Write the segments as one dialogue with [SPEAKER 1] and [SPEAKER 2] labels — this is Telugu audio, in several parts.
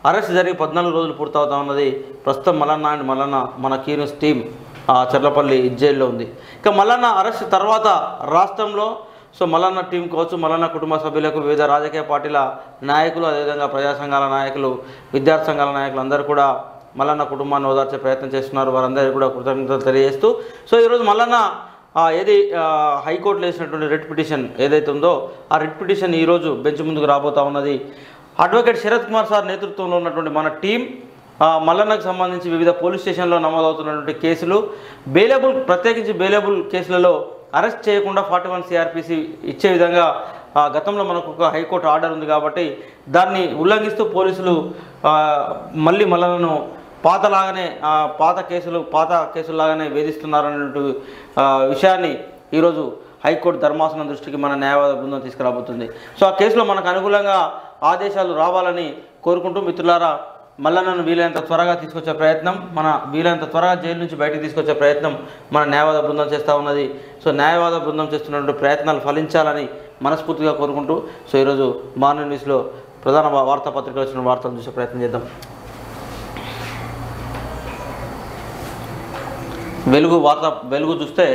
[SPEAKER 1] అరెస్ట్ జరిగి పద్నాలుగు రోజులు పూర్తవుతా ఉన్నది ప్రస్తుతం మల్లన్న అండ్ మల్లన్న మన కీనూస్ టీం ఆ, చర్లపల్లి జైల్లో ఉంది ఇక మల్లన్న అరెస్ట్ తర్వాత రాష్ట్రంలో సో మల్లన్న టీం కావచ్చు మల్లన్న కుటుంబ సభ్యులకు వివిధ రాజకీయ పార్టీల నాయకులు అదేవిధంగా ప్రజా సంఘాల నాయకులు విద్యార్థి సంఘాల నాయకులు అందరూ కూడా మల్లన్న కుటుంబాన్ని ఓదార్చే ప్రయత్నం చేస్తున్నారు వారందరికీ కూడా కృతజ్ఞతలు తెలియజేస్తూ సో ఈరోజు మల్లన్న ఆ, ఏది ఆ, హైకోర్టులో వేసినటువంటి రిట్ పిటిషన్ ఏదైతే ఉందో ఆ రిట్ పిటిషన్ ఈరోజు బెంచ్ ముందుకు రాబోతా ఉన్నది అడ్వకేట్ శరత్ కుమార్ సార్ నేతృత్వంలో ఉన్నటువంటి మన టీం ఆ, మల్లన్నకు సంబంధించి వివిధ పోలీస్ స్టేషన్లో నమోదవుతున్నటువంటి కేసులు బెయిలబుల్ ప్రత్యేకించి బెయిలబుల్ కేసులలో అరెస్ట్ చేయకుండా ఫార్టీ వన్ సిఆర్పిసి ఇచ్చే విధంగా ఆ, గతంలో మనకు ఒక హైకోర్టు ఆర్డర్ ఉంది కాబట్టి దాన్ని ఉల్లంఘిస్తూ పోలీసులు ఆ, మళ్ళీ మల్లన్నను పాతలాగానే ఆ, పాత కేసులు పాత కేసుల్లాగానే వేధిస్తున్నారన్నట్టు ఆ, విషయాన్ని ఈరోజు హైకోర్టు ధర్మాసనం దృష్టికి మన న్యాయవాద బృందం తీసుకురాబోతుంది సో ఆ కేసులో మనకు అనుకూలంగా ఆదేశాలు రావాలని కోరుకుంటూ మిత్రులారా మల్లన్నను వీలైనంత త్వరగా తీసుకొచ్చే ప్రయత్నం మన వీలైనంత త్వరగా జైలు నుంచి బయటకు తీసుకొచ్చే ప్రయత్నం మన న్యాయవాద బృందం చేస్తూ ఉన్నది సో న్యాయవాద బృందం చేస్తున్నటువంటి ప్రయత్నాలు ఫలించాలని మనస్ఫూర్తిగా కోరుకుంటూ సో ఈరోజు మార్నింగ్ న్యూస్లో ప్రధాన వా- వార్తాపత్రికలు వచ్చిన వార్తలు చూసే ప్రయత్నం చేద్దాం వెలుగు వార్త వెలుగు చూస్తే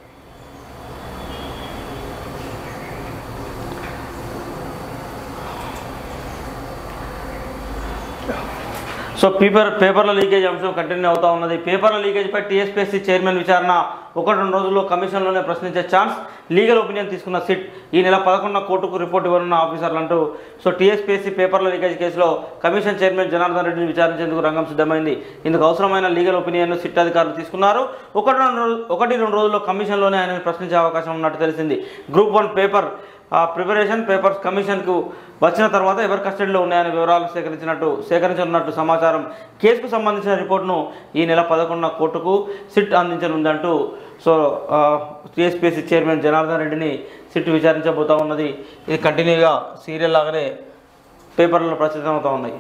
[SPEAKER 1] సో పేపర్ పేపర్ల లీకేజ్ అంశం కంటిన్యూ అవుతా ఉన్నది పేపర్ల లీకేజ్పై టీఎస్పీఎస్సీ చైర్మన్ విచారణ ఒకటి రెండు రోజుల్లో కమిషన్లోనే ప్రశ్నించే ఛాన్స్ లీగల్ ఒపీనియన్ తీసుకున్న సిట్ ఈ నెల పదకొండున కోర్టుకు రిపోర్ట్ ఇవ్వనున్న ఆఫీసర్లు అంటూ సో టీఎస్పీఎస్సీ పేపర్ల లీకేజ్ కేసులో కమిషన్ చైర్మన్ జనార్దన్ రెడ్డిని విచారించేందుకు రంగం సిద్ధమైంది ఇందుకు అవసరమైన లీగల్ ఒపీనియన్ సిట్ అధికారులు తీసుకున్నారు ఒకటి రెండు రోజు- ఒకటి రెండు రోజుల్లో కమిషన్లోనే ఆయన ప్రశ్నించే అవకాశం ఉన్నట్టు తెలిసింది గ్రూప్ వన్ పేపర్ ఆ ప్రిపరేషన్ పేపర్స్ కమిషన్కు వచ్చిన తర్వాత ఎవరి కస్టడీలో ఉన్నాయనే వివరాలు సేకరించినట్టు సేకరించనున్నట్టు సమాచారం కేసుకు సంబంధించిన రిపోర్టును ఈ నెల పదకొండున కోర్టుకు సిట్ అందించనుందంటూ సో టీఎస్పీఎస్సీ చైర్మన్ జనార్దన్ రెడ్డిని సిట్ విచారించబోతా ఉన్నది ఇది కంటిన్యూగా సీరియల్ లాగానే పేపర్లలో ప్రచురితం అవుతూ ఉన్నాయి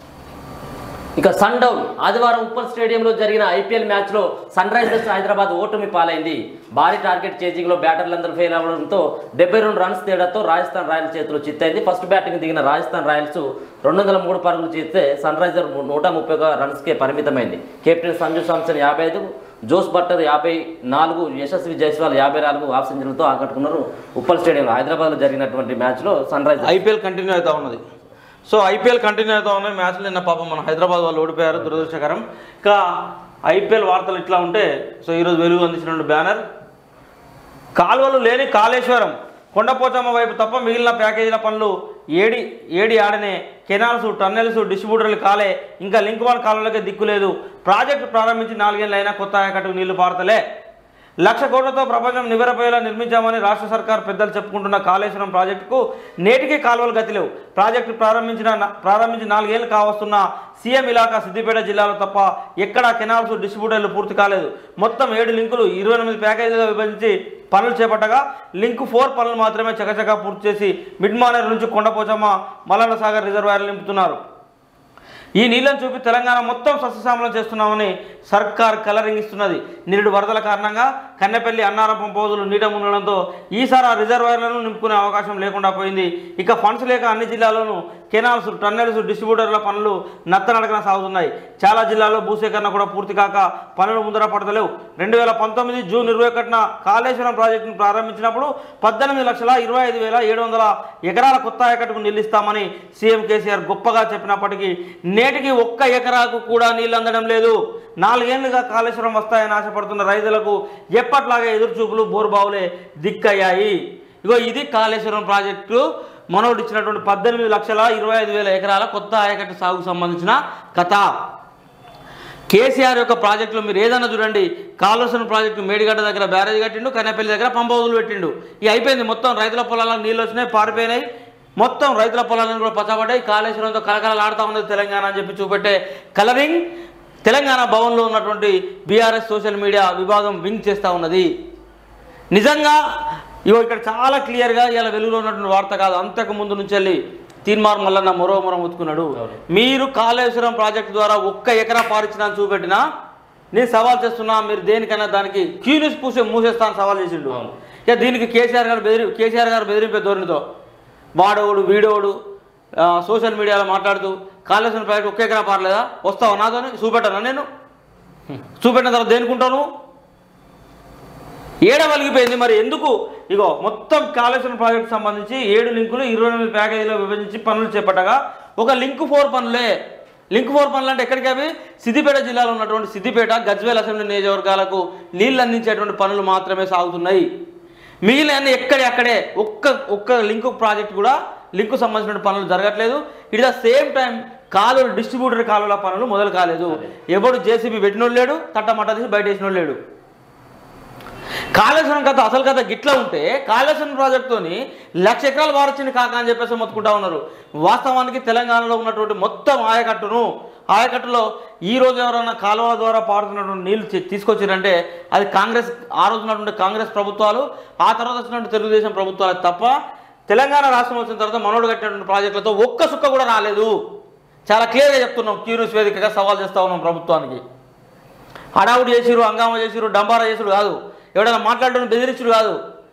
[SPEAKER 2] ఇక సన్ డౌన్ ఆదివారం ఉప్పల్ స్టేడియంలో జరిగిన ఐపీఎల్ మ్యాచ్లో సన్ రైజర్స్ హైదరాబాద్ ఓటమి పాలైంది భారీ టార్గెట్ చేజింగ్లో బ్యాటర్లందరూ ఫెయిల్ అవ్వడంతో డెబ్బై రెండు రన్స్ తేడాతో రాజస్థాన్ రాయల్స్ చేతిలో చిత్తైంది ఫస్ట్ బ్యాటింగ్ దిగిన రాజస్థాన్ రాయల్స్ రెండు వందల మూడు పరుగులు చేస్తే సన్ రైజర్ నూట ముప్పై ఒక రన్స్కే పరిమితమైంది కెప్టెన్ సంజు సామ్సన్ యాభై ఐదు జోస్ బట్టర్ యాభై నాలుగు యశస్వి జైస్వాల్ యాభై నాలుగు ఆఫ్ సెంచరీలతో ఆకట్టుకున్నారు ఉప్పల్ స్టేడియంలో హైదరాబాద్లో జరిగినటువంటి మ్యాచ్లో సన్ రైజర్స్
[SPEAKER 1] ఐపీఎల్ కంటిన్యూ అవుతా ఉన్నది సో ఐపీఎల్ కంటిన్యూ అవుతా ఉన్నాయి మ్యాచ్లు నిన్న పాపం మన హైదరాబాద్ వాళ్ళు ఓడిపోయారు దురదృష్టకరం ఇంకా ఐపీఎల్ వార్తలు ఇట్లా ఉంటే సో ఈరోజు వెలుగు అందించిన బ్యానర్ కాలువలు లేని కాళేశ్వరం కొండపోచమ్మ వైపు తప్ప మిగిలిన ప్యాకేజీల పనులు ఏడి ఏడి ఆడనే కెనాల్స్ టన్నెల్స్ డిస్ట్రిబ్యూటర్లు కాలే ఇంకా లింక్ వన్ కాలువలకే దిక్కు లేదు ప్రాజెక్టు ప్రారంభించి నాలుగేళ్ళు అయినా కొత్త ఆయకట్టుకు నీళ్లు పారతలే లక్ష కోట్లతో ప్రపంచం నివరపోయేలా నిర్మించామని రాష్ట్ర సర్కార్ పెద్దలు చెప్పుకుంటున్న కాళేశ్వరం ప్రాజెక్టుకు నేటికి కాలువలు గతి లేవు ప్రాజెక్టు ప్రారంభించిన ప్రారంభించి నాలుగేళ్లు కావస్తున్న సీఎం ఇలాకా సిద్దిపేట జిల్లాలో తప్ప ఎక్కడా కెనాల్స్ డిస్ట్రిబ్యూటర్లు పూర్తి కాలేదు మొత్తం ఏడు లింకులు ఇరవై ఎనిమిది ప్యాకేజీలుగా విభజించి పనులు చేపట్టగా లింక్ ఫోర్ పనులు మాత్రమే చకచకా పూర్తి చేసి మిడ్ మానేరు నుంచి కొండపోచమ్మ మల్లన్న సాగర్ రిజర్వాయర్లు నింపుతున్నారు ఈ నీళ్లను చూపి తెలంగాణ మొత్తం సస్యశ్యామలం చేస్తున్నామని సర్కార్ కలరింగ్ ఇస్తున్నది నిరుడు వరదల కారణంగా కన్నెపల్లి అన్నారం పంపోజులు నీట ఉండడంతో ఈసారి ఆ రిజర్వాయర్లను నింపుకునే అవకాశం లేకుండా పోయింది ఇక ఫండ్స్ లేక అన్ని జిల్లాల్లోనూ కెనాల్స్ టన్నెల్స్ డిస్ట్రిబ్యూటర్ల పనులు నత్తనడకన సాగుతున్నాయి చాలా జిల్లాల్లో భూసేకరణ కూడా పూర్తి కాక పనులు ముందర పడతలేవు రెండు వేల పంతొమ్మిది జూన్ ఇరవై ఒకటిన కాళేశ్వరం ప్రాజెక్టును ప్రారంభించినప్పుడు పద్దెనిమిది లక్షల ఇరవై ఐదు వేల ఏడు వందల ఎకరాల కొత్త ఆయకట్టుకు నిల్లిస్తామని సీఎం కేసీఆర్ గొప్పగా చెప్పినప్పటికీ నేటికి ఒక్క ఎకరాకు కూడా నీళ్ళు అందడం లేదు నాలుగేళ్లుగా కాళేశ్వరం వస్తాయని ఆశపడుతున్న రైతులకు ఎప్పట్లాగే ఎదురుచూపులు బోరుబావులే దిక్కయ్యాయి ఇగో ఇది కాళేశ్వరం ప్రాజెక్టు మనోడు ఇచ్చినటువంటి పద్దెనిమిది లక్షల ఇరవై ఐదు వేల ఎకరాల కొత్త ఆయకట్టు సాగుకు సంబంధించిన కథ కేసీఆర్ యొక్క ప్రాజెక్టులో మీరు ఏదన్నా చూడండి కాళేశ్వరం ప్రాజెక్టు మేడిగడ్డ దగ్గర బ్యారేజ్ కట్టిండు కన్నెపల్లి దగ్గర పంప వదులు పెట్టిండు ఇక అయిపోయింది మొత్తం రైతుల పొలాలకు నీళ్ళు వచ్చినాయి పారిపోయినాయి మొత్తం రైతుల పొలాలను కూడా పచ్చబడ్డాయి కాళేశ్వరంతో కలకలలాడుతూ ఉన్నది తెలంగాణ అని చెప్పి చూపెట్టే కలరింగ్ తెలంగాణ భవన్లో ఉన్నటువంటి బీఆర్ఎస్ సోషల్ మీడియా విభాగం వింగ్ చేస్తూ ఉన్నది నిజంగా ఇగో ఇక్కడ చాలా క్లియర్గా ఇలా వెలుగులో ఉన్నటువంటి వార్త కాదు అంతకు ముందు నుంచి వెళ్ళి తీర్మార్ మల్లన్న మరో మరో ముత్తుకున్నాడు మీరు కాళేశ్వరం ప్రాజెక్టు ద్వారా ఒక్క ఎకరా పారించిన చూపెట్టినా నేను సవాల్ చేస్తున్నా మీరు దేనికైనా దానికి క్యూనిస్ పూసే మూసేస్తాను సవాల్ చేసిండు ఇక దీనికి కేసీఆర్ గారు బెదిరి కేసీఆర్ గారు బెదిరింపే ధోరణితో వాడోడు వీడోడు ఆ, సోషల్ మీడియాలో మాట్లాడుతూ కాళేశ్వరం ప్రాజెక్ట్ ఒకే ఎకరా పారలేదా వస్తావా నాతోని చూపెట్టానా నేను చూపెట్టిన తర్వాత దేనికుంటాను ఏడ వలిగిపోయింది మరి ఎందుకు ఇగో మొత్తం కాళేశ్వరం ప్రాజెక్ట్ సంబంధించి ఏడు లింకులు ఇరవై ఎనిమిది ప్యాకేజీలో విభజించి పనులు చేపట్టగా ఒక లింక్ ఫోర్ పనులే లింక్ ఫోర్ పనులు అంటే ఎక్కడికి అవి సిద్దిపేట జిల్లాలో ఉన్నటువంటి సిద్దిపేట గజ్వేల్ అసెంబ్లీ నియోజకవర్గాలకు నీళ్లు అందించేటువంటి పనులు మాత్రమే సాగుతున్నాయి మిగిలిన ఎక్కడి అక్కడే ఒక్క ఒక్క లింక్ ప్రాజెక్ట్ కూడా లింకు సంబంధించిన పనులు జరగట్లేదు ఇట్ ద సేమ్ టైం కాలువలు డిస్ట్రిబ్యూటర్ కాలువల పనులు మొదలు కాలేదు ఎవడు జేసీబీ పెట్టినోడు లేడు తట్టమట్ట తీసి బయట వేసినోడు లేడు కాళేశ్వరం కథ అసలు కథ గిట్లా ఉంటే కాళేశ్వరం ప్రాజెక్టుతోని లక్ష ఎకరాలు వారొచ్చింది కాక అని చెప్పేసి మొత్తుకుంటా ఉన్నారు వాస్తవానికి తెలంగాణలో ఉన్నటువంటి మొత్తం ఆయకట్టును ఆయకట్టులో ఈ రోజు ఎవరైనా కాలువల ద్వారా పారుతున్నటువంటి నీళ్లు తీ- తీసుకొచ్చారంటే అది కాంగ్రెస్ ఆ రోజు ఉన్నటువంటి కాంగ్రెస్ ప్రభుత్వాలు ఆ తర్వాత వచ్చినటువంటి తెలుగుదేశం ప్రభుత్వాలు తప్ప తెలంగాణ రాష్ట్రం వచ్చిన తర్వాత మనోడు కట్టినటువంటి ప్రాజెక్టులతో ఒక్క సుక్క కూడా రాలేదు చాలా క్లియర్గా చెప్తున్నాం క్యూరియస్ వేదికగా సవాల్ చేస్తా ఉన్నాం ప్రభుత్వానికి హడావుడి చేసిరు హంగామా చేసిరు డంబారా చేసుడు కాదు ఎవడైనా మాట్లాడడం బెదిరించుడు కాదు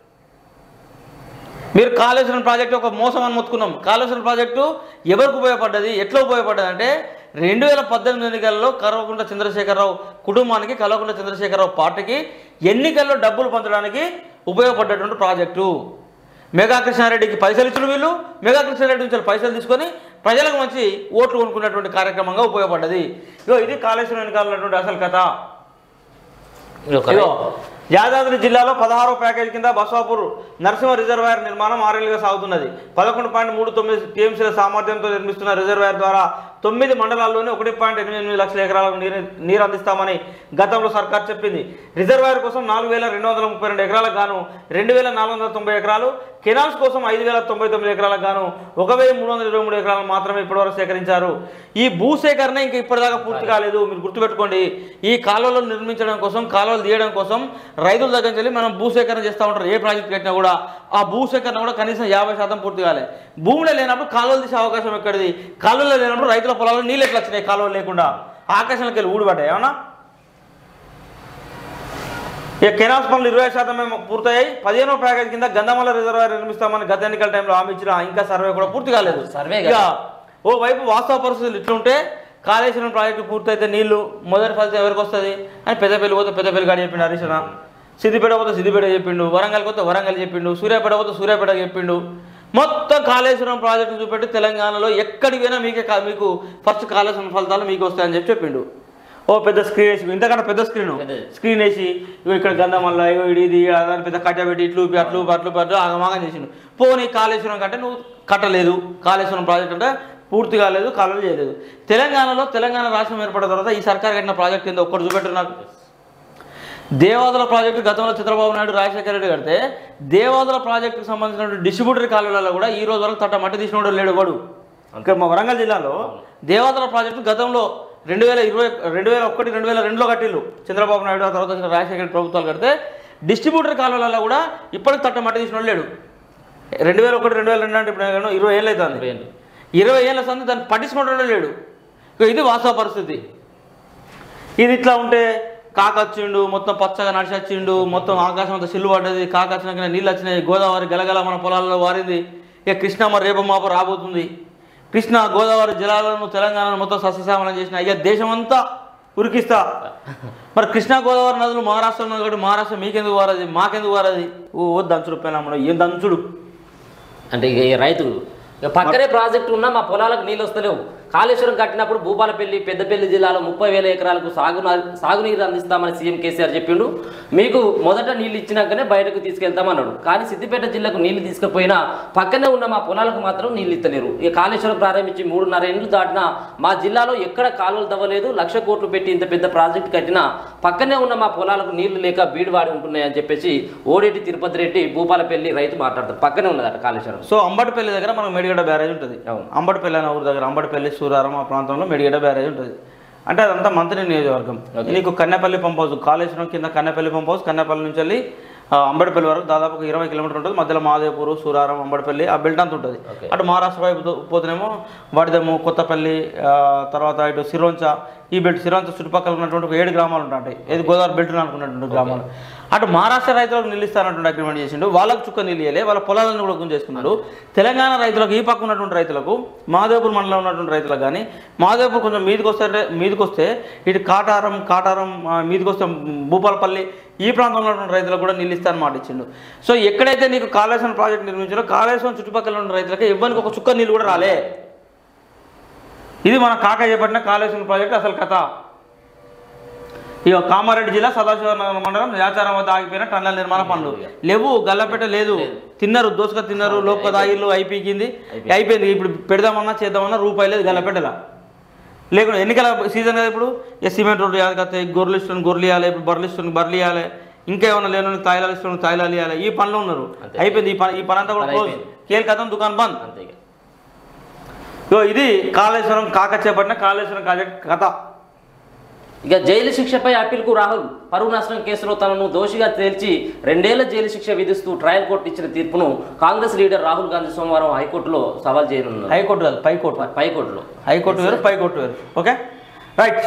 [SPEAKER 1] మీరు కాళేశ్వరం ప్రాజెక్టు ఒక మోసం అని మొత్తుకున్నాం కాళేశ్వరం ప్రాజెక్టు ఎవరికి ఉపయోగపడ్డది ఎట్లా ఉపయోగపడ్డది అంటే రెండు వేల పద్దెనిమిది ఎన్నికల్లో కల్వకుంట్ల చంద్రశేఖరరావు కుటుంబానికి కల్వకుంట్ల చంద్రశేఖరరావు పార్టీకి ఎన్నికల్లో డబ్బులు పంచడానికి ఉపయోగపడ్డటువంటి ప్రాజెక్టు మెగా కృష్ణారెడ్డికి పైసలు ఇచ్చిన వీళ్ళు మెగా కృష్ణారెడ్డి నుంచి పైసలు తీసుకొని ప్రజలకు మంచి ఓట్లు కొనుక్కునేటువంటి కార్యక్రమంగా ఉపయోగపడ్డది ఇగో ఇది కాళేశ్వరం వెనకాల ఉన్నటువంటి అసలు కథ ఇదిగో, యాదాద్రి జిల్లాలో పదహారో ప్యాకేజ్ కింద బసవాపూర్ నరసింహ రిజర్వాయర్ నిర్మాణం ఆరేళ్లుగా సాగుతున్నది పదకొండు పాయింట్ మూడు తొమ్మిది టీఎంసీల సామర్థ్యంతో నిర్మిస్తున్న రిజర్వాయర్ ద్వారా తొమ్మిది మండలాల్లోని ఒకటి పాయింట్ ఎనిమిది ఎనిమిది లక్షల ఎకరాలకు నీరు నీరు అందిస్తామని గతంలో సర్కార్ చెప్పింది రిజర్వాయర్ కోసం నాలుగు వేల రెండు వందల ముప్పై రెండు ఎకరాలకు గాను రెండు వేల నాలుగు వందల తొంభై ఎకరాలు కెనాల్స్ కోసం ఐదు వేల తొంభై తొమ్మిది ఎకరాలకు గాను ఒక వెయ్యి మూడు వందల ఇరవై మూడు ఎకరాలు మాత్రమే ఇప్పటివరకు సేకరించారు ఈ భూసేకరణ ఇంకా ఇప్పటిదాకా పూర్తి కాలేదు మీరు గుర్తుపెట్టుకోండి ఈ కాలువలు నిర్మించడం కోసం కాలువలు తీయడం కోసం రైతుల దగ్గర నుంచి వెళ్ళి మనం భూసేకరణ చేస్తూ ఉంటారు ఏ ప్రాజెక్ట్ కట్టినా కూడా ఆ భూసేకరణ కూడా కనీసం యాభై శాతం పూర్తి కాలే భూమిలో లేనప్పుడు కాలువలు తీసే అవకాశం ఎక్కడిది కాలువలో లేనప్పుడు రైతుల పొలాల్లో నీళ్ళు ఎట్లా వచ్చినాయి కాలువలు లేకుండా ఆకాశంలోకి వెళ్ళి ఊడిపడ్డాయి ఏమన్నా ఇక కెనాల్స్ పనులు ఇరవై శాతం ఏమో పూర్తయ్యాయి పదిహేనో ప్యాకేజ్ కింద గంధమల రిజర్వాయర్ నిర్మిస్తామని గత ఎన్నికల టైంలో హామీ ఇచ్చిన ఇంకా సర్వే కూడా పూర్తి కాలేదు
[SPEAKER 2] సర్వే
[SPEAKER 1] ఇక ఓ వైపు వాస్తవ పరిస్థితులు ఇట్లుంటే కాళేశ్వరం ప్రాజెక్టు పూర్తయితే నీళ్లు మొదటి ఫలితం ఎవరికి వస్తుంది అని పెద్దపల్లి పోతే పెద్దపల్లి గారు చెప్పిండు హరీష్ అన్న సిద్దిపేట పోతే సిద్దిపేట చెప్పిండు వరంగల్ పోతే వరంగల్ చెప్పిండు సూర్యాపేట పోతే సూర్యాపేట చెప్పిండు మొత్తం కాళేశ్వరం ప్రాజెక్టు చూపెట్టి తెలంగాణలో ఎక్కడికి పోయినా మీకే కా- మీకు ఫస్ట్ కాళేశ్వరం ఫలితాలు మీకు వస్తాయని చెప్పి చెప్పిండు ఓ పెద్ద స్క్రీన్ వేసి ఇంతకన్నా పెద్ద స్క్రీన్
[SPEAKER 2] పెద్దది. స్క్రీన్
[SPEAKER 1] స్క్రీన్ వేసి ఇగో ఇక్కడ గంధమల్ల ఇగో ఇది ఇది దాని పెద్ద కట్ట పెట్టి ఇట్లు ఊపి అట్లు ఊపి అట్లు ఊపి అట్లు ఆగమాగం చేసిండు పోనీ కాళేశ్వరం కంటే నువ్వు కట్టలేదు కాళేశ్వరం ప్రాజెక్ట్ అంటే పూర్తి కాలేదు కాలువలు చేయలేదు తెలంగాణలో తెలంగాణ రాష్ట్రం ఏర్పడిన తర్వాత ఈ సర్కార్ కట్టిన ప్రాజెక్ట్ ఏందో ఒక్కటి చూపెట్టారు నాకు దేవాదుల ప్రాజెక్టు గతంలో చంద్రబాబు నాయుడు రాజశేఖర రెడ్డి కడితే దేవాదుల ప్రాజెక్టుకు సంబంధించిన డిస్ట్రిబ్యూటర్ కాలువలలో కూడా ఈ రోజు వరకు తట్ట మట్టి తీసినోడు లేడు వాడు ఇక్కడ మా వరంగల్ జిల్లాలో దేవాదుల ప్రాజెక్టు గతంలో రెండు వేల ఇరవై రెండు వేల ఒకటి రెండు వేల రెండులో కట్టిల్లు చంద్రబాబు నాయుడు ఆ తర్వాత వచ్చిన రాజశేఖర రెడ్డి ప్రభుత్వాలు కడితే డిస్ట్రిబ్యూటర్ కాలువలలో కూడా ఇప్పటికి తట్ట మట్టి తీసినోడు లేడు రెండు వేల ఒకటి రెండు వేల రెండు అంటే ఇప్పుడు ఏమో ఇరవై ఏళ్ళు అవుతుంది
[SPEAKER 2] ఇరవై ఏళ్ళు.
[SPEAKER 1] ఇరవై ఏళ్ళ సంది దాన్ని పట్టించుకోవడం లేడు ఇక ఇది వాస్తవ పరిస్థితి ఇది ఇట్లా ఉంటే కాక వచ్చిండు మొత్తం పచ్చగా నడిచి వచ్చిండు మొత్తం ఆకాశం అంతా సిల్లు పడ్డది కాక వచ్చినాక నీళ్ళు వచ్చినాయి గోదావరి గలగల మన పొలాల్లో వారింది ఇక కృష్ణ మరి రేపు మాప రాబోతుంది కృష్ణ గోదావరి జలాలను తెలంగాణను మొత్తం సస్యశ్యామలం చేసిన ఇక దేశమంతా ఉరికిస్తా మరి కృష్ణా గోదావరి నదులు మహారాష్ట్ర ఉన్నది కాబట్టి మహారాష్ట్ర మీకెందుకు వారది మాకెందుకు వారది ఓ ఓ దంచుడు పైన ఏం దంచుడు
[SPEAKER 2] అంటే ఇక ఈ రైతు ఇక పక్కనే ప్రాజెక్టు ఉన్నా మా పొలాలకు నీళ్ళు వస్తలేవు కాళేశ్వరం కట్టినప్పుడు భూపాలపల్లి పెద్దపల్లి జిల్లాలో ముప్పై వేల ఎకరాలకు సాగు సాగునీరు అందిస్తామని సీఎం కేసీఆర్ చెప్పిండు మీకు మొదట నీళ్ళు ఇచ్చినాకనే బయటకు తీసుకెళ్తామన్నాడు కానీ సిద్దిపేట జిల్లాకు నీళ్లు తీసుకుపోయినా పక్కనే ఉన్న మా పొలాలకు మాత్రం నీళ్ళు ఇస్తలేరు ఇక కాళేశ్వరం ప్రారంభించి మూడున్నర ఏళ్ళు దాటినా మా జిల్లాలో ఎక్కడ కాలువలు తవ్వలేదు లక్ష కోట్లు పెట్టి ఇంత పెద్ద ప్రాజెక్ట్ కట్టినా పక్కనే ఉన్న మా పొలాలకు నీళ్లు లేక బీడువాడి ఉంటున్నాయని చెప్పేసి ఓడేటి తిరుపతి రెడ్డి భూపాలపల్లి రైతు మాట్లాడతారు పక్కనే ఉన్నదట కాళేశ్వరం
[SPEAKER 1] సో అంబటిపల్లి దగ్గర మనకు మేడిగడ్డ బ్యారేజ్ ఉంటుంది
[SPEAKER 2] అవును.
[SPEAKER 1] అంబటిపల్లి అనే ఊరు దగ్గర అంబటిపల్లి సూరారం ఆ ప్రాంతంలో మేడిగడ్డ బ్యారేజ్ ఉంటుంది అంటే అదంతా మంత్రి నియోజకవర్గం
[SPEAKER 2] Okay.
[SPEAKER 1] నీకు కన్నెపల్లి పంప్ హౌస్ కాళేశ్వరం కింద కన్నెపల్లి పంప్ హౌస్ కన్నెపల్లి నుంచి వెళ్ళి ఆ, అంబటిపల్లి వరకు దాదాపు ఒక ఇరవై కిలోమీటర్ ఉంటుంది మధ్యలో మాదేపూర్ సూరారం అంబటిపల్లి ఆ బెల్ట్ అంతా ఉంటుంది
[SPEAKER 2] Okay.
[SPEAKER 1] అటు మహారాష్ట్ర వైపు దో- పోతేనేమో వడిదము కొత్తపల్లి ఆ, తర్వాత ఇటు సిరోంచ ఈ బెల్ట్ సిరోంచ చుట్టుపక్కల ఉన్నటువంటి ఒక ఏడు గ్రామాలు ఉంటాయి ఏది గోదావరి బెల్ట్ అనుకున్నటువంటి గ్రామాలు అటు మహారాష్ట్ర రైతులకు నీళ్ళు ఇస్తానంటుండే అగ్రిమెంట్ చేసిండు వాళ్ళకు చుక్క నీళ్ళు ఇవ్వలే వాళ్ళ పొలాలను కూడా గుంజేసుకున్నాడు తెలంగాణ రైతులకు ఈ పక్క ఉన్నటువంటి రైతులకు మాదేపూర్ మండలంలో ఉన్నటువంటి రైతులకు కానీ మాదేపూర్ కొంచెం మీదకి వస్తే మీదకి వస్తే ఇటు కాటారం కాటారం ఆ, మీదకి వస్తే భూపాలపల్లి ఈ ప్రాంతంలో ఉన్నటువంటి రైతులకు కూడా నీళ్ళు ఇస్తారని మాట ఇచ్చిండు సో ఎక్కడైతే నీకు కాళేశ్వరం ప్రాజెక్ట్ నిర్మించారో కాళేశ్వరం చుట్టుపక్కల ఉన్న రైతులకు ఇవ్వడానికి ఒక చుక్క నీళ్ళు కూడా రాలే ఇది మన కాక చేపట్టిన కాళేశ్వరం ప్రాజెక్ట్ అసలు కథ ఇక కామారెడ్డి జిల్లా సదాశివనగరం మండలం యాచారం వద్ద ఆగిపోయిన టన్నెల్ నిర్మాణ పనులు లేవు గల్లపెట్ట లేదు తిన్నారు దోసక తిన్నారు లోపల దాగిళ్ళు అయిపోయింది అయిపోయింది ఇప్పుడు పెడదామన్నా చేద్దామన్నా రూపాయి లేదు గల్లపెట్టలా లేకుండా ఎన్నికల సీజన్ కదా ఇప్పుడు ఏ సిమెంట్ రోడ్డు యాద కత్తే గొర్రెలు ఇష్టం గొర్రెలు ఇవ్వాలి ఇప్పుడు బర్రెలు ఇష్టం బర్రెలు ఇవ్వాలి ఇంకా ఏమన్నా లేని తాయిలాలు ఇష్టం తాయిలాలు ఇవ్వాలి ఈ పనులు ఉన్నారు
[SPEAKER 2] అంతే.
[SPEAKER 1] అయిపోయింది ఈ పని ఈ పని అంతా కూడా
[SPEAKER 2] పని
[SPEAKER 1] క్లోజ్
[SPEAKER 2] అయిపోయింది.
[SPEAKER 1] కేల్ కథం దుకాణం బంద్
[SPEAKER 2] అంతే ఇక.
[SPEAKER 1] ఇగో ఇది కాళేశ్వరం కాక చేపట్టిన కాళేశ్వరం ప్రాజెక్ట్ కథ
[SPEAKER 2] ఇక జైలు శిక్షపై అప్పీల్కు రాహుల్ పరువు నష్టం కేసులో తనను దోషిగా తేల్చి రెండేళ్ల జైలు శిక్ష విధిస్తూ ట్రయల్ కోర్టు ఇచ్చిన తీర్పును కాంగ్రెస్ లీడర్ రాహుల్ గాంధీ సోమవారం హైకోర్టులో సవాల్ చేయనున్నారు
[SPEAKER 1] హైకోర్టు కాదు పైకోర్టు
[SPEAKER 2] పైకోర్టులో
[SPEAKER 1] హైకోర్టు వేరు పైకోర్టు వేరు ఓకే రైట్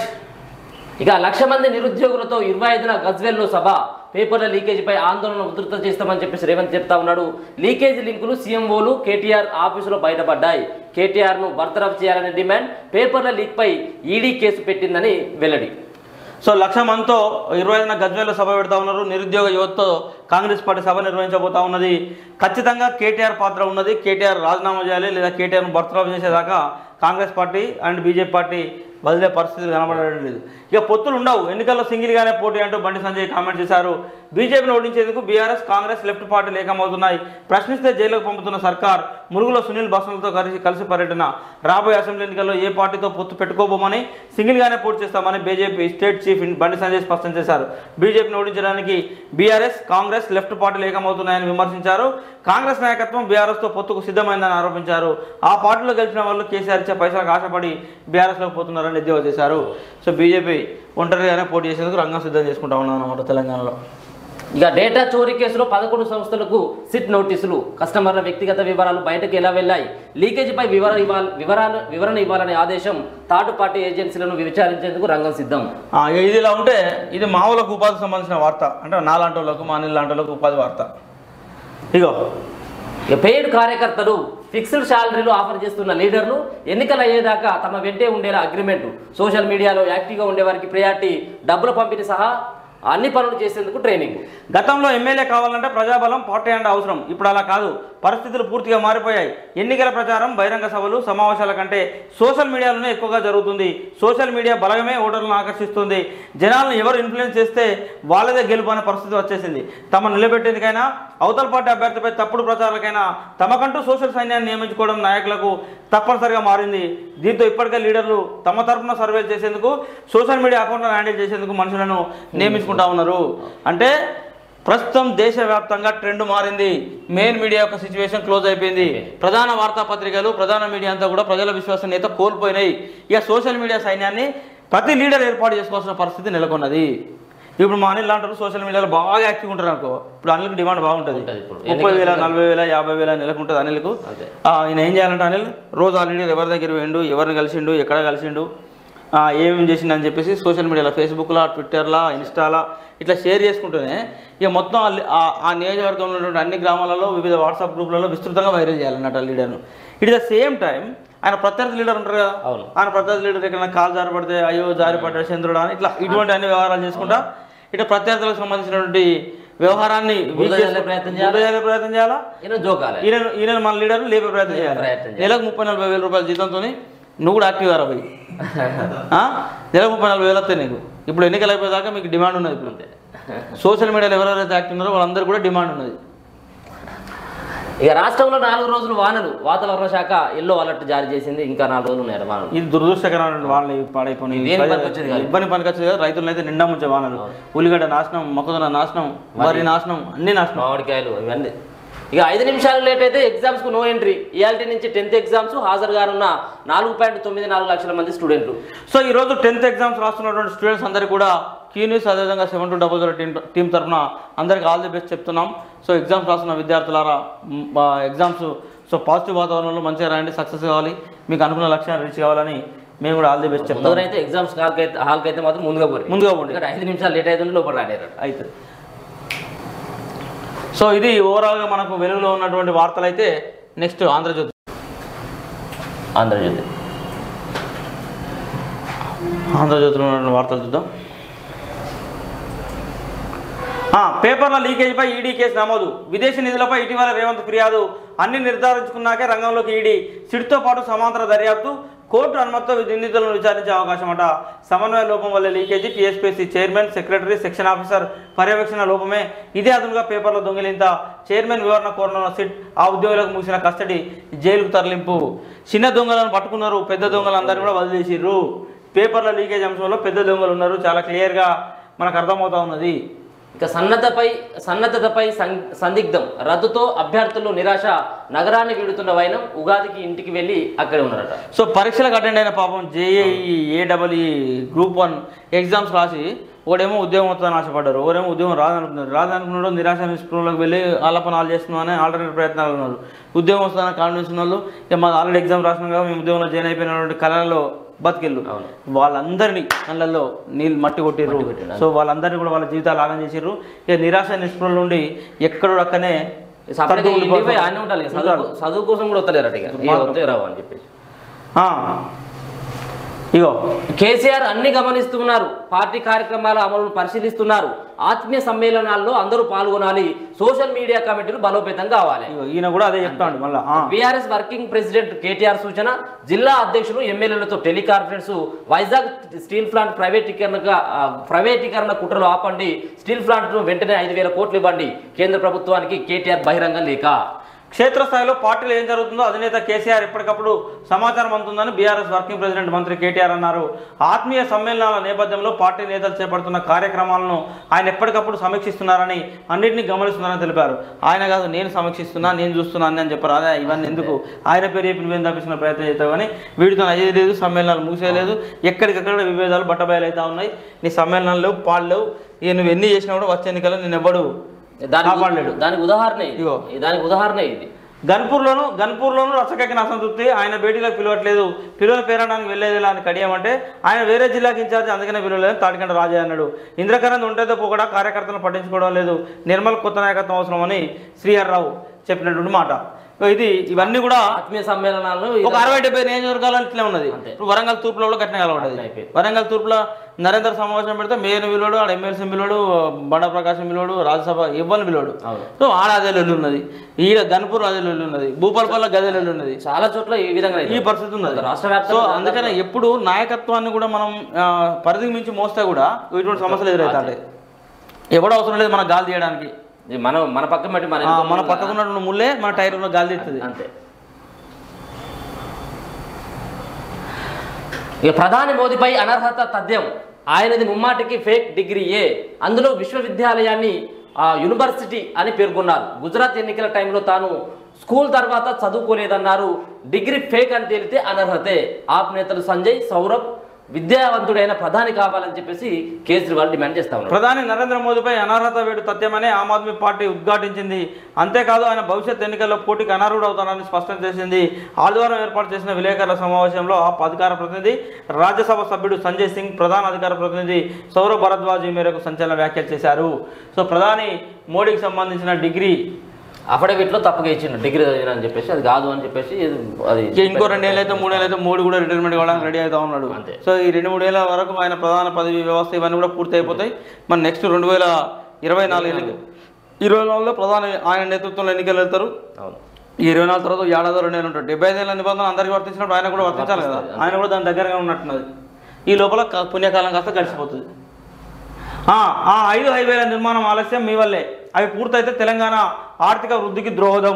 [SPEAKER 2] ఇక లక్ష మంది నిరుద్యోగులతో ఇరవై ఐదున గజ్వెల్లో సభ పేపర్ల లీకేజీపై ఆందోళన ఉధృతం చేస్తామని చెప్పేసి రేవంత్ చెప్తా ఉన్నాడు లీకేజీ లింకులు సీఎంఓలు కేటీఆర్ ఆఫీసులో బయటపడ్డాయి కేటీఆర్ ను బర్తరఫ్ చేయాలనే డిమాండ్ పేపర్ల లీక్ పై ఈడీ కేసు పెట్టిందని వెల్లడి
[SPEAKER 1] సో లక్ష మందితో ఇరవై ఐదున గజ్వేల్లో సభ పెడతా ఉన్నారు నిరుద్యోగ యువతతో కాంగ్రెస్ పార్టీ సభ నిర్వహించబోతా ఉన్నది ఖచ్చితంగా కేటీఆర్ పాత్ర ఉన్నది కేటీఆర్ రాజీనామా చేయాలి లేదా కేటీఆర్ను బర్తరఫ్ చేసేదాకా Congress party and BJP party వదిలే పరిస్థితులు కనబడడం లేదు ఇక పొత్తులు ఉండవు ఎన్నికల్లో సింగిల్గానే పోటీ అంటూ బండి సంజయ్ కామెంట్ చేశారు బీజేపీని ఓడించేందుకు బీఆర్ఎస్ కాంగ్రెస్ లెఫ్ట్ పార్టీ ఏకమవుతున్నాయి ప్రశ్నిస్తే జైలుకు పంపుతున్న సర్కార్ మురుగులో సునీల్ బసంలతో కలిసి కలిసి పర్యటన రాబోయే అసెంబ్లీ ఎన్నికల్లో ఏ పార్టీతో పొత్తు పెట్టుకోబోమని సింగిల్గానే పోటీ చేస్తామని బీజేపీ స్టేట్ చీఫ్ బండి సంజయ్ స్పష్టం చేశారు బీజేపీని ఓడించడానికి బీఆర్ఎస్ కాంగ్రెస్ లెఫ్ట్ పార్టీలు ఏకమవుతున్నాయని విమర్శించారు కాంగ్రెస్ నాయకత్వం బీఆర్ఎస్తో పొత్తుకు సిద్ధమైందని ఆరోపించారు ఆ పార్టీలో గెలిచిన వాళ్ళు కేసీఆర్ ఇచ్చే పైసలకు ఆశపడి బీఆర్ఎస్లోకి పోతున్నారని ఎద్దేవా చేశారు సో బీజేపీ ఒంటరిగానే పోటీ చేసేందుకు రంగం సిద్ధం చేసుకుంటా ఉన్నాం అన్నమాట తెలంగాణలో
[SPEAKER 2] ఇక డేటా చోరీ కేసులో పదకొండు సంస్థలకు సిట్ నోటీసులు కస్టమర్ల వ్యక్తిగత వివరాలు బయటకు ఎలా వెళ్ళాయి లీకేజీపై వివరణ ఇవ్వాలి వివరాలు వివరణ ఇవ్వాలనే ఆదేశం థర్డ్ పార్టీ ఏజెన్సీలను విచారించేందుకు రంగం సిద్ధం
[SPEAKER 1] ఆ, ఇక ఇది ఇలా ఉంటే ఇది మామూలకు ఉపాధికి సంబంధించిన వార్త అంటే నాలాంటి వాళ్ళకు మా లాంటి వాళ్ళకు ఉపాధి వార్త ఇగో
[SPEAKER 2] ఇక పెయిడ్ కార్యకర్తలు ఫిక్స్డ్ శాలరీలు ఆఫర్ చేస్తున్న లీడర్లు ఎన్నికలు అయ్యేదాకా తమ వెంటే ఉండేలా అగ్రిమెంట్ సోషల్ మీడియాలో యాక్టివ్గా ఉండే వారికి ప్రయారిటీ డబ్బుల పంపిణీ సహా అన్ని పనులు చేసేందుకు ట్రైనింగ్
[SPEAKER 1] గతంలో ఎమ్మెల్యే కావాలంటే ప్రజాబలం పార్టీ అండ్ అవసరం ఇప్పుడు అలా కాదు పరిస్థితులు పూర్తిగా మారిపోయాయి ఎన్నికల ప్రచారం బహిరంగ సభలు సమావేశాల కంటే సోషల్ మీడియాలోనే ఎక్కువగా జరుగుతుంది సోషల్ మీడియా బలమే ఓటర్లను ఆకర్షిస్తుంది జనాలను ఎవరు ఇన్ఫ్లుయెన్స్ చేస్తే వాళ్ళదే గెలుపు అనే పరిస్థితి వచ్చేసింది తమ నిలబెట్టేందుకైనా అవతల పార్టీ అభ్యర్థిపై తప్పుడు ప్రచారాలకైనా తమకంటూ సోషల్ సైన్యాన్ని నియమించుకోవడం నాయకులకు తప్పనిసరిగా మారింది దీంతో ఇప్పటికే లీడర్లు తమ తరపున సర్వేలు చేసేందుకు సోషల్ మీడియా అకౌంట్లను హ్యాండిల్ చేసేందుకు మనుషులను నియమించుకుంటా ఉన్నారు అంటే ప్రస్తుతం దేశవ్యాప్తంగా ట్రెండ్ మారింది మెయిన్ మీడియా యొక్క సిచ్యువేషన్ క్లోజ్ అయిపోయింది ప్రధాన వార్తాపత్రికలు ప్రధాన మీడియా అంతా కూడా ప్రజల విశ్వసనీయత కోల్పోయినాయి ఇక సోషల్ మీడియా సైన్యాన్ని ప్రతి లీడర్ ఏర్పాటు చేసుకోవాల్సిన పరిస్థితి నెలకొన్నది ఇప్పుడు మా అనిల్ లాంటి సోషల్ మీడియాలో బాగా యాక్టివ్ ఉంటారు అనుకో ఇప్పుడు అనిల్కి డిమాండ్ బాగుంటుంది
[SPEAKER 2] ఉంటది ఇప్పుడు.
[SPEAKER 1] ముప్పై వేల నలభై వేల యాభై వేల నెలకు ఉంటుంది అనిల్కు
[SPEAKER 2] అదే.
[SPEAKER 1] ఆ, ఈయన ఏం చేయాలంటే అనిల్ రోజు ఆల్రెడీ ఎవరి దగ్గర పోయిండు ఎవరిని కలిసిండు ఎక్కడ కలిసిండు ఆ, ఏమేమి చేసిండు అని చెప్పేసి సోషల్ మీడియాలో ఫేస్బుక్లో ట్విట్టర్లో ఇన్స్టాలో ఇట్లా షేర్ చేసుకుంటూనే ఇక మొత్తం ఆ- ఆ- ఆ నియోజకవర్గంలో ఉన్నటువంటి అన్ని గ్రామాలలో వివిధ వాట్సాప్ గ్రూపులలో విస్తృతంగా వైరల్ చేయాలన్నట్టు ఆ లీడర్ను ఇట్ ద సేమ్ టైం ఆయన ప్రత్యర్థి లీడర్ ఉంటారు కదా
[SPEAKER 2] అవును.
[SPEAKER 1] ఆయన ప్రత్యర్థి లీడర్ ఎక్కడైనా కాలు జారి పడితే అయ్యో జారి పడ్డాడు చంద్రుడు అని ఇట్లా ఇటువంటి అన్ని వ్యవహారాలు చేసుకుంటా ఇటు ప్రత్యర్థులకు సంబంధించినటువంటి వ్యవహారాన్ని
[SPEAKER 2] బురద
[SPEAKER 1] వీక్
[SPEAKER 2] జల్లే ప్రయత్నం చేయాలా?
[SPEAKER 1] బురద జల్లే ప్రయత్నం చేయాలా
[SPEAKER 2] ఈయన జోకాలే
[SPEAKER 1] ఈయన ఈయన మన లీడర్ లేపే ప్రయత్నం చేయాలి
[SPEAKER 2] ప్రయత్నం చేయాలి.
[SPEAKER 1] నెలకు ముప్పై నలభై వేల రూపాయల జీతంతో నువ్వు కూడా యాక్టివ్ రా పోయి ఆ? నెలకు ముప్పై నలభై వేలు వస్తాయి నీకు ఇప్పుడు ఎన్నికలు అయిపోయేదాకా మీకు డిమాండ్ ఉన్నది ఇప్పుడు సోషల్ మీడియాలో ఎవరెవరైతే యాక్టివ్ ఉన్నారో వాళ్ళందరూ కూడా డిమాండ్ ఉన్నది
[SPEAKER 2] ఇక రాష్ట్రంలో నాలుగు రోజులు వానలు వాతావరణ శాఖ ఎల్లో అలర్ట్ జారీ చేసింది ఇంకా నాలుగు రోజులు ఉన్నాయి వానలు
[SPEAKER 1] ఇది దురదృష్టకరమైన వాళ్ళని పాడైపోయినాయి
[SPEAKER 2] దేనికి పనికొచ్చేది కాదు.
[SPEAKER 1] ఇబ్బంది పనికొచ్చేది కదా రైతులను అయితే నిండా ముంచే వానలు ఉల్లిగడ్డ నాశనం మొక్కజొన్న నాశనం వరి నాశనం అన్ని నాశనం
[SPEAKER 2] మామిడికాయలు ఇవన్నీ ఇక ఐదు నిమిషాలు లేట్ అయితే ఎగ్జామ్స్ కు నో ఎంట్రీ ఇయాల్టీ నుంచి టెన్త్ ఎగ్జామ్స్ హాజరు కానున్న నాలుగు పాయింట్ తొమ్మిది నాలుగు లక్షల మంది స్టూడెంట్లు
[SPEAKER 1] సో ఈ రోజు టెన్త్ ఎగ్జామ్స్ రాస్తున్నటువంటి స్టూడెంట్స్ అందరికీ కూడా క్యూ న్యూస్ అదేవిధంగా seven two double zero team team తరఫున అందరికీ ఆల్ ది బెస్ట్ చెప్తున్నాం సో ఎగ్జామ్స్ రాస్తున్న విద్యార్థులారా మ్, ఆ, ఎగ్జామ్స్ సో పాజిటివ్ వాతావరణంలో మంచిగా రాయండి సక్సెస్ కావాలి మీకు అనుకున్న లక్ష్యాన్ని రీచ్ కావాలని మేము కూడా ఆల్ ది బెస్ట్ చెప్తాం
[SPEAKER 2] ముందుగా అయితే ఎగ్జామ్స్ హాల్కి అయితే హాల్కి అయితే మాత్రం ముందుగా పోయి
[SPEAKER 1] ముందుగా పోండి
[SPEAKER 2] ఇక్కడ ఐదు నిమిషాలు లేట్ అయితే లోపల రాలేరు
[SPEAKER 1] అవుతుంది సో ఇది ఓవరాల్గా మనకు వెలుగులో ఉన్నటువంటి వార్తలు అయితే నెక్స్ట్ ఆంధ్రజ్యోతి
[SPEAKER 2] ఆంధ్రజ్యోతి
[SPEAKER 1] ఆంధ్రజ్యోతిలో ఉన్నటువంటి వార్తలు చూద్దాం ఆ, పేపర్ల లీకేజీపై ఈడీ కేసు నమోదు విదేశీ నిధులపై ఇటీవల రేవంత్ ఫిర్యాదు అన్ని నిర్ధారించుకున్నాకే రంగంలోకి ఈడీ సిట్తో పాటు సమాంతర దర్యాప్తు కోర్టు అనుమతితో నిందితులను విచారించే అవకాశం అట సమన్వయ లోపం వల్ల leakage TSPC chairman secretary section officer పర్యవేక్షణ లోపమే ఇదే అదునుగా పేపర్ల దొంగిలింత చైర్మన్ వివరణ కోరనున్న సిట్ ఆ ఉద్యోగులకు ముగిసిన కస్టడీ జైలుకు తరలింపు చిన్న దొంగలను పట్టుకున్నారు పెద్ద దొంగలందరినీ కూడా వదిలేసిర్రు పేపర్ల లీకేజ్ అంశంలో పెద్ద దొంగలు ఉన్నారు చాలా క్లియర్గా మనకు అర్థమవుతా ఉన్నది
[SPEAKER 2] ఇక సన్నద్ధపై సన్నద్ధతపై సం- సందిగ్ధం రద్దుతో అభ్యర్థులు నిరాశ నగరాన్ని వీడుతున్న వైనం ఉగాదికి ఇంటికి వెళ్ళి అక్కడే ఉన్నారట
[SPEAKER 1] సో పరీక్షలకు అటెండ్ అయిన పాపం JAE A double E group one exams రాసి ఒకడేమో ఉద్యోగం వస్తుందని ఆశపడ్డారు ఒకరేమో ఉద్యోగం రాదనుకున్నారు రాదనుకున్నాడు నిరాశ నిస్పృహలోకి వెళ్ళి ఆలపనాలు చేస్తున్నామని ఆల్టర్నేట్ ప్రయత్నాలు ఉన్నారు ఉద్యోగం వస్తుందని కాన్ఫిడెన్స్ ఉన్న వాళ్ళు ఇక మాకు ఆల్రెడీ ఎగ్జామ్ రాసినాం కదా మేము ఉద్యోగంలో జాయిన్ అయిపోయినటువంటి కళలలో బతికిళ్ళు
[SPEAKER 2] అవును.
[SPEAKER 1] వాళ్ళందరినీ కళ్ళల్లో నీళ్ళు మట్టి కొట్టిర్రు సో వాళ్ళందరినీ కూడా వాళ్ళ జీవితాలు ఆగం చేసిర్రు ఇక నిరాశ నిస్పృహల నుండి ఎక్కడో అక్కనే
[SPEAKER 2] సపరేట్గా
[SPEAKER 1] సర్దుకుంటూ
[SPEAKER 2] ఇంటికి పోయి
[SPEAKER 1] పోతారు.
[SPEAKER 2] ఆయన ఉండాలి చదువు చదువు కోసం కూడా వస్తలేరట ఇక ఏ వస్తే రావు అని చెప్పేసి
[SPEAKER 1] ఆ. ఇగో
[SPEAKER 2] కేసీఆర్ అన్ని గమనిస్తున్నారు పార్టీ కార్యక్రమాల అమలును పరిశీలిస్తున్నారు ఆత్మీయ సమ్మేళనాల్లో అందరూ పాల్గొనాలి సోషల్ మీడియా కమిటీలు బలోపేతం కావాలి
[SPEAKER 1] ఇగో ఈయన కూడా అదే చెప్తాడు మళ్ళా ఆ.
[SPEAKER 2] బీఆర్ఎస్ వర్కింగ్ ప్రెసిడెంట్ కేటీఆర్ సూచన జిల్లా అధ్యక్షులు ఎమ్మెల్యేలతో టెలికాన్ఫరెన్స్ వైజాగ్ స్టీల్ ప్లాంట్ ప్రైవేటీకరణ ప్రైవేటీకరణ కుట్రలు ఆపండి స్టీల్ ప్లాంట్ వెంటనే ఐదు వేల కోట్లు ఇవ్వండి కేంద్ర ప్రభుత్వానికి కేటీఆర్ బహిరంగ లేఖ
[SPEAKER 1] క్షేత్రస్థాయిలో పార్టీలో ఏం జరుగుతుందో అధినేత కేసీఆర్ ఎప్పటికప్పుడు సమాచారం అందుతుందని బీఆర్ఎస్ వర్కింగ్ ప్రెసిడెంట్ మంత్రి కేటీఆర్ అన్నారు ఆత్మీయ సమ్మేళనాల నేపథ్యంలో పార్టీ నేతలు చేపడుతున్న కార్యక్రమాలను ఆయన ఎప్పటికప్పుడు సమీక్షిస్తున్నారని అన్నింటినీ గమనిస్తున్నారని తెలిపారు ఆయన కాదు నేను సమీక్షిస్తున్నా నేను చూస్తున్నాను అని చెప్పారు అదే ఇవన్నీ ఎందుకు ఆయన పేరు చెప్పి నువ్వేం తప్పించిన ప్రయత్నం చేస్తావు కానీ వీటితో అయ్యేది లేదు సమ్మేళనాలు మూసేయలేదు ఎక్కడికక్కడ విభేదాలు బట్టబయలు అవుతా ఉన్నాయి నీ సమ్మేళనాలు లేవు పాలు లేవు ఇక నువ్వు ఎన్ని చేసినా కూడా వచ్చే ఎన్నికల్లో నేను ఎవ్వడు
[SPEAKER 2] దానికి
[SPEAKER 1] కాపాడలేడు.
[SPEAKER 2] దానికి ఉదాహరణ ఇది.
[SPEAKER 1] ఇగో.
[SPEAKER 2] దానికి ఉదాహరణ ఇది
[SPEAKER 1] గన్పూర్లోను గన్పూర్లోను రసకెక్కిన అసంతృప్తి ఆయన భేటీలకు పిలవట్లేదు పిలువని పేరడానికి వెళ్ళేదిలా అని కడియామంటే ఆయన వేరే జిల్లాకి ఇన్ఛార్జ్ అందుకనే పిలవలేదు తాటికంట రాజా అన్నాడు ఇంద్రకరణ్ ఉంటేదో పోకడా కార్యకర్తలను పట్టించుకోవడం లేదు నిర్మల్ కొత్త నాయకత్వం అవసరమని శ్రీహర్రావు చెప్పినటువంటి మాట ఇది ఇవన్నీ కూడా
[SPEAKER 2] ఆత్మీయ సమ్మేళనాలను
[SPEAKER 1] ఒక అరవై డెబ్బై నియోజకవర్గాల్లో ఇట్లే ఉన్నది
[SPEAKER 2] అంతే.
[SPEAKER 1] ఇప్పుడు వరంగల్ తూర్పులో కూడా కట్టిన కలవడది
[SPEAKER 2] అట్లా అయిపోయింది.
[SPEAKER 1] వరంగల్ తూర్పులో నరేంద్ర సమావేశం పెడితే మేయర్ పిలువడు ఆడ ఎమ్మెల్సీ పిలువడు బండ ప్రకాశం పిలువడు రాజ్యసభ ఇవ్వని పిలువడు
[SPEAKER 2] అవును.
[SPEAKER 1] సో ఆడ అదే లొల్లి ఉన్నది ఈడ గన్పూర్ అదే లొల్లి ఉన్నది భూపాలపల్లి గదే లొల్లి ఉన్నది
[SPEAKER 2] చాలా చోట్ల ఈ విధంగా
[SPEAKER 1] ఈ పరిస్థితి ఉన్నది
[SPEAKER 2] రాష్ట్ర
[SPEAKER 1] సో
[SPEAKER 2] వ్యాప్తంగా
[SPEAKER 1] అందుకనే ఎప్పుడు నాయకత్వాన్ని కూడా మనం ఆ, పరిధికి మించి మోస్తే కూడా ఇటువంటి సమస్యలు ఎదురవుతాయి ఎవడో అవసరం లేదు మన గాలి తీయడానికి
[SPEAKER 2] ఇది మనం మన పక్కన పెట్టి మన
[SPEAKER 1] ఆ, మన పక్కకున్నటువంటి ముల్లే మన టైర్లో గాలి తీస్తుంది
[SPEAKER 2] అంతే ఇక ప్రధాని మోదీపై అనర్హత తథ్యం ఆయనది ముమ్మాటికి ఫేక్ డిగ్రీయే అందులో విశ్వవిద్యాలయాన్ని ఆ, యూనివర్సిటీ అని పేర్కొన్నారు గుజరాత్ ఎన్నికల టైంలో తాను స్కూల్ తర్వాత చదువుకోలేదన్నారు డిగ్రీ ఫేక్ అని తేలితే అనర్హతే ఆప్ నేతలు సంజయ్ సౌరభ్ విద్యావంతుడైన ప్రధాని కావాలని చెప్పేసి కేజ్రీవాల్ డిమాండ్ చేస్తా ఉన్నారు
[SPEAKER 1] ప్రధాని నరేంద్ర మోదీపై అనర్హత వేటు తథ్యమని ఆమ్ ఆద్మీ పార్టీ ఉద్ఘాటించింది అంతేకాదు ఆయన భవిష్యత్ ఎన్నికల్లో పోటీకి అనర్హుడు అవుతానని స్పష్టం చేసింది ఆదివారం ఏర్పాటు చేసిన విలేకరుల సమావేశంలో ఆప్ అధికార ప్రతినిధి రాజ్యసభ సభ్యుడు సంజయ్ సింగ్ ప్రధాన అధికార ప్రతినిధి సౌరవ్ భరద్వాజ్ ఈ మేరకు సంచలన వ్యాఖ్యలు చేశారు సో ప్రధాని మోడీకి సంబంధించిన డిగ్రీ
[SPEAKER 2] అఫిడవిట్ లో తప్పుగా ఇచ్చిండు డిగ్రీ చదివిన అని చెప్పేసి అది కాదు అని చెప్పేసి ఇది- అది
[SPEAKER 1] ఇక ఇంకో రెండేళ్ళు అయితే మూడేళ్ళు అయితే మూడు కూడా రిటైర్మెంట్ కావడానికి రెడీ అవుతా ఉన్నాడు
[SPEAKER 2] అంతే.
[SPEAKER 1] సో ఈ రెండు మూడేళ్ల వరకు ఆయన ప్రధాన పదవి వ్యవస్థ ఇవన్నీ కూడా పూర్తి అయిపోతాయి మన నెక్స్ట్ రెండు వేల ఇరవై నాలుగు ఎన్నిక ఇరవై నాలుగులో ప్రధాని ఆయన నేతృత్వంలో ఎన్నికలు వెళ్తారు
[SPEAKER 2] అవును
[SPEAKER 1] ఈ ఇరవై నాలుగు తర్వాత ఏడాది రెండు నెలలు ఉంటాడు డెబ్బై ఐదేళ్ళ నిబంధన అందరికీ వర్తించినప్పుడు ఆయన కూడా వర్తించాలి కదా ఆయన కూడా దాని దగ్గరగా ఉన్నట్టున్నది ఈ లోపల క- పుణ్యకాలం కాస్త గడిచిపోతుంది ఆ, ఆ ఐదు హైవేల నిర్మాణం ఆలస్యం మీ వల్లే అవి పూర్తయితే తెలంగాణ ఆర్థిక వృద్ధికి ద్రోహదం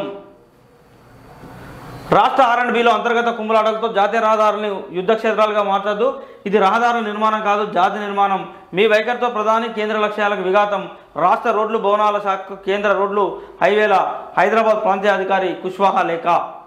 [SPEAKER 1] రాష్ట్ర ఆర్ అండ్ బిలో అంతర్గత కుమ్ములాటలతో జాతీయ రహదారులను యుద్ధ క్షేత్రాలుగా మార్చొద్దు ఇది రహదారుల నిర్మాణం కాదు జాతి నిర్మాణం మీ వైఖరితో ప్రధాని కేంద్ర లక్ష్యాలకు విఘాతం రాష్ట్ర రోడ్లు భవనాల శాఖ కేంద్ర రోడ్లు హైవేల హైదరాబాద్ ప్రాంతీయ అధికారి కుష్వాహా లేఖ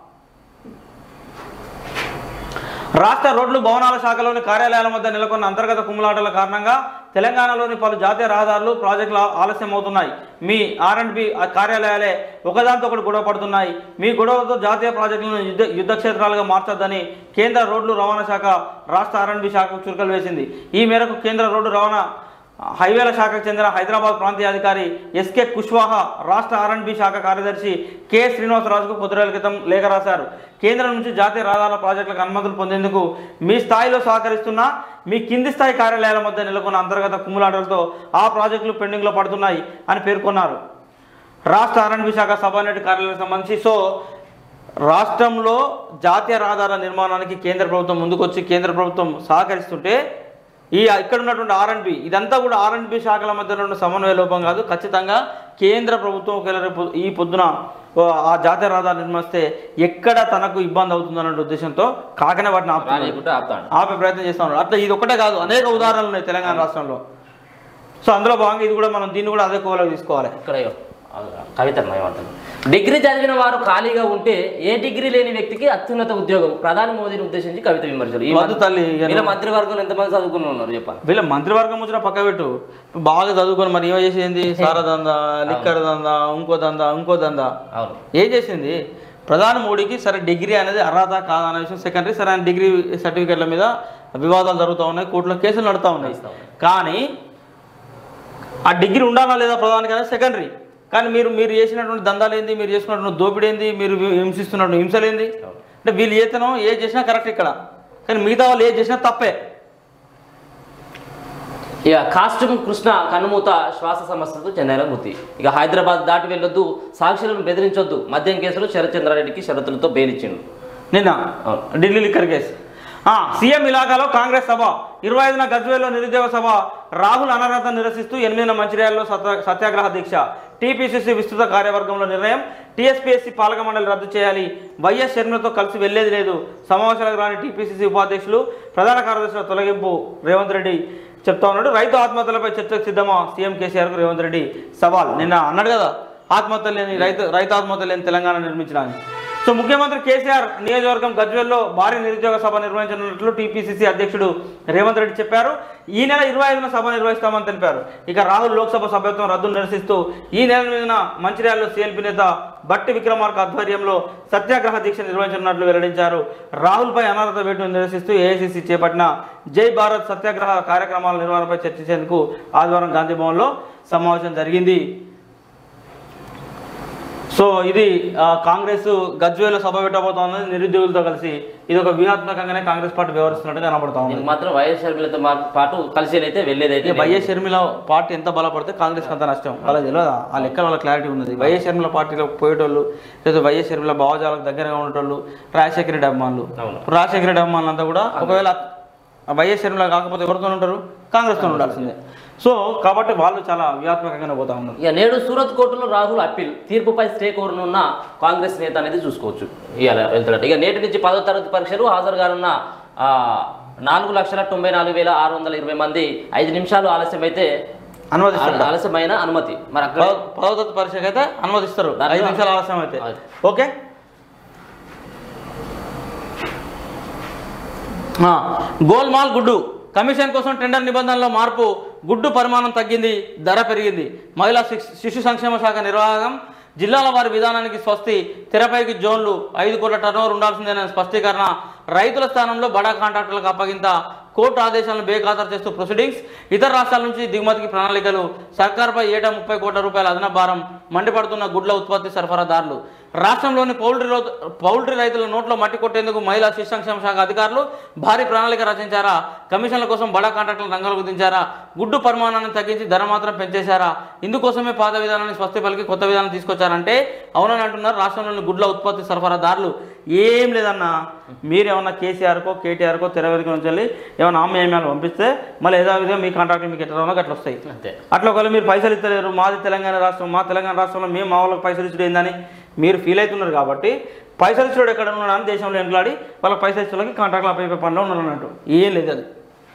[SPEAKER 1] రాష్ట్ర రోడ్లు భవనాల శాఖలోని కార్యాలయాల మధ్య నెలకొన్న అంతర్గత కుమ్ములాటల కారణంగా తెలంగాణలోని పలు జాతీయ రహదారులు ప్రాజెక్టులు ఆలస్యం అవుతున్నాయి మీ ఆర్ అండ్ బి కార్యాలయాలే ఒకదాంతో ఒకటి గొడవ పడుతున్నాయి మీ గొడవతో జాతీయ ప్రాజెక్టులను యుద్ధ యుద్ధ క్షేత్రాలుగా మార్చొద్దని కేంద్ర రోడ్లు రవాణా శాఖ రాష్ట్ర ఆర్ అండ్ బి శాఖకు చురుకలు వేసింది ఈ మేరకు కేంద్ర రోడ్డు రవాణా హైవేల శాఖకు చెందిన హైదరాబాద్ ప్రాంతీయ అధికారి ఎస్కే కుష్వాహా రాష్ట్ర ఆర్ఎండ్బి శాఖ కార్యదర్శి కె శ్రీనివాసరాజుకు కొద్ది రోజుల క్రితం లేఖ రాశారు కేంద్రం నుంచి జాతీయ రహదారుల ప్రాజెక్టులకు అనుమతులు పొందేందుకు మీ స్థాయిలో సహకరిస్తున్న మీ కింది స్థాయి కార్యాలయాల మధ్య నెలకొన్న అంతర్గత కుమ్ములాటలతో ఆ ప్రాజెక్టులు పెండింగ్లో పడుతున్నాయి అని పేర్కొన్నారు రాష్ట్ర ఆర్ఎండ్బి శాఖ సబార్డినేట్ కార్యాలయానికి సంబంధించి సో రాష్ట్రంలో జాతీయ రహదారుల నిర్మాణానికి కేంద్ర ప్రభుత్వం ముందుకొచ్చి కేంద్ర ప్రభుత్వం సహకరిస్తుంటే ఈ ఇక్కడ ఉన్నటువంటి ఆర్ఎండ్బి ఇదంతా కూడా ఆర్ఎండ్బి శాఖల మధ్య ఉన్న సమన్వయ లోపం కాదు ఖచ్చితంగా కేంద్ర ప్రభుత్వం ఒకవేళ రేపు ఈ పొద్దున ఓ, ఆ జాతీయ రహదారులు నిర్మిస్తే ఎక్కడ తనకు ఇబ్బంది అవుతుందన్న ఉద్దేశంతో కాకనే వాటిని ఆపుతున్నారు
[SPEAKER 2] రానికుంటే ఆపుతాడు
[SPEAKER 1] ఆపే ప్రయత్నం చేస్తా ఉన్నారు అట్లా ఇది ఒకటే కాదు అనేక ఉదాహరణలు ఉన్నాయి తెలంగాణ రాష్ట్రంలో సో అందులో భాగంగా ఇది కూడా మనం దీన్ని కూడా అదే కోవలోకి తీసుకోవాలి
[SPEAKER 2] ఇక్కడ కవిత ఏమంటారు డిగ్రీ చదివిన వారు ఖాళీగా ఉంటే ఏ డిగ్రీ లేని వ్యక్తికి అత్యున్నత ఉద్యోగం ప్రధాని మోదీని ఉద్దేశించి కవిత విమర్శలు ఈ
[SPEAKER 1] వద్దు తల్లి ఇక
[SPEAKER 2] వీళ్ళ మంత్రివర్గంలో ఎంతమంది చదువుకుని ఉన్నారు చెప్పాలి
[SPEAKER 1] వీళ్ళ మంత్రివర్గం వచ్చిన పక్క పెట్టు బాగా చదువుకొని మరి ఏమో చేసింది సారా దందా లిక్కర్ దందా ఇంకో దందా ఇంకో దందా
[SPEAKER 2] అవును
[SPEAKER 1] ఏం చేసింది ప్రధాని మోడీకి సరే డిగ్రీ అనేది అర్హత కాదా అనే విషయం సెకండరీ సరే ఆయన డిగ్రీ సర్టిఫికేట్ల మీద వివాదాలు జరుగుతూ ఉన్నాయి కోర్టులో కేసులు నడుతూ ఉన్నాయి
[SPEAKER 2] నడుస్తా ఉన్నాయి.
[SPEAKER 1] కానీ ఆ డిగ్రీ ఉండాలా లేదా ప్రధానికి అనేది సెకండరీ కానీ మీరు మీరు చేసినటువంటి దందాలు ఏంది మీరు చేసినటువంటి దోపిడీ ఏంది మీరు హింసిస్తున్నటువంటి హింసలేంది అంటే వీళ్ళు ఏతనం ఏ చేసినా కరెక్ట్ ఇక్కడ కానీ మిగతా వాళ్ళు ఏ చేసినా తప్పే
[SPEAKER 2] ఇక కాస్ట్యూమ్ కృష్ణ కన్నుమూత శ్వాస సమస్యలతో చెన్నైలో మృతి ఇక హైదరాబాద్ దాటి వెళ్ళొద్దు సాక్షులను బెదిరించొద్దు మద్యం కేసులో శరత్చంద్రారెడ్డికి షరతులతో బెయిల్ ఇచ్చిండు
[SPEAKER 1] నిన్న
[SPEAKER 2] అవును.
[SPEAKER 1] ఢిల్లీ లిక్కర్ కేసు ఆ, సీఎం ఇలాకాలో కాంగ్రెస్ సభ ఇరవై ఐదున గజ్వేల్లో నిరుద్యోగ సభ రాహుల్ అనర్హత నిరసిస్తూ ఎనిమిదిన మంచిర్యాలలో సత్య సత్యాగ్రహ దీక్ష టీపీసీసీ విస్తృత కార్యవర్గంలో నిర్ణయం టీఎస్పీఎస్సీ పాలక మండలి రద్దు చేయాలి వైఎస్ షర్మిలతో కలిసి వెళ్లేది లేదు సమావేశాలకు రాని టీపీసీసీ ఉపాధ్యక్షులు ప్రధాన కార్యదర్శుల తొలగింపు రేవంత్ రెడ్డి చెప్తా ఉన్నాడు రైతు ఆత్మహత్యలపై చర్చకు సిద్ధమా సీఎం కేసీఆర్కు రేవంత్ రెడ్డి సవాల్ నిన్న అన్నాడు కదా ఆత్మహత్య లేని రైతు రైతు ఆత్మహత్య లేని తెలంగాణ నిర్మించడానికి సో ముఖ్యమంత్రి కేసీఆర్ నియోజకవర్గం గజ్వేల్లో భారీ నిరుద్యోగ సభ నిర్వహించనున్నట్లు టీపీసీసీ అధ్యక్షుడు రేవంత్ రెడ్డి చెప్పారు ఈ నెల ఇరవై ఐదున సభ నిర్వహిస్తామని తెలిపారు ఇక రాహుల్ లోక్సభ సభ్యత్వం రద్దును నిరసిస్తూ ఈ నెల మీదన మంచిర్యాలలో సీఎల్పీ నేత బట్టి విక్రమార్క ఆధ్వర్యంలో సత్యాగ్రహ దీక్ష నిర్వహించనున్నట్లు వెల్లడించారు రాహుల్పై అనర్హత వేటును నిరసిస్తూ ఏఐసీసీ చేపట్టిన జై భారత్ సత్యాగ్రహ కార్యక్రమాల నిర్వహణపై చర్చించేందుకు ఆదివారం గాంధీ భవన్లో సమావేశం జరిగింది సో ఇది ఆ, కాంగ్రెస్ గజ్వేలో సభ పెట్టబోతోంది నిరుద్యోగులతో కలిసి ఇది ఒక వ్యూహాత్మకంగానే కాంగ్రెస్ పార్టీ వ్యవహరిస్తున్నట్టు కనబడతా ఉంది
[SPEAKER 2] దీనికి మాత్రం వైఎస్ షర్మిలతో మా- పాటు కలిసి అయితే వెళ్ళేదైతే
[SPEAKER 1] ఇక వైఎస్ షర్మిల పార్టీ ఎంత బలపడితే కాంగ్రెస్ అంత నష్టం వాళ్ళకి తెలియదా ఆ లెక్కల వాళ్ళ క్లారిటీ ఉన్నది వైఎస్ షర్మిల పార్టీలో పోయేటోళ్ళు లేదా వైఎస్ షర్మిల భావజాలకు దగ్గరగా ఉండేటోళ్ళు రాజశేఖర రెడ్డి అభిమానులు
[SPEAKER 2] అవును.
[SPEAKER 1] రాజశేఖర రెడ్డి అభిమానులు అంతా కూడా ఒకవేళ ఆ వైఎస్ షర్మిల కాకపోతే ఎవరితో ఉంటారు కాంగ్రెస్తో ఉండాల్సిందే సో కాబట్టి వాళ్ళు చాలా వ్యూహాత్మకంగానే పోతా ఉన్నారు
[SPEAKER 2] ఇక నేడు సూరత్ కోర్టులో రాహుల్ అప్పీల్ తీర్పుపై స్టే కోరనున్న కాంగ్రెస్ నేత అనేది చూసుకోవచ్చు ఇవాళ వెళ్తున్నాడు ఇక నేటి నుంచి పదో తరగతి పరీక్షలు హాజరు కానున్న ఆ, నాలుగు లక్షల తొంభై నాలుగు వేల ఆరు వందల ఇరవై మంది ఐదు నిమిషాలు ఆలస్యం అయితే
[SPEAKER 1] అనుమతిస్తారు
[SPEAKER 2] ఆలస్యమైన అనుమతి మరి అక్కడ
[SPEAKER 1] పదవ పదవ తరగతి పరీక్షకు అయితే అనుమతిస్తారు
[SPEAKER 2] దాంట్లో-
[SPEAKER 1] ఐదు నిమిషాలు ఆలస్యం అయితే
[SPEAKER 2] అది.
[SPEAKER 1] ఓకే ఆ, గోల్మాల్ గుడ్డు కమిషన్ కోసం టెండర్ నిబంధనలో మార్పు గుడ్డు పరిమాణం తగ్గింది ధర పెరిగింది మహిళా శిశు- శిశు సంక్షేమ శాఖ నిర్వాహకం జిల్లాల వారి విధానానికి స్వస్తి తెరపైకి జోన్లు ఐదు కోట్ల టర్నోవర్ ఉండాల్సిందేనని స్పష్టీకరణ రైతుల స్థానంలో బడా కాంట్రాక్టర్లకు అప్పగింత కోర్టు ఆదేశాలను బేఖాతరు చేస్తూ ప్రొసీడింగ్స్ ఇతర రాష్ట్రాల నుంచి దిగుమతికి ప్రణాళికలు సర్కార్పై ఏటా ముప్పై కోట్ల రూపాయల అదన భారం మండిపడుతున్న గుడ్ల ఉత్పత్తి సరఫరాదారులు రాష్ట్రంలోని పౌల్ట్రీ రో- పౌల్ట్రీ రైతుల నోట్లో మట్టి కొట్టేందుకు మహిళా శిశు సంక్షేమ శాఖ అధికారులు భారీ ప్రణాళిక రచించారా కమిషన్ల కోసం బడా కాంట్రాక్టులు రంగంలోకి దించారా గుడ్డు పరిమాణాన్ని తగ్గించి ధర మాత్రం పెంచేశారా ఇందుకోసమే పాత విధానాన్ని స్వస్తి పలికి కొత్త విధానం తీసుకొచ్చారంటే అవునని అంటున్నారు రాష్ట్రంలోని గుడ్ల ఉత్పత్తి సరఫరాదారులు ఏం లేదన్నా మీరేమన్నా కేసీఆర్కో కేటీఆర్కో తెరవేదిక నుంచి వెళ్ళి ఏమైనా ఆమ్యాలు పంపిస్తే మళ్ళీ యథావిధిగా మీ కాంట్రాక్ట్ మీకు ఎట్లా రావాలో అట్లా వస్తాయి
[SPEAKER 2] అంతే
[SPEAKER 1] అట్లా ఒకవేళ మీరు పైసలు ఇస్తలేరు మాది తెలంగాణ రాష్ట్రం మా తెలంగాణ రాష్ట్రంలో మేము మా వాళ్ళకి పైసలు ఇచ్చుడు ఏందని మీరు ఫీల్ అవుతున్నారు కాబట్టి పైసలు ఇచ్చుడు ఎక్కడ ఉన్నాడని దేశంలో ఎంట్లాడి వాళ్ళకి పైసలు ఇచ్చేవాళ్ళకి కాంట్రాక్ట్లు అప్పయ్యే పనిలో ఉన్నారు అన్నట్టు ఏం లేదు అది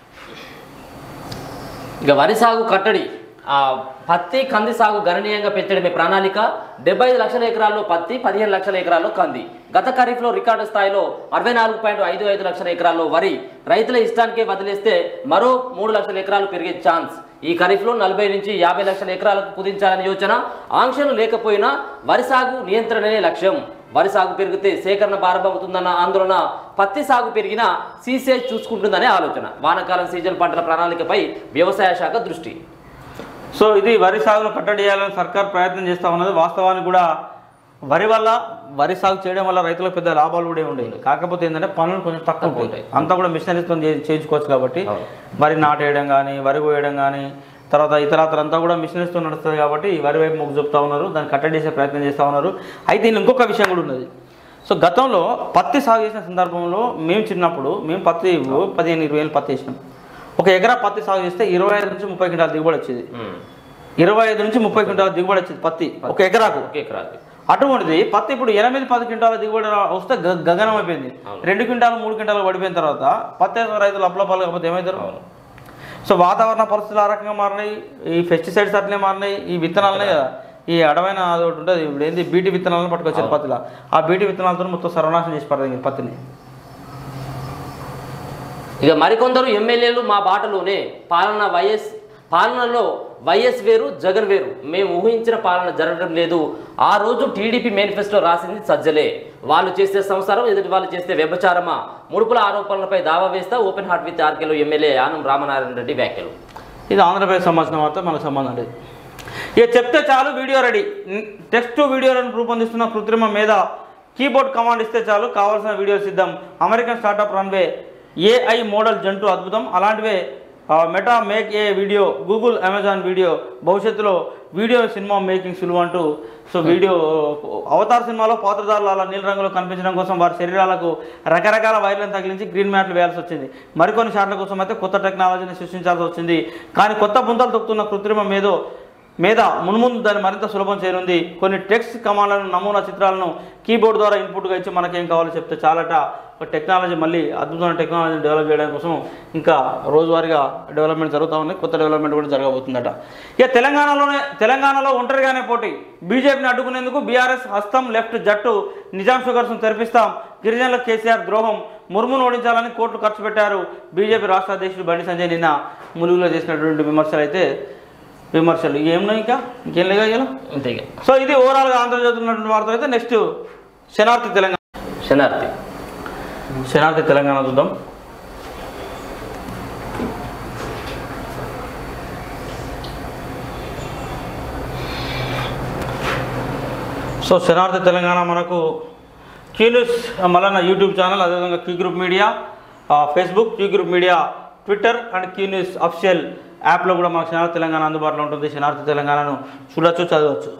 [SPEAKER 2] ఇక వరి సాగు కట్టడి ఆ పత్తి కంది సాగు గణనీయంగా పెంచడమే ప్రణాళిక డెబ్బై ఐదు లక్షల ఎకరాల్లో పత్తి పదిహేను లక్షల ఎకరాల్లో కంది గత ఖరీఫ్లో రికార్డు స్థాయిలో అరవై నాలుగు పాయింట్ ఐదు ఐదు లక్షల ఎకరాల్లో వరి రైతుల ఇష్టానికే వదిలేస్తే మరో మూడు లక్షల ఎకరాలు పెరిగే ఛాన్స్ ఈ ఖరీఫ్లో నలభై నుంచి యాభై లక్షల ఎకరాలకు కుదించాలని యోచన ఆంక్షలు లేకపోయినా వరి సాగు నియంత్రణనే లక్ష్యం వరి సాగు పెరిగితే సేకరణ భారమవుతుందన్న ఆందోళన పత్తి సాగు పెరిగినా సీసీఐ చూసుకుంటుందనే ఆలోచన వానాకాలం సీజన్ పంటల ప్రణాళికపై వ్యవసాయ శాఖ దృష్టి
[SPEAKER 1] సో ఇది వరి సాగును కట్టడి చేయాలని సర్కార్ ప్రయత్నం చేస్తూ ఉన్నది వాస్తవానికి కూడా వరి వల్ల వరి సాగు చేయడం వల్ల రైతులకు పెద్ద లాభాలు కూడా ఉండేవి కాకపోతే ఏంటంటే పనులు కొంచెం తక్కువ
[SPEAKER 2] తక్కువ
[SPEAKER 1] ఉంటాయి
[SPEAKER 2] ఉంటాయి.
[SPEAKER 1] అంతా కూడా మిషనరీస్తో చేయించుకోవచ్చు కాబట్టి
[SPEAKER 2] అవును.
[SPEAKER 1] వరి నాటేయడం కానీ వరి కోయడం కానీ తర్వాత ఇతరత్ర అంతా కూడా మిషనరీస్తో నడుస్తుంది కాబట్టి ఈ వరి వైపు మొగ్గు చూపుతా ఉన్నారు దాన్ని కట్టడి చేసే ప్రయత్నం చేస్తూ ఉన్నారు అయితే దీనిలో ఇంకొక విషయం కూడా ఉన్నది సో గతంలో పత్తి సాగు చేసిన సందర్భంలో మేము చిన్నప్పుడు మేము పత్తి పదిహేను ఇరవై వేలు పత్తి వేసినాం ఒక ఎకరా పత్తి సాగు చేస్తే ఇరవై ఐదు నుంచి ముప్పై క్వింటాల దిగుబడి వచ్చేది ఇరవై ఐదు నుంచి ముప్పై క్వింటాల దిగుబడి వచ్చేది పత్తి ఒక ఎకరాకు
[SPEAKER 2] ఒకే ఎకరాకి
[SPEAKER 1] అటువంటిది పత్తి ఇప్పుడు ఎనిమిది పది క్వింటాల దిగుబడి రా- వస్తే గ- గగనం అయిపోయింది
[SPEAKER 2] అవును.
[SPEAKER 1] రెండు క్వింటాలు మూడు క్వింటాలు పడిపోయిన తర్వాత పత్తి వేసిన రైతులు అప్లపాలు కాకపోతే ఏమవుతారు
[SPEAKER 2] అవును.
[SPEAKER 1] సో వాతావరణ పరిస్థితులు ఆ రకంగా మారినాయి ఈ పెస్టిసైడ్స్ అట్లే మారినాయి ఈ విత్తనాలనే కదా ఈ అడవైన అది ఒకటి ఉంటుంది ఇప్పుడు ఏంది బీటీ విత్తనాలను పట్టుకొచ్చారు పత్తిలో ఆ బీటీ విత్తనాలతో మొత్తం సర్వనాశనం చేసి పడుతుంది పత్తిని
[SPEAKER 2] ఇక మరికొందరు ఎమ్మెల్యేలు మా బాటలోనే పాలన వైఎస్ పాలనలో వైఎస్ వేరు జగన్ వేరు మేము ఊహించిన పాలన జరగడం లేదు ఆ రోజు టీడీపీ మేనిఫెస్టో రాసింది సజ్జలే వాళ్ళు చేస్తే సంసారం ఎదుటి వాళ్ళు చేస్తే వ్యభచారమా ముడుపుల ఆరోపణలపై దావా వేస్తా ఓపెన్ హార్ట్ విత్ ఆర్కేలో ఎమ్మెల్యే ఆనం రామనారాయణ రెడ్డి వ్యాఖ్యలు
[SPEAKER 1] ఇది ఆంధ్రప్రదేశ్ సంబంధించిన వార్త మనకు సంబంధం లేదు ఇక చెప్తే చాలు వీడియో రెడీ టెక్స్ట్ టు వీడియోలను రూపొందిస్తున్న కృత్రిమ మీద కీబోర్డ్ కమాండ్ ఇస్తే చాలు కావాల్సిన వీడియో సిద్ధం American startup runway AI model జంటు అద్భుతం అలాంటివే ఆ, Meta make a video Google Amazon video భవిష్యత్తులో వీడియో సినిమా మేకింగ్ సులువు అంటూ సో వీడియో అవతార్ సినిమాలో పాత్రధారులు అలా నీల రంగులో కనిపించడం కోసం వారి శరీరాలకు రకరకాల వైర్లను తగిలించి గ్రీన్ మ్యాట్లు వేయాల్సి వచ్చింది మరికొన్ని షాట్ల కోసం అయితే కొత్త టెక్నాలజీని సృష్టించాల్సి వచ్చింది కానీ కొత్త బుంతలు తొక్కుతున్న కృత్రిమ మేధో మీద మున్ముందు దాన్ని మరింత సులభం చేయనుంది కొన్ని టెక్స్ట్ కమాండ్లను నమూనా చిత్రాలను కీబోర్డ్ ద్వారా ఇన్పుట్గా ఇచ్చి మనకేం కావాలో చెప్తే చాలట ఒక టెక్నాలజీ మళ్ళీ అద్భుతమైన టెక్నాలజీని డెవలప్ చేయడం కోసం ఇంకా రోజువారీగా డెవలప్మెంట్ జరుగుతూ ఉంది కొత్త డెవలప్మెంట్ కూడా జరగబోతుందట ఇక తెలంగాణలోనే తెలంగాణలో ఒంటరిగానే పోటీ బీజేపీని అడ్డుకునేందుకు బీఆర్ఎస్ హస్తం లెఫ్ట్ జట్టు నిజాం షుగర్స్ను తెరిపిస్తాం గిరిజనులకు కేసీఆర్ ద్రోహం ముర్మును ఓడించాలని కోట్లు ఖర్చు పెట్టారు బీజేపీ రాష్ట్ర అధ్యక్షుడు బండి సంజయ్ నిన్న ములుగులో చేసినటువంటి విమర్శలు అయితే విమర్శలు ఏమున్నాయి ఇంకా ఇంకేం లేగా ఇలా
[SPEAKER 2] అంతే ఇక
[SPEAKER 1] సో ఇది ఓవరాల్గా ఆంధ్రజ్యోతి ఉన్నటువంటి వార్త అయితే నెక్స్ట్ శనార్థి తెలంగాణ
[SPEAKER 2] శనార్థి
[SPEAKER 1] శనార్థి తెలంగాణ చూద్దాం సో శనార్థి తెలంగాణ మనకు క్యూ న్యూస్ మళ్ళీ యూట్యూబ్ ఛానల్ అదేవిధంగా క్యూ గ్రూప్ మీడియా ఆ, Facebook Q group media Twitter and Q news official యాప్లో కూడా మనకు శనార్థి తెలంగాణ అందుబాటులో ఉంటుంది శనార్థి తెలంగాణను చూడొచ్చు చదవచ్చు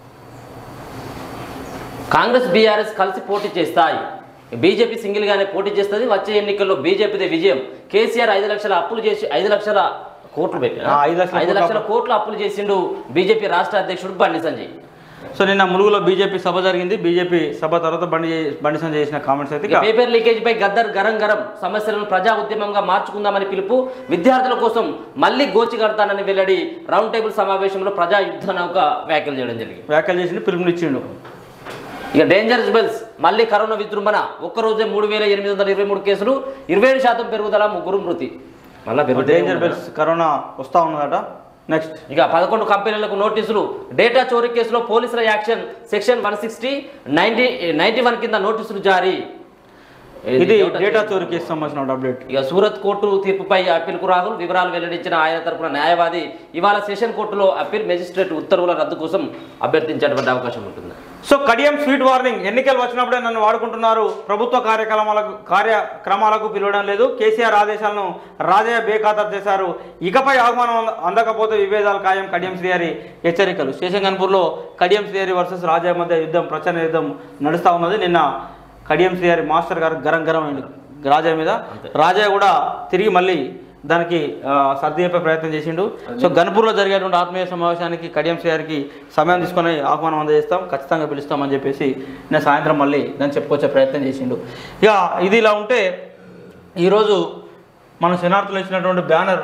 [SPEAKER 2] కాంగ్రెస్ బీఆర్ఎస్ కలిసి పోటీ చేస్తాయి బీజేపీ సింగిల్ గానే పోటీ చేస్తుంది వచ్చే ఎన్నికల్లో బీజేపీదే విజయం కేసీఆర్ ఐదు లక్షల అప్పులు చేసి ఐదు లక్షల కోట్లు పెట్టి
[SPEAKER 1] ఆ, ఐదు లక్షల
[SPEAKER 2] ఐదు
[SPEAKER 1] కోట్ల
[SPEAKER 2] లక్షల కోట్లు అప్పులు చేసిండు బీజేపీ రాష్ట్ర అధ్యక్షుడు బండి సంజయ్
[SPEAKER 1] సో నిన్న ములుగులో బీజేపీ సభ జరిగింది బీజేపీ సభ తర్వాత బండి బండి సంజయ్ చేసిన కామెంట్స్ అయితే
[SPEAKER 2] ఇక
[SPEAKER 1] ఇక
[SPEAKER 2] పేపర్ లీకేజ్ పై గద్దర్ గరం గరం సమస్యలను ప్రజా ఉద్యమంగా మార్చుకుందామని పిలుపు విద్యార్థుల కోసం మళ్ళీ గోచి కడతానని వెల్లడి రౌండ్ టేబుల్ సమావేశంలో ప్రజా యుద్ధ నౌక వ్యాఖ్యలు చేయడం జరిగింది
[SPEAKER 1] వ్యాఖ్యలు చేసి పిలుపునిచ్చిండు
[SPEAKER 2] ఇక డేంజరస్ బెల్స్ మళ్ళీ కరోనా విజృంభణ ఒక్క రోజే మూడు వేల ఎనిమిది వందల ఇరవై మూడు కేసులు ఇరవై ఏడు శాతం పెరుగుదల ముగ్గురు మృతి మళ్ళీ
[SPEAKER 1] డేంజర్ బెల్స్ కరోనా వస్తా ఉన్నదట నెక్స్ట్
[SPEAKER 2] ఇక పదకొండు కంపెనీలకు నోటీసులు డేటా చోరీ కేసులో పోలీసుల action section one sixty ninety ninety one కింద నోటీసులు జారీ
[SPEAKER 1] ఇది డేటా చోరీ కేసు సంబంధించిన అప్డేట్
[SPEAKER 2] ఇక సూరత్ కోర్టు తీర్పుపై అప్పీల్కు రాహుల్ వివరాలు వెల్లడించిన ఆయన తరపున న్యాయవాది ఇవాళ సెషన్ కోర్టులో అప్పీల్ మెజిస్ట్రేట్ ఉత్తర్వుల రద్దు కోసం అభ్యర్థించేటువంటి అవకాశం ఉంటుంది
[SPEAKER 1] సో కడియం స్వీట్ వార్నింగ్ ఎన్నికలు వచ్చినప్పుడే నన్ను వాడుకుంటున్నారు ప్రభుత్వ కార్యక్రమాలకు కార్యక్రమాలకు పిలవడం లేదు కేసీఆర్ ఆదేశాలను రాజయ్య బేఖాతరు చేశారు ఇకపై ఆహ్వానం అంద- అందకపోతే విభేదాలు ఖాయం కడియం శ్రీహరి హెచ్చరికలు శేషంగన్పూర్లో కడియం శ్రీహరి వర్సెస్ రాజయ్య మధ్య యుద్ధం ప్రచన్న యుద్ధం నడుస్తూ ఉన్నది నిన్న కడియం శ్రీహరి మాస్టర్ గారు గరం గరం అయింది రాజయ్య మీద రాజయ్య కూడా తిరిగి మళ్ళీ దానికి ఆ, సర్ది చెప్పే ప్రయత్నం చేసిండు సో గన్పూర్లో జరిగేటువంటి ఆత్మీయ సమావేశానికి కడియం శ్రీహరికి సమయం తీసుకొని ఆహ్వానం అందజేస్తాం ఖచ్చితంగా పిలుస్తామని చెప్పేసి నేను సాయంత్రం మళ్ళీ దాన్ని చెప్పుకొచ్చే ప్రయత్నం చేసిండు ఇక ఇది ఇలా ఉంటే ఈరోజు మన శనార్థులు ఇచ్చినటువంటి బ్యానర్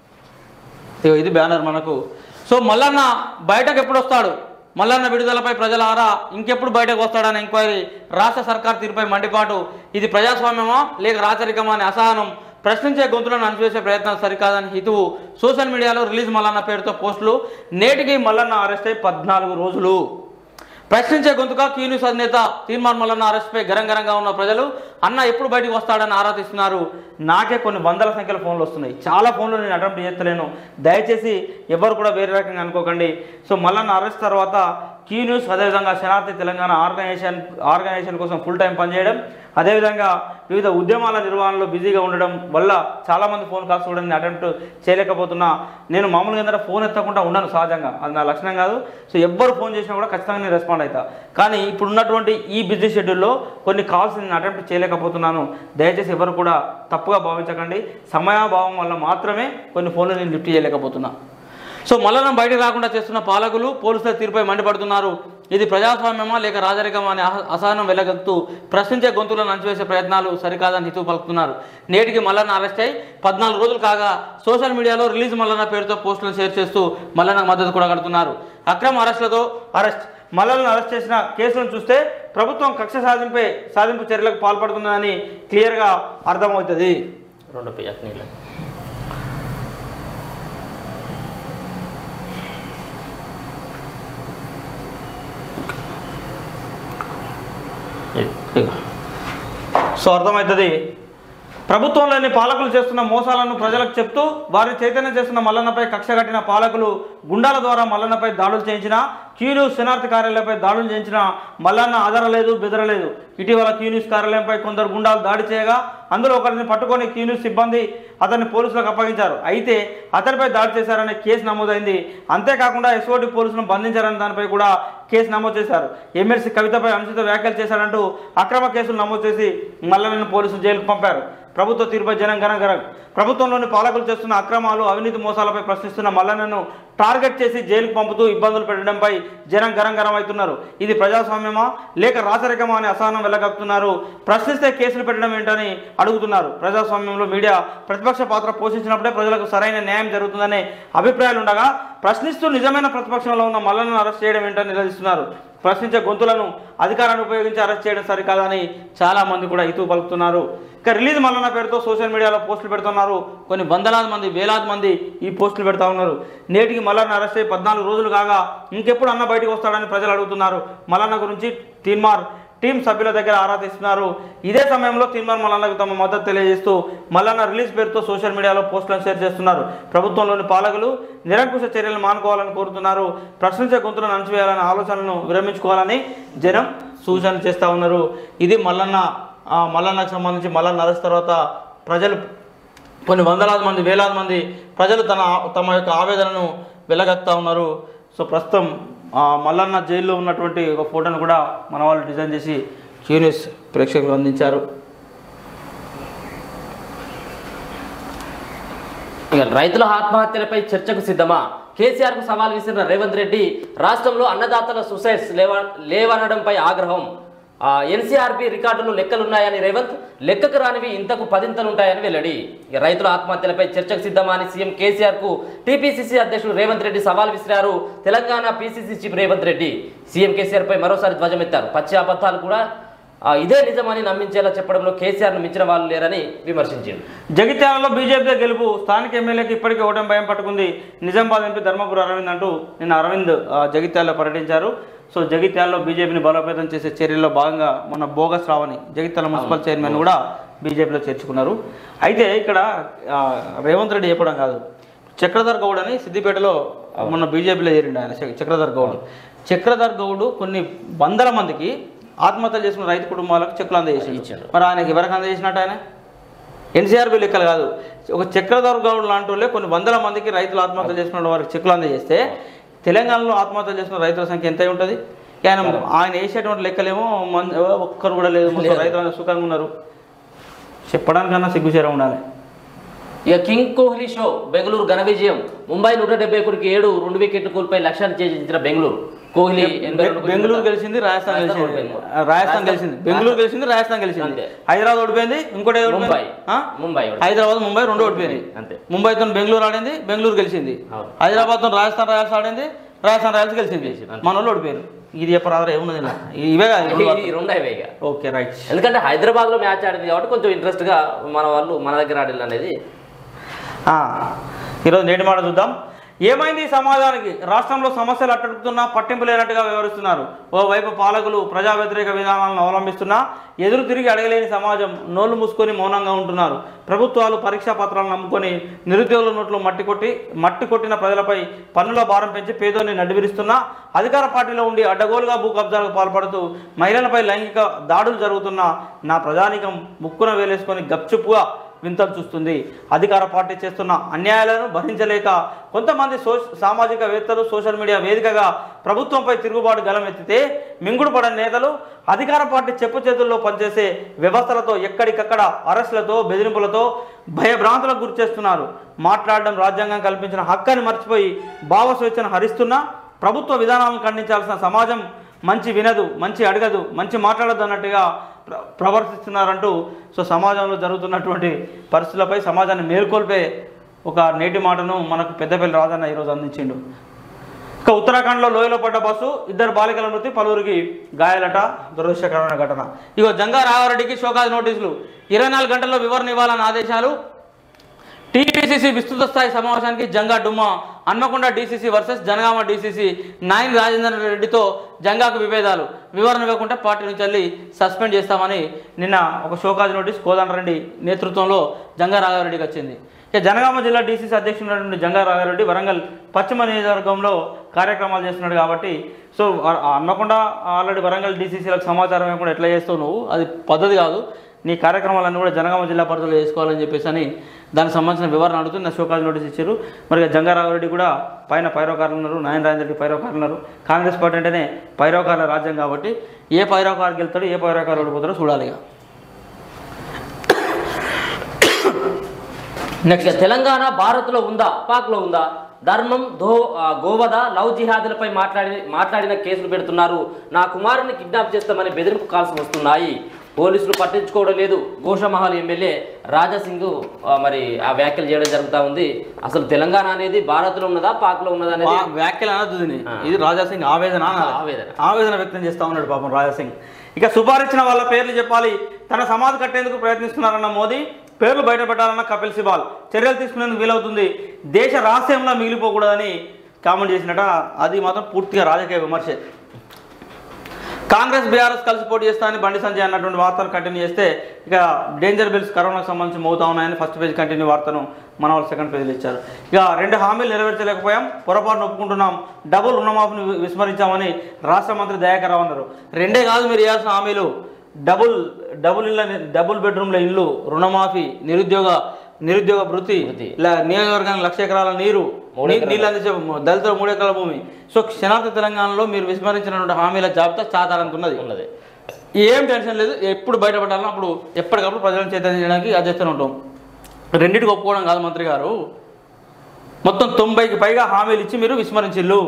[SPEAKER 1] ఇగో ఇది బ్యానర్ మనకు సో మల్లన్న బయటకు ఎప్పుడు వస్తాడు మల్లన్న విడుదలపై ప్రజల ఆరా ఇంకెప్పుడు బయటకు వస్తాడని ఎంక్వైరీ రాష్ట్ర సర్కార్ తీరుపై మండిపాటు ఇది ప్రజాస్వామ్యమా లేక రాచరికమా అనే అసహనం ప్రశ్నించే గొంతులను అణచివేసే ప్రయత్నం సరికాదని హితువు సోషల్ మీడియాలో రిలీజ్ మల్లన్న పేరుతో పోస్టులు నేటికి మల్లన్న అరెస్ట్ అయి పద్నాలుగు రోజులు ప్రశ్నించే గొంతుగా క్యూ న్యూస్ అధినేత తీర్మాన్ మల్లన్న అరెస్ట్పై గరంగరంగా ఉన్న ప్రజలు అన్న ఎప్పుడు బయటకు వస్తాడని ఆరా తీస్తున్నారు నాకే కొన్ని వందల సంఖ్యలో ఫోన్లు వస్తున్నాయి చాలా ఫోన్లు నేను అటెంప్ట్ చేస్తలేను దయచేసి ఎవరు కూడా వేరే రకంగా అనుకోకండి సో మల్లన్న అరెస్ట్ తర్వాత క్యూ న్యూస్ అదేవిధంగా శనార్థి తెలంగాణ ఆర్గనైజేషన్ ఆర్గనైజేషన్ కోసం ఫుల్ టైం పనిచేయడం అదేవిధంగా వివిధ ఉద్యమాల నిర్వహణలో బిజీగా ఉండడం వల్ల చాలామంది ఫోన్ కాల్స్ కూడా నేను అటెంప్ట్ చేయలేకపోతున్నా నేను మామూలుగా ఏంటంటే ఫోన్ ఎత్తకుండా ఉండను సహజంగా అది నా లక్షణం కాదు సో ఎవ్వరు ఫోన్ చేసినా కూడా ఖచ్చితంగా నేను రెస్పాండ్ అవుతా కానీ ఇప్పుడు ఉన్నటువంటి ఈ బిజీ షెడ్యూల్లో కొన్ని కాల్స్ నేను అటెంప్ట్ చేయలేకపోతున్నాను దయచేసి ఎవరు కూడా తప్పుగా భావించకండి సమయాభావం వల్ల మాత్రమే కొన్ని ఫోన్లు నేను లిఫ్ట్ చేయలేకపోతున్నా సో మల్లనం బయటకు రాకుండా చేస్తున్న పాలకులు పోలీసుల తీరుపై మండిపడుతున్నారు ఇది ప్రజాస్వామ్యమా లేక రాజరికమా అనే అహ- అసహనం వెలగెత్తుతూ ప్రశ్నించే గొంతులను అణచివేసే ప్రయత్నాలు సరికాదని హితవు పలుకుతున్నారు నేటికి మల్లన్న అరెస్ట్ అయి పద్నాలుగు రోజులు కాగా సోషల్ మీడియాలో రిలీజ్ మల్లన్న పేరుతో పోస్టులను షేర్ చేస్తూ మల్లన్న మద్దతు కూడా కడుతున్నారు అక్రమ అరెస్టులతో అరెస్ట్ మల్లలను అరెస్ట్ చేసిన కేసులను చూస్తే ప్రభుత్వం కక్ష సాధింపే సాధింపు చర్యలకు పాల్పడుతుందని క్లియర్గా అర్థమవుతుంది
[SPEAKER 2] రెండు పేజీ నీళ్ళు
[SPEAKER 1] ఇదిగో. సో అర్థమవుతుంది ప్రభుత్వంలోని పాలకులు చేస్తున్న మోసాలను ప్రజలకు చెప్తూ వారిని చైతన్యం చేస్తున్న మల్లన్నపై కక్ష కట్టిన పాలకులు గుండాల ద్వారా మల్లన్నపై దాడులు చేయించిన క్యూన్యూస్ శనార్థి కార్యాలయంపై దాడులు చేయించిన మల్లన్న ఆదరలేదు బెదరలేదు ఇటీవల క్యూన్యూస్ కార్యాలయంపై కొందరు గుండాలు దాడి చేయగా అందులో ఒకరిని పట్టుకొని క్యూన్యూస్ సిబ్బంది అతన్ని పోలీసులకు అప్పగించారు అయితే అతనిపై దాడి చేశారనే కేసు నమోదైంది అంతేకాకుండా ఎస్ఓటి పోలీసులను బంధించారని దానిపై కూడా కేసు నమోదు చేశారు ఎమ్మెల్సీ కవితపై అనుచిత వ్యాఖ్యలు చేశారంటూ అక్రమ కేసులు నమోదు చేసి మల్లన్నను పోలీసులు జైలుకు పంపారు ప్రభుత్వ తీరుపై జనం గనగరం ప్రభుత్వంలోని పాలకులు చేస్తున్న అక్రమాలు అవినీతి మోసాలపై ప్రశ్నిస్తున్న మల్లన్నను టార్గెట్ చేసి జైలుకు పంపుతూ ఇబ్బందులు పెట్టడంపై జనం గరం గరం అవుతున్నారు ఇది ప్రజాస్వామ్యమా లేక రాచరికమా అనే అసహనం వెళ్ళగక్కుతున్నారు ప్రశ్నిస్తే కేసులు పెట్టడం ఏంటని అడుగుతున్నారు ప్రజాస్వామ్యంలో మీడియా ప్రతిపక్ష పాత్ర పోషించినప్పుడే ప్రజలకు సరైన న్యాయం జరుగుతుందనే అభిప్రాయాలు ఉండగా ప్రశ్నిస్తూ నిజమైన ప్రతిపక్షంలో ఉన్న మల్లలను అరెస్ట్ చేయడం ఏంటని నిలదీస్తున్నారు ప్రశ్నించే గొంతులను అధికారాన్ని ఉపయోగించి అరెస్ట్ చేయడం సరికాదని చాలా మంది కూడా ఇతూ పలుకుతున్నారు ఇక రిలీజ్ మల్లన్న పేరుతో సోషల్ మీడియాలో పోస్టులు పెడుతున్నారు కొన్ని వందలాది మంది వేలాది మంది ఈ పోస్టులు పెడతా ఉన్నారు నేటికి మల్లన్న అరెస్ట్ అయ్యి పద్నాలుగు రోజులు కాగా ఇంకెప్పుడు అన్న బయటకు వస్తాడని ప్రజలు అడుగుతున్నారు మల్లన్న గురించి తీన్మార్ టీం సభ్యుల దగ్గర ఆరా తీస్తున్నారు ఇదే సమయంలో తీన్మార్ మల్లన్నకు తమ మద్దతు తెలియజేస్తూ మల్లన్న రిలీజ్ పేరుతో సోషల్ మీడియాలో పోస్టులను షేర్ చేస్తున్నారు ప్రభుత్వంలోని పాలకులు నిరంకుశ చర్యలు మానుకోవాలని కోరుతున్నారు ప్రశ్నించే గొంతులను అణచివేయాలనే ఆలోచనలను విరమించుకోవాలని జనం సూచనలు చేస్తూ ఉన్నారు ఇది మల్లన్న ఆ, మల్లన్నకు సంబంధించి మల్లన్న అరెస్ట్ తర్వాత ప్రజలు కొన్ని వందలాది మంది వేలాది మంది ప్రజలు తన తమ యొక్క ఆవేదనను వెలగత్తా ఉన్నారు సో ప్రస్తుతం ఆ, మల్లన్న జైల్లో ఉన్నటువంటి ఒక ఫోటోను కూడా మన వాళ్ళు డిజైన్ చేసి క్యూనియస్ ప్రేక్షకులు అందించారు
[SPEAKER 2] ఇక రైతుల ఆత్మహత్యలపై చర్చకు సిద్ధమా కేసీఆర్ కు సవాల్ విసిరిన రేవంత్ రెడ్డి రాష్ట్రంలో అన్నదాతల సూసైడ్స్ లేవ లేవనడంపై ఆగ్రహం ఎన్సీఆర్బి రికార్డులు లెక్కలున్నాయని రేవంత్ లెక్కకు రానివి ఇంతకు పదింతలుంటాయని వెల్లడి ఇక రైతుల ఆత్మహత్యలపై చర్చకు సిద్ధమా అని సీఎం కేసీఆర్ కు టీపీసీసీ అధ్యక్షుడు రేవంత్ రెడ్డి సవాల్ విసిరారు Telangana PCC chief Revanth Reddy CM KCR పై మరోసారి ధ్వజమెత్తారు పచ్చి అబద్ధాలు కూడా ఆ, ఇదే నిజమని నమ్మించేలా చెప్పడంలో కేసీఆర్ను మించిన వాళ్ళు లేరని విమర్శించారు
[SPEAKER 1] జగిత్యాలలో బీజేపీ గెలుపు స్థానిక ఎమ్మెల్యేకి ఇప్పటికే ఓటమి భయం పట్టుకుంది నిజామాబాద్ ఎంపీ ధర్మపురి అరవింద్ అంటూ నిన్న అరవింద్ ఆ, జగిత్యాలలో పర్యటించారు సో జగిత్యాలలో బీజేపీని బలోపేతం చేసే చర్యల్లో భాగంగా మన బోగస్ రావని జగిత్యాల మున్సిపల్ చైర్మన్ కూడా బీజేపీలో చేర్చుకున్నారు అయితే ఇక్కడ ఆ, రేవంత్ రెడ్డి చెప్పడం కాదు చక్రధర్ గౌడ్ అని సిద్దిపేటలో మొన్న బీజేపీలో చేరిండు ఆయన చ- చక్రధర్ గౌడ్ చక్రధర్ గౌడ్ కొన్ని వందల మందికి ఆత్మహత్యలు చేసుకున్న రైతు కుటుంబాలకు చెక్కులు అందజేసాడు
[SPEAKER 2] ఇచ్చాడు.
[SPEAKER 1] మరి ఆయనకి ఎవరికి అందజేసినట్టు ఆయన ఎన్సీఆర్బీ లెక్కలు కాదు ఒక చక్రధర్ గౌడ్ లాంటి వాళ్ళే కొన్ని వందల మందికి రైతులు ఆత్మహత్యలు చేసుకున్న వారికి చెక్కులు అందజేస్తే తెలంగాణలో ఆత్మహత్యలు చేసుకున్న రైతుల సంఖ్య ఎంత ఉంటుంది ఆయన ఆయన వేసేటువంటి లెక్కలేమో మన్- ఒక్కరు కూడా లేదు మొత్తం
[SPEAKER 2] లేదు.
[SPEAKER 1] రైతులు సుఖంగా ఉన్నారు చెప్పడానికన్నా సిగ్గుచేర ఉండాలి
[SPEAKER 2] ఇక కింగ్ కోహ్లీ షో బెంగళూరు ఘన విజయం ముంబై నూట డెబ్బై ఒకటికి ఏడు రెండు వికెట్లు కోల్పోయి లక్ష్యాన్ని ఛేదించిన బెంగళూరు కోహ్లీ ఎనభై రెండు
[SPEAKER 1] బెంగళూరు గెలిచింది రాజస్థాన్
[SPEAKER 2] రాజస్థాన్
[SPEAKER 1] గెలిచింది
[SPEAKER 2] ఓడిపోయింది.
[SPEAKER 1] ఆ, రాజస్థాన్ గెలిచింది బెంగళూరు గెలిచింది రాజస్థాన్ గెలిచింది
[SPEAKER 2] అంతే.
[SPEAKER 1] హైదరాబాద్ ఓడిపోయింది ఇంకోటి ఏది ఓడిపోయింది?
[SPEAKER 2] ముంబై
[SPEAKER 1] ఆ?
[SPEAKER 2] ముంబై ఓడిపోయింది.
[SPEAKER 1] హైదరాబాద్ ముంబై రెండు ఓడిపోయింది
[SPEAKER 2] అంతే
[SPEAKER 1] ముంబైతో బెంగళూరు ఆడింది బెంగళూరు గెలిచింది
[SPEAKER 2] అవును.
[SPEAKER 1] హైదరాబాద్తో రాజస్థాన్ రాయల్స్ ఆడింది రాజస్థాన్ రాయల్స్ గెలిచింది
[SPEAKER 2] గెలిచింది,
[SPEAKER 1] మన వాళ్ళు ఓడిపోయారు ఇది చెప్పరాదరా ఏమున్నది ఇలా? ఇవే కాదు, ఈ రెండు
[SPEAKER 2] ఈ
[SPEAKER 1] వార్తలు.
[SPEAKER 2] రెండు అవే ఇక
[SPEAKER 1] ఓకే రైట్
[SPEAKER 2] ఎందుకంటే హైదరాబాద్ లో మ్యాచ్ ఆడింది కాబట్టి కొంచెం ఇంట్రెస్ట్ గా మన వాళ్ళు మన దగ్గర ఆడాలి అనేది
[SPEAKER 1] ఆ, ఈరోజు నేటి మాట చూద్దాం ఏమైంది ఈ సమాజానికి రాష్ట్రంలో సమస్యలు అట్టడుగుతున్నా పట్టింపు లేనట్టుగా వ్యవహరిస్తున్నారు ఓవైపు పాలకులు ప్రజా వ్యతిరేక విధానాలను అవలంబిస్తున్నా ఎదురు తిరిగి అడగలేని సమాజం నోళ్లు మూసుకొని మౌనంగా ఉంటున్నారు ప్రభుత్వాలు పరీక్షా పత్రాలను నమ్ముకొని నిరుద్యోగుల నోట్లు మట్టి కొట్టి మట్టి కొట్టిన ప్రజలపై పన్నుల భారం పెంచి పేదోని నడివిరుస్తున్నా అధికార పార్టీలో ఉండి అడ్డగోలుగా భూ కబ్జాలకు పాల్పడుతూ మహిళలపై లైంగిక దాడులు జరుగుతున్నా నా ప్రజానికం ముక్కున వేలేసుకొని గప్చుప్పుగా వింతలు చూస్తుంది అధికార పార్టీ చేస్తున్న అన్యాయాలను భరించలేక కొంతమంది సో సామాజికవేత్తలు సోషల్ మీడియా వేదికగా ప్రభుత్వంపై తిరుగుబాటు గలమెత్తితే మింగుడు పడని నేతలు అధికార పార్టీ చెప్పు చేతుల్లో పనిచేసే వ్యవస్థలతో ఎక్కడికక్కడ అరెస్టులతో బెదిరింపులతో భయభ్రాంతులకు గురి చేస్తున్నారు మాట్లాడడం రాజ్యాంగం కల్పించిన హక్కని మర్చిపోయి భావ స్వేచ్ఛను హరిస్తున్నా ప్రభుత్వ విధానాలను ఖండించాల్సిన సమాజం మంచి వినదు మంచి అడగదు మంచి మాట్లాడదు అన్నట్టుగా ప్ర ప్రవర్తిస్తున్నారంటూ సో సమాజంలో జరుగుతున్నటువంటి పరిస్థితులపై సమాజాన్ని మేల్కొల్పే ఒక నేటి మాటను మనకు పెద్దపల్లి రాజన్న ఈరోజు అందించిండు ఇక ఉత్తరాఖండ్లో లోయలో పడ్డ బస్సు ఇద్దరు బాలికల మృతి పలువురికి గాయాలట దురదృష్టకరమైన ఘటన ఇగో జంగా రాఘారెడ్డికి షోకాజ్ నోటీసులు ఇరవై నాలుగు గంటల్లో వివరణ ఇవ్వాలన్న ఆదేశాలు టీపీసీసీ విస్తృత స్థాయి సమావేశానికి జంగా డుమ్మా Hanmakonda DCC versus Jangaon DCC నాయన్ రాజేంద్ర రెడ్డితో జంగాకు విభేదాలు వివరణ ఇవ్వకుంటే పార్టీ నుంచి వెళ్ళి సస్పెండ్ చేస్తామని నిన్న ఒక షోకాజ్ నోటీస్ కోదండరెడ్డి నేతృత్వంలో జంగా రాఘారెడ్డికి వచ్చింది ఇక జనగామ జిల్లా డీసీసీ అధ్యక్షుడు జంగా రాఘారెడ్డి వరంగల్ పశ్చిమ నియోజకవర్గంలో కార్యక్రమాలు చేస్తున్నాడు కాబట్టి సో ఆ- ఆ హన్మకొండ ఆల్రెడీ వరంగల్ డీసీసీలకు సమాచారం ఇవ్వకుండా ఎట్లా చేస్తావు నువ్వు అది పద్ధతి కాదు నీ కార్యక్రమాలన్నీ కూడా జనగామ జిల్లా పరిధిలో చేసుకోవాలని చెప్పేసి అని దానికి సంబంధించిన వివరణ అడుగుతూ నా షోకాజ్ నోటీస్ ఇచ్చారు మరి జంగారావురెడ్డి కూడా పైన పైరోకారులు ఉన్నారు నాయన రాజేంద్ర రెడ్డి పైరోకారులు ఉన్నారు కాంగ్రెస్ పార్టీ అంటేనే పైరోకారుల రాజ్యం కాబట్టి ఏ పైరోకారు గెలుతాడు ఏ పైరోకారు ఓడిపోతాడో చూడాలి ఇక
[SPEAKER 2] నెక్స్ట్ తెలంగాణ భారత్లో ఉందా పాక్లో ఉందా ధర్మం దో ఆ, గోవధ లవ్ జిహాదులపై మాట్లాడి మాట్లాడిన కేసులు పెడుతున్నారు నా కుమారుని కిడ్నాప్ చేస్తామని బెదిరింపు కాల్స్ వస్తున్నాయి పోలీసులు పట్టించుకోవడం లేదు గోషమహల్ ఎమ్మెల్యే రాజాసింగ్ ఆ, మరి ఆ వ్యాఖ్యలు చేయడం జరుగుతూ ఉంది అసలు తెలంగాణ అనేది భారత్లో ఉన్నదా పాక్లో ఉన్నదా అనేది
[SPEAKER 1] వా- వ్యాఖ్యలు అనొద్దు దీన్ని. ఇది రాజాసింగ్ ఆవేదన అనాలి.
[SPEAKER 2] ఆవేదన.
[SPEAKER 1] ఆవేదన వ్యక్తం చేస్తా ఉన్నాడు పాపం రాజాసింగ్ ఇక సుపారిచ్చిన వాళ్ళ పేర్లు చెప్పాలి తన సమాధి కట్టేందుకు ప్రయత్నిస్తున్నారన్న మోదీ పేర్లు బయట పెట్టాలన్న కపిల్ సిబాల్ చర్యలు తీసుకునేందుకు వీలవుతుంది దేశ రహస్యంలో మిగిలిపోకూడదని కామెంట్ చేసినట అది మాత్రం పూర్తిగా రాజకీయ విమర్శే కాంగ్రెస్ బీఆర్ఎస్ కలిసి పోటీ చేస్తానని బండి సంజయ్ అన్నటువంటి వార్తను కంటిన్యూ చేస్తే ఇక డేంజర్ బిల్స్ కరోనాకు సంబంధించి మోగుతా ఉన్నాయని ఫస్ట్ పేజ్ కంటిన్యూ వార్తను మన వాళ్ళు సెకండ్ పేజీలో ఇచ్చారు ఇక రెండు హామీలు నెరవేర్చలేకపోయాం పొరపాటును ఒప్పుకుంటున్నాం డబుల్ రుణమాఫీని వి- విస్మరించామని రాష్ట్ర మంత్రి దయాకర్ రావు అన్నారు రెండే కాదు మీరు ఇవ్వాల్సిన హామీలు డబుల్ డబుల్ ఇళ్ళ డబుల్ బెడ్రూమ్ల ఇల్లు రుణమాఫీ నిరుద్యోగ నిరుద్యోగ భృతి
[SPEAKER 2] భృతి.
[SPEAKER 1] ల- నియోజకవర్గానికి లక్ష ఎకరాల నీరు
[SPEAKER 2] మూడు
[SPEAKER 1] నీ-
[SPEAKER 2] ఎకరాల-
[SPEAKER 1] నీళ్ళు అందించే దళితుల మూడు ఎకరాల భూమి సో క్షణార్థ తెలంగాణలో మీరు విస్మరించినటువంటి హామీల జాబితా చాతానికి ఉన్నది
[SPEAKER 2] ఉన్నది
[SPEAKER 1] ఏం టెన్షన్ లేదు ఎప్పుడు బయటపడాలో అప్పుడు ఎప్పటికప్పుడు ప్రజలను చైతన్యం చేయడానికి అది చేస్తూనే ఉంటాం రెండింటికి ఒప్పుకోవడం కాదు మంత్రి గారు మొత్తం తొంభైకి పైగా హామీలు ఇచ్చి మీరు విస్మరించిల్లు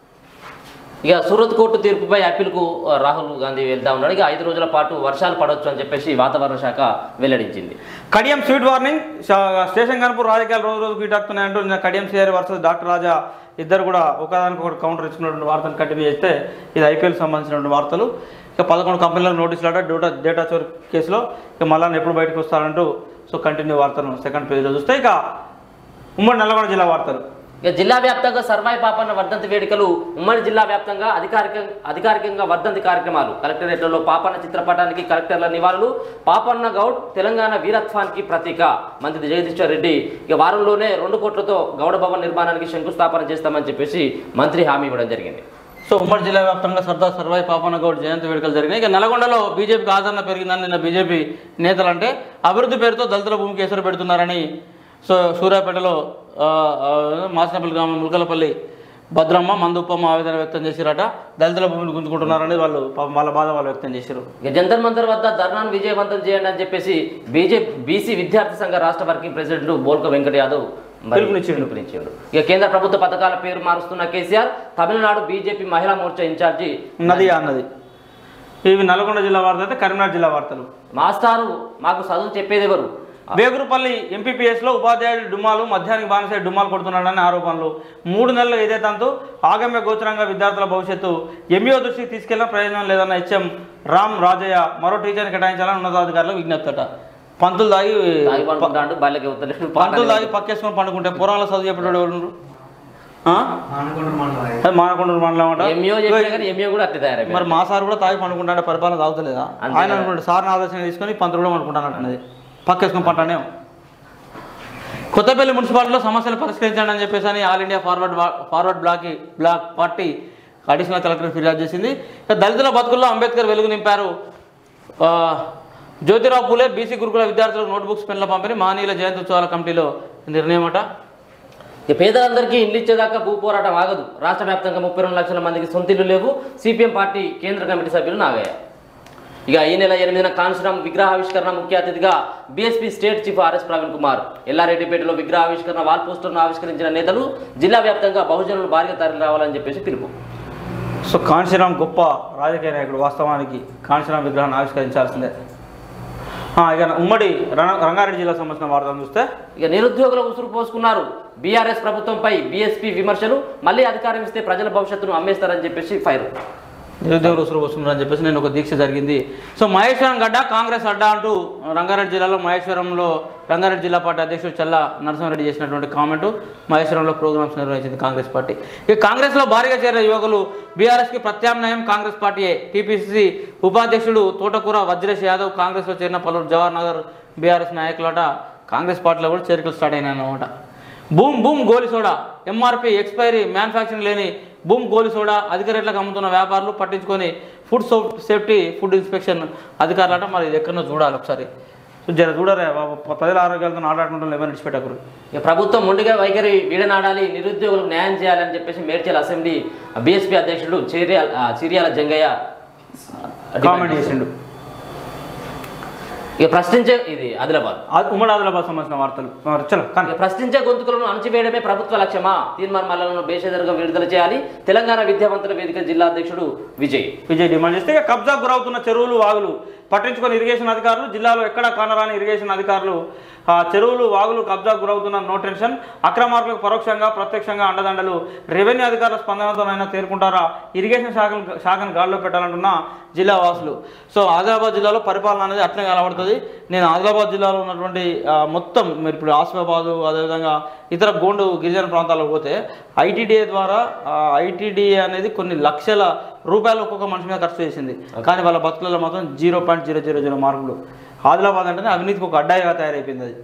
[SPEAKER 2] ఇక సూరత్ కోర్టు తీర్పుపై అప్పీల్కు ఆ, రాహుల్ గాంధీ వెళ్తా ఉన్నాడు ఇక ఐదు రోజుల పాటు వర్షాలు పడవచ్చు అని చెప్పేసి వాతావరణ శాఖ వెల్లడించింది
[SPEAKER 1] కడియం స్వీట్ వార్నింగ్ శా- స్టేషన్ కనుపూర్ రాజకీయాలు రోజు రోజు కీటాడుతున్నాయంటూ నిన్న Kadiyam CR versus doctor Raja ఇద్దరు కూడా ఒకదానికి ఒకటి కౌంటర్ ఇచ్చుకున్నటువంటి వార్తను కంటిన్యూ చేస్తే ఇది ఐపీఎల్ సంబంధించినటువంటి వార్తలు ఇక పదకొండు కంపెనీలకు నోటీసులు అట డేటా డేటా చోరీ కేసులో ఇక మళ్ళీ ఎప్పుడు బయటకు వస్తారంటూ సో కంటిన్యూ వార్తను సెకండ్ పేజీలో చూస్తే ఇక ఉమ్మడి నల్లగొండ జిల్లా వార్తలు
[SPEAKER 2] ఇక జిల్లా వ్యాప్తంగా సర్వాయి పాపన్న వర్ధంతి వేడుకలు ఉమ్మడి జిల్లా వ్యాప్తంగా అధికారిక అధికారికంగా వర్ధంతి కార్యక్రమాలు కలెక్టరేట్లలో పాపన్న చిత్రపటానికి కలెక్టర్ల నివాళులు పాపన్న గౌడ్ తెలంగాణ వీరత్వానికి ప్రతీక మంత్రి జగదీశ్వర్ రెడ్డి ఇక వారంలోనే రెండు కోట్లతో గౌడ భవన్ నిర్మాణానికి శంకుస్థాపన చేస్తామని చెప్పేసి మంత్రి హామీ ఇవ్వడం జరిగింది
[SPEAKER 1] సో ఉమ్మడి జిల్లా వ్యాప్తంగా సర్దార్ సర్వాయి పాపన్న గౌడ్ జయంతి వేడుకలు జరిగినాయి ఇక నల్గొండలో బీజేపీకి ఆదరణ పెరిగిందని నిన్న బీజేపీ నేతలు అంటే అభివృద్ధి పేరుతో దళితుల భూమికి ఎసరు పెడుతున్నారని సో సూర్యాపేటలో ఆ, ఆ, మాసినపల్లి గ్రామం ములకలపల్లి భద్రమ్మ మందుప్పమ్మ ఆవేదన వ్యక్తం చేసిరట దళితుల భూమిని గుంజుకుంటున్నారని వాళ్ళు పాపం వాళ్ళ బాధ వాళ్ళు వ్యక్తం చేశారు
[SPEAKER 2] ఇక జంతర్ మంతర్ వద్ద ధర్నాను విజయవంతం చేయండి అని చెప్పేసి బీజేపీ బీసీ విద్యార్థి సంఘ రాష్ట్ర వర్కింగ్ ప్రెసిడెంట్ బోల్క వెంకట యాదవ్ మరి
[SPEAKER 1] పిలుపునిచ్చిండు.
[SPEAKER 2] పిలుపునిచ్చిండు ఇక కేంద్ర ప్రభుత్వ పథకాల పేరు మారుస్తున్న కేసీఆర్ తమిళనాడు బీజేపీ మహిళా మోర్చా ఇన్ఛార్జి
[SPEAKER 1] నది అన్నది ఇవి నల్గొండ జిల్లా వార్త అయితే కరీంనగర్ జిల్లా వార్తలు
[SPEAKER 2] మాస్టారు మాకు చదువు చెప్పేది ఎవరు
[SPEAKER 1] వేగురుపల్లి ఎంపీపీఎస్లో ఉపాధ్యాయుడు డుమ్మాలు మధ్యాహ్నానికి బానిసై డుమ్మాలు కొడుతున్నాడని ఆరోపణలు మూడు నెలలు ఇదే తంతు ఆగమ్య గోచరంగా విద్యార్థుల భవిష్యత్తు ఎంఈఓ దృష్టికి తీసుకెళ్లిన ప్రయోజనం లేదన్న హెచ్ఎం రామ్ రాజయ్య మరో టీచర్ని కేటాయించాలని ఉన్నతాధికారులకు విజ్ఞప్తట పంతులు దాగి
[SPEAKER 2] తాగి పండుకుంటాడు బాల్యకి అవుతలేడు
[SPEAKER 1] పంతులు దాగి పక్కేసుకొని పండుకుంటే పురాణాల చదువు చెప్పేటోడు ఎవరు ఉన్నారు? ఆ?
[SPEAKER 3] అనుకుంటారు మండలం
[SPEAKER 1] అది మానకొండూరు మండలం అంట
[SPEAKER 2] ఎంఈఓ చెప్పినా కానీ ఎంఈఓ కూడా అట్లా తయారైపోయింది
[SPEAKER 1] మరి మా సార్ కూడా తాగి పండుకుంటాడే పరిపాలన తాగుతలేదా
[SPEAKER 2] అంతే
[SPEAKER 1] ఆయన
[SPEAKER 2] కదా.
[SPEAKER 1] అనుకుంటే సార్ని ఆదర్శంగా తీసుకొని పంతులు కూడా అనుకుంటానంటున్నది పక్కేసుకొని పంటానే కొత్తపల్లి మున్సిపాలిటీలో సమస్యలు పరిష్కరించండి అని చెప్పేసి అని ఆల్ ఇండియా ఫార్వర్డ్ వా- forward block block party additional collector ఫిర్యాదు చేసింది ఇక దళితుల బతుకుల్లో అంబేద్కర్ వెలుగు నింపారు ఆ, జ్యోతిరావు పూలే బీసీ గురుకుల విద్యార్థులకు నోట్బుక్స్ పెన్ల పంపిణీ మానీయుల జయంతి ఉత్సవాల కమిటీలో నిర్ణయం అట
[SPEAKER 2] ఇక పేదలందరికీ ఇల్లు ఇచ్చేదాకా భూ పోరాటం ఆగదు రాష్ట్ర వ్యాప్తంగా ముప్పై రెండు లక్షల మందికి సొంత ఇల్లు లేవు సిపిఎం పార్టీ కేంద్ర కమిటీ సభ్యులు నాగయ్య ఇక ఈ నెల ఎనిమిదిన కాన్శ్రామ్ విగ్రహావిష్కరణ ముఖ్య అతిథిగా BSP state chief RS Praveen Kumar ఎల్లారెడ్డిపేటలో విగ్రహావిష్కరణ వాల్ పోస్టర్ను ఆవిష్కరించిన నేతలు జిల్లా వ్యాప్తంగా బహుజనులు భారీగా తరలి రావాలని చెప్పేసి పిలుపు
[SPEAKER 1] సో కాంశీరామ్ గొప్ప రాజకీయ నాయకుడు వాస్తవానికి కాంశీరామ్ విగ్రహాన్ని ఆవిష్కరించాల్సిందే ఆ, ఇక ఉమ్మడి రంగ- రంగారెడ్డి జిల్లా సంబంధించిన వార్తలు చూస్తే
[SPEAKER 2] ఇక నిరుద్యోగులు ఉసురు పోసుకున్నారు బీఆర్ఎస్ ప్రభుత్వంపై బీఎస్పీ విమర్శలు మళ్ళీ అధికారం ఇస్తే ప్రజల భవిష్యత్తును అమ్మేస్తారని చెప్పేసి ఫైర్
[SPEAKER 1] నిరుద్యోగులు ఉసురు వస్తున్నారని చెప్పేసి నేను ఒక దీక్ష జరిగింది సో మహేశ్వరం గడ్డ కాంగ్రెస్ అడ్డా అంటూ రంగారెడ్డి జిల్లాలో మహేశ్వరంలో రంగారెడ్డి జిల్లా పార్టీ అధ్యక్షుడు చల్లా నరసింహారెడ్డి చేసినటువంటి కామెంట్ మహేశ్వరంలో ప్రోగ్రామ్స్ నిర్వహించింది కాంగ్రెస్ పార్టీ ఇక కాంగ్రెస్లో భారీగా చేరిన యువకులు బీఆర్ఎస్కి ప్రత్యామ్నాయం కాంగ్రెస్ పార్టీయే టీపీసీసీ ఉపాధ్యక్షుడు తోటకూర వజ్రేష్ యాదవ్ కాంగ్రెస్లో చేరిన పలువురు జవహర్ నగర్ బీఆర్ఎస్ నాయకులట కాంగ్రెస్ పార్టీలో కూడా చేరికలు స్టార్ట్ అయినాయి అన్నమాట boom boom goli soda MRP expiry manufacturing లేని బూమ్ గోలి సోడా అధిక రేట్లకు అమ్ముతున్న వ్యాపారులు పట్టించుకొని food so safety food inspection అధికారులట మరి ఇది ఎక్కడో చూడాలి ఒకసారి సో జర చూడరే బాబు ప్రజల ఆరోగ్యాలతో ఆటాడుకుంటాం ఏమైనా విడిచిపెట్టకరు
[SPEAKER 2] ఇక ప్రభుత్వం మొండిగా వైఖరి వీడనాడాలి నిరుద్యోగులకు న్యాయం చేయాలని చెప్పేసి మేడ్చల్ అసెంబ్లీ బీఎస్పీ అధ్యక్షుడు చిర్యాల ఆ, చిర్యాల జంగయ్య ఆ,
[SPEAKER 1] కామెంట్ చేసిండు
[SPEAKER 2] ఇక ప్రశ్నించే ఇది ఆదిలాబాద్
[SPEAKER 1] ఆ ఉమ్మడి ఆదిలాబాద్ సంబంధించిన వార్తలు ఆ, చలో కానీ
[SPEAKER 2] ఇక ప్రశ్నించే గొంతుకులను అణచివేయడమే ప్రభుత్వ లక్ష్యమా తీర్మాన్ మల్లను బేషెదరుగా విడుదల చేయాలి తెలంగాణ విద్యావంతుల వేదిక జిల్లా అధ్యక్షుడు విజయ్
[SPEAKER 1] విజయ్ డిమాండ్ చేస్తే ఇక కబ్జా గురవుతున్న చెరువులు వాగులు పట్టించుకొని ఇరిగేషన్ అధికారులు జిల్లాలో ఎక్కడ కానరాని ఇరిగేషన్ అధికారులు ఆ చెరువులు వాగులు కబ్జా గురవుతున్న నో టెన్షన్ అక్రమార్కులకు పరోక్షంగా ప్రత్యక్షంగా అండదండలు రెవెన్యూ అధికారుల స్పందనతోనైనా తేరుకుంటారా ఇరిగేషన్ శాఖను శాఖను గాల్లో పెట్టాలంటున్న జిల్లా వాసులు సో ఆదిలాబాద్ జిల్లాలో పరిపాలన అనేది అట్లే కనబడుతుంది నేను ఆదిలాబాద్ జిల్లాలో ఉన్నటువంటి ఆ, మొత్తం మీరు ఇప్పుడు ఆసిఫాబాదు అదేవిధంగా ఇతర గోండు గిరిజన ప్రాంతాలకు పోతే ఐటీడీఏ ద్వారా ఐటీడీఏ అనేది కొన్ని లక్షల రూపాయలు ఒక్కొక్క మనిషి మీద ఖర్చు చేసింది కానీ వాళ్ళ బతుకులలో మాత్రం zero point zero zero zero మార్కులు ఆదిలాబాద్ అంటేనే అవినీతికి ఒక అడ్డాయిగా తయారైపోయింది అది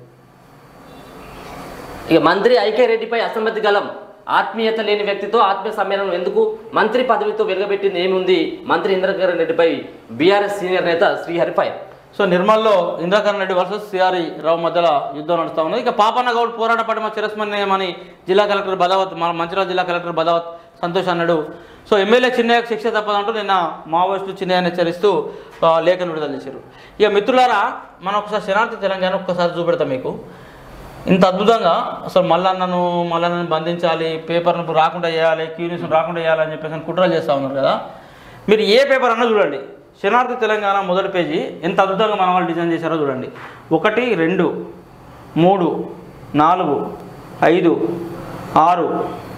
[SPEAKER 2] ఇక మంత్రి ఐకే రెడ్డిపై అసమ్మతి గలం ఆత్మీయత లేని వ్యక్తితో ఆత్మీయ సమ్మేళనం ఎందుకు మంత్రి పదవితో వెలుగబెట్టింది ఏముంది మంత్రి ఇంద్రకరణ్ రెడ్డిపై బీఆర్ఎస్ సీనియర్ నేత శ్రీహరి ఫైర్
[SPEAKER 1] సో నిర్మల్లో ఇంద్రకరణ్ రెడ్డి వర్సెస్ సిఆర్ఈ రావు మధ్యలో యుద్ధం నడుస్తూ ఉన్నది ఇక పాపన్న గౌడ్ పోరాట పడిమ చిరస్మరణీయమని జిల్లా కలెక్టర్ బదావత్ మన మంచిర్యాల జిల్లా కలెక్టర్ బదావత్ సంతోష్ అన్నాడు సో ఎమ్మెల్యే చిన్నయ్యకు శిక్ష తప్పదంటూ నిన్న మావోయిస్టులు చిన్నయ్యని హెచ్చరిస్తూ ఆ, లేఖను విడుదల చేశారు ఇక మిత్రులారా మనం ఒకసారి శనార్థి తెలంగాణ ఒక్కసారి చూపెడతాం మీకు ఇంత అద్భుతంగా అసలు మల్లన్నను మల్లన్నను బంధించాలి పేపర్ను రాకుండా చేయాలి క్యూ న్యూస్ను రాకుండా చేయాలని చెప్పేసి అని కుట్రలు చేస్తూ ఉన్నారు కదా మీరు ఏ పేపర్ అన్నా చూడండి శనార్థి తెలంగాణ మొదటి పేజీ ఎంత అద్భుతంగా మన వాళ్ళు డిజైన్ చేశారో చూడండి ఒకటి రెండు మూడు నాలుగు ఐదు ఆరు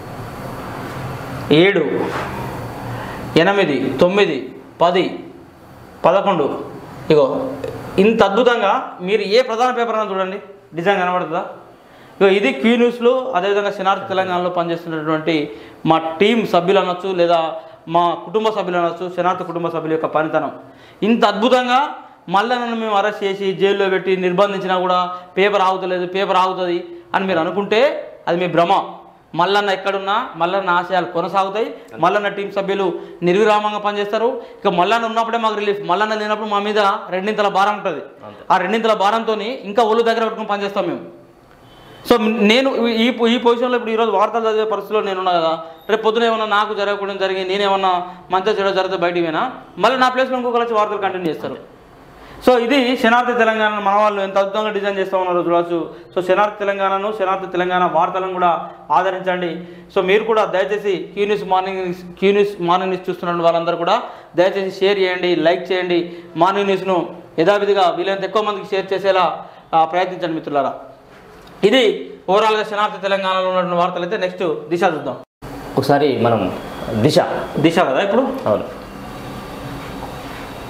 [SPEAKER 1] ఏడు ఎనిమిది తొమ్మిది పది పదకొండు ఇగో ఇంత అద్భుతంగా మీరు ఏ ప్రధాన పేపర్ అన్నా చూడండి డిజైన్ కనబడుతుందా ఇగో ఇది క్యూ న్యూస్లో అదేవిధంగా సినార్ తెలంగాణలో పనిచేస్తున్నటువంటి మా టీం సభ్యులు అనొచ్చు లేదా మా కుటుంబ సభ్యులు అనొచ్చు శనార్థ కుటుంబ సభ్యుల యొక్క పనితనం ఇంత అద్భుతంగా మళ్ళీ నన్ను మేము అరెస్ట్ చేసి జైల్లో పెట్టి నిర్బంధించినా కూడా పేపర్ ఆగుతలేదు పేపర్ ఆగుతుంది అని మీరు అనుకుంటే అది మీ భ్రమ మల్లన్న ఎక్కడున్నా మల్లన్న ఆశయాలు కొనసాగుతాయి మల్లన్న టీం సభ్యులు నిర్విరామంగా పనిచేస్తారు ఇక మల్లన్న ఉన్నప్పుడే మాకు రిలీఫ్ మల్లన్న లేనప్పుడు మా మీద రెండింతల భారం ఉంటుంది ఆ రెండింతల భారంతో ఇంకా ఒళ్ళు దగ్గర పెట్టుకుని పనిచేస్తాం మేము సో నేను ఈ ఈ పొజిషన్లో ఇప్పుడు ఈరోజు వార్తలు చదివే పరిస్థితిలో నేను ఉన్నా కదా రేపు పొద్దున ఏమన్నా నాకు జరగకూడదు జరిగి నేనేమన్నా మంచిగా చెడు జరిగితే బయటికి పోయినా మళ్ళీ నా ప్లేస్లో ఇంకొకరు వచ్చి వార్తలు కంటిన్యూ చేస్తారు సో ఇది శనార్థి తెలంగాణ మన వాళ్ళు ఎంత అద్భుతంగా డిజైన్ చేస్తూ ఉన్నారో చూడవచ్చు సో శనార్థి తెలంగాణను శనార్థి తెలంగాణ వార్తలను కూడా ఆదరించండి సో మీరు కూడా దయచేసి Q news morning news Q news morning news చూస్తున్న వాళ్ళందరూ కూడా దయచేసి షేర్ చేయండి లైక్ చేయండి మార్నింగ్ న్యూస్ను యథావిధిగా వీలైనంత ఎక్కువ మందికి షేర్ చేసేలా ఆ, ప్రయత్నించండి మిత్రులారా ఇది ఓవరాల్గా శనార్థి తెలంగాణలో ఉన్నటువంటి వార్తలు అయితే నెక్స్ట్ దిశ చూద్దాం
[SPEAKER 2] ఒకసారి మనం దిశ
[SPEAKER 1] దిశ కదా ఇప్పుడు
[SPEAKER 2] అవును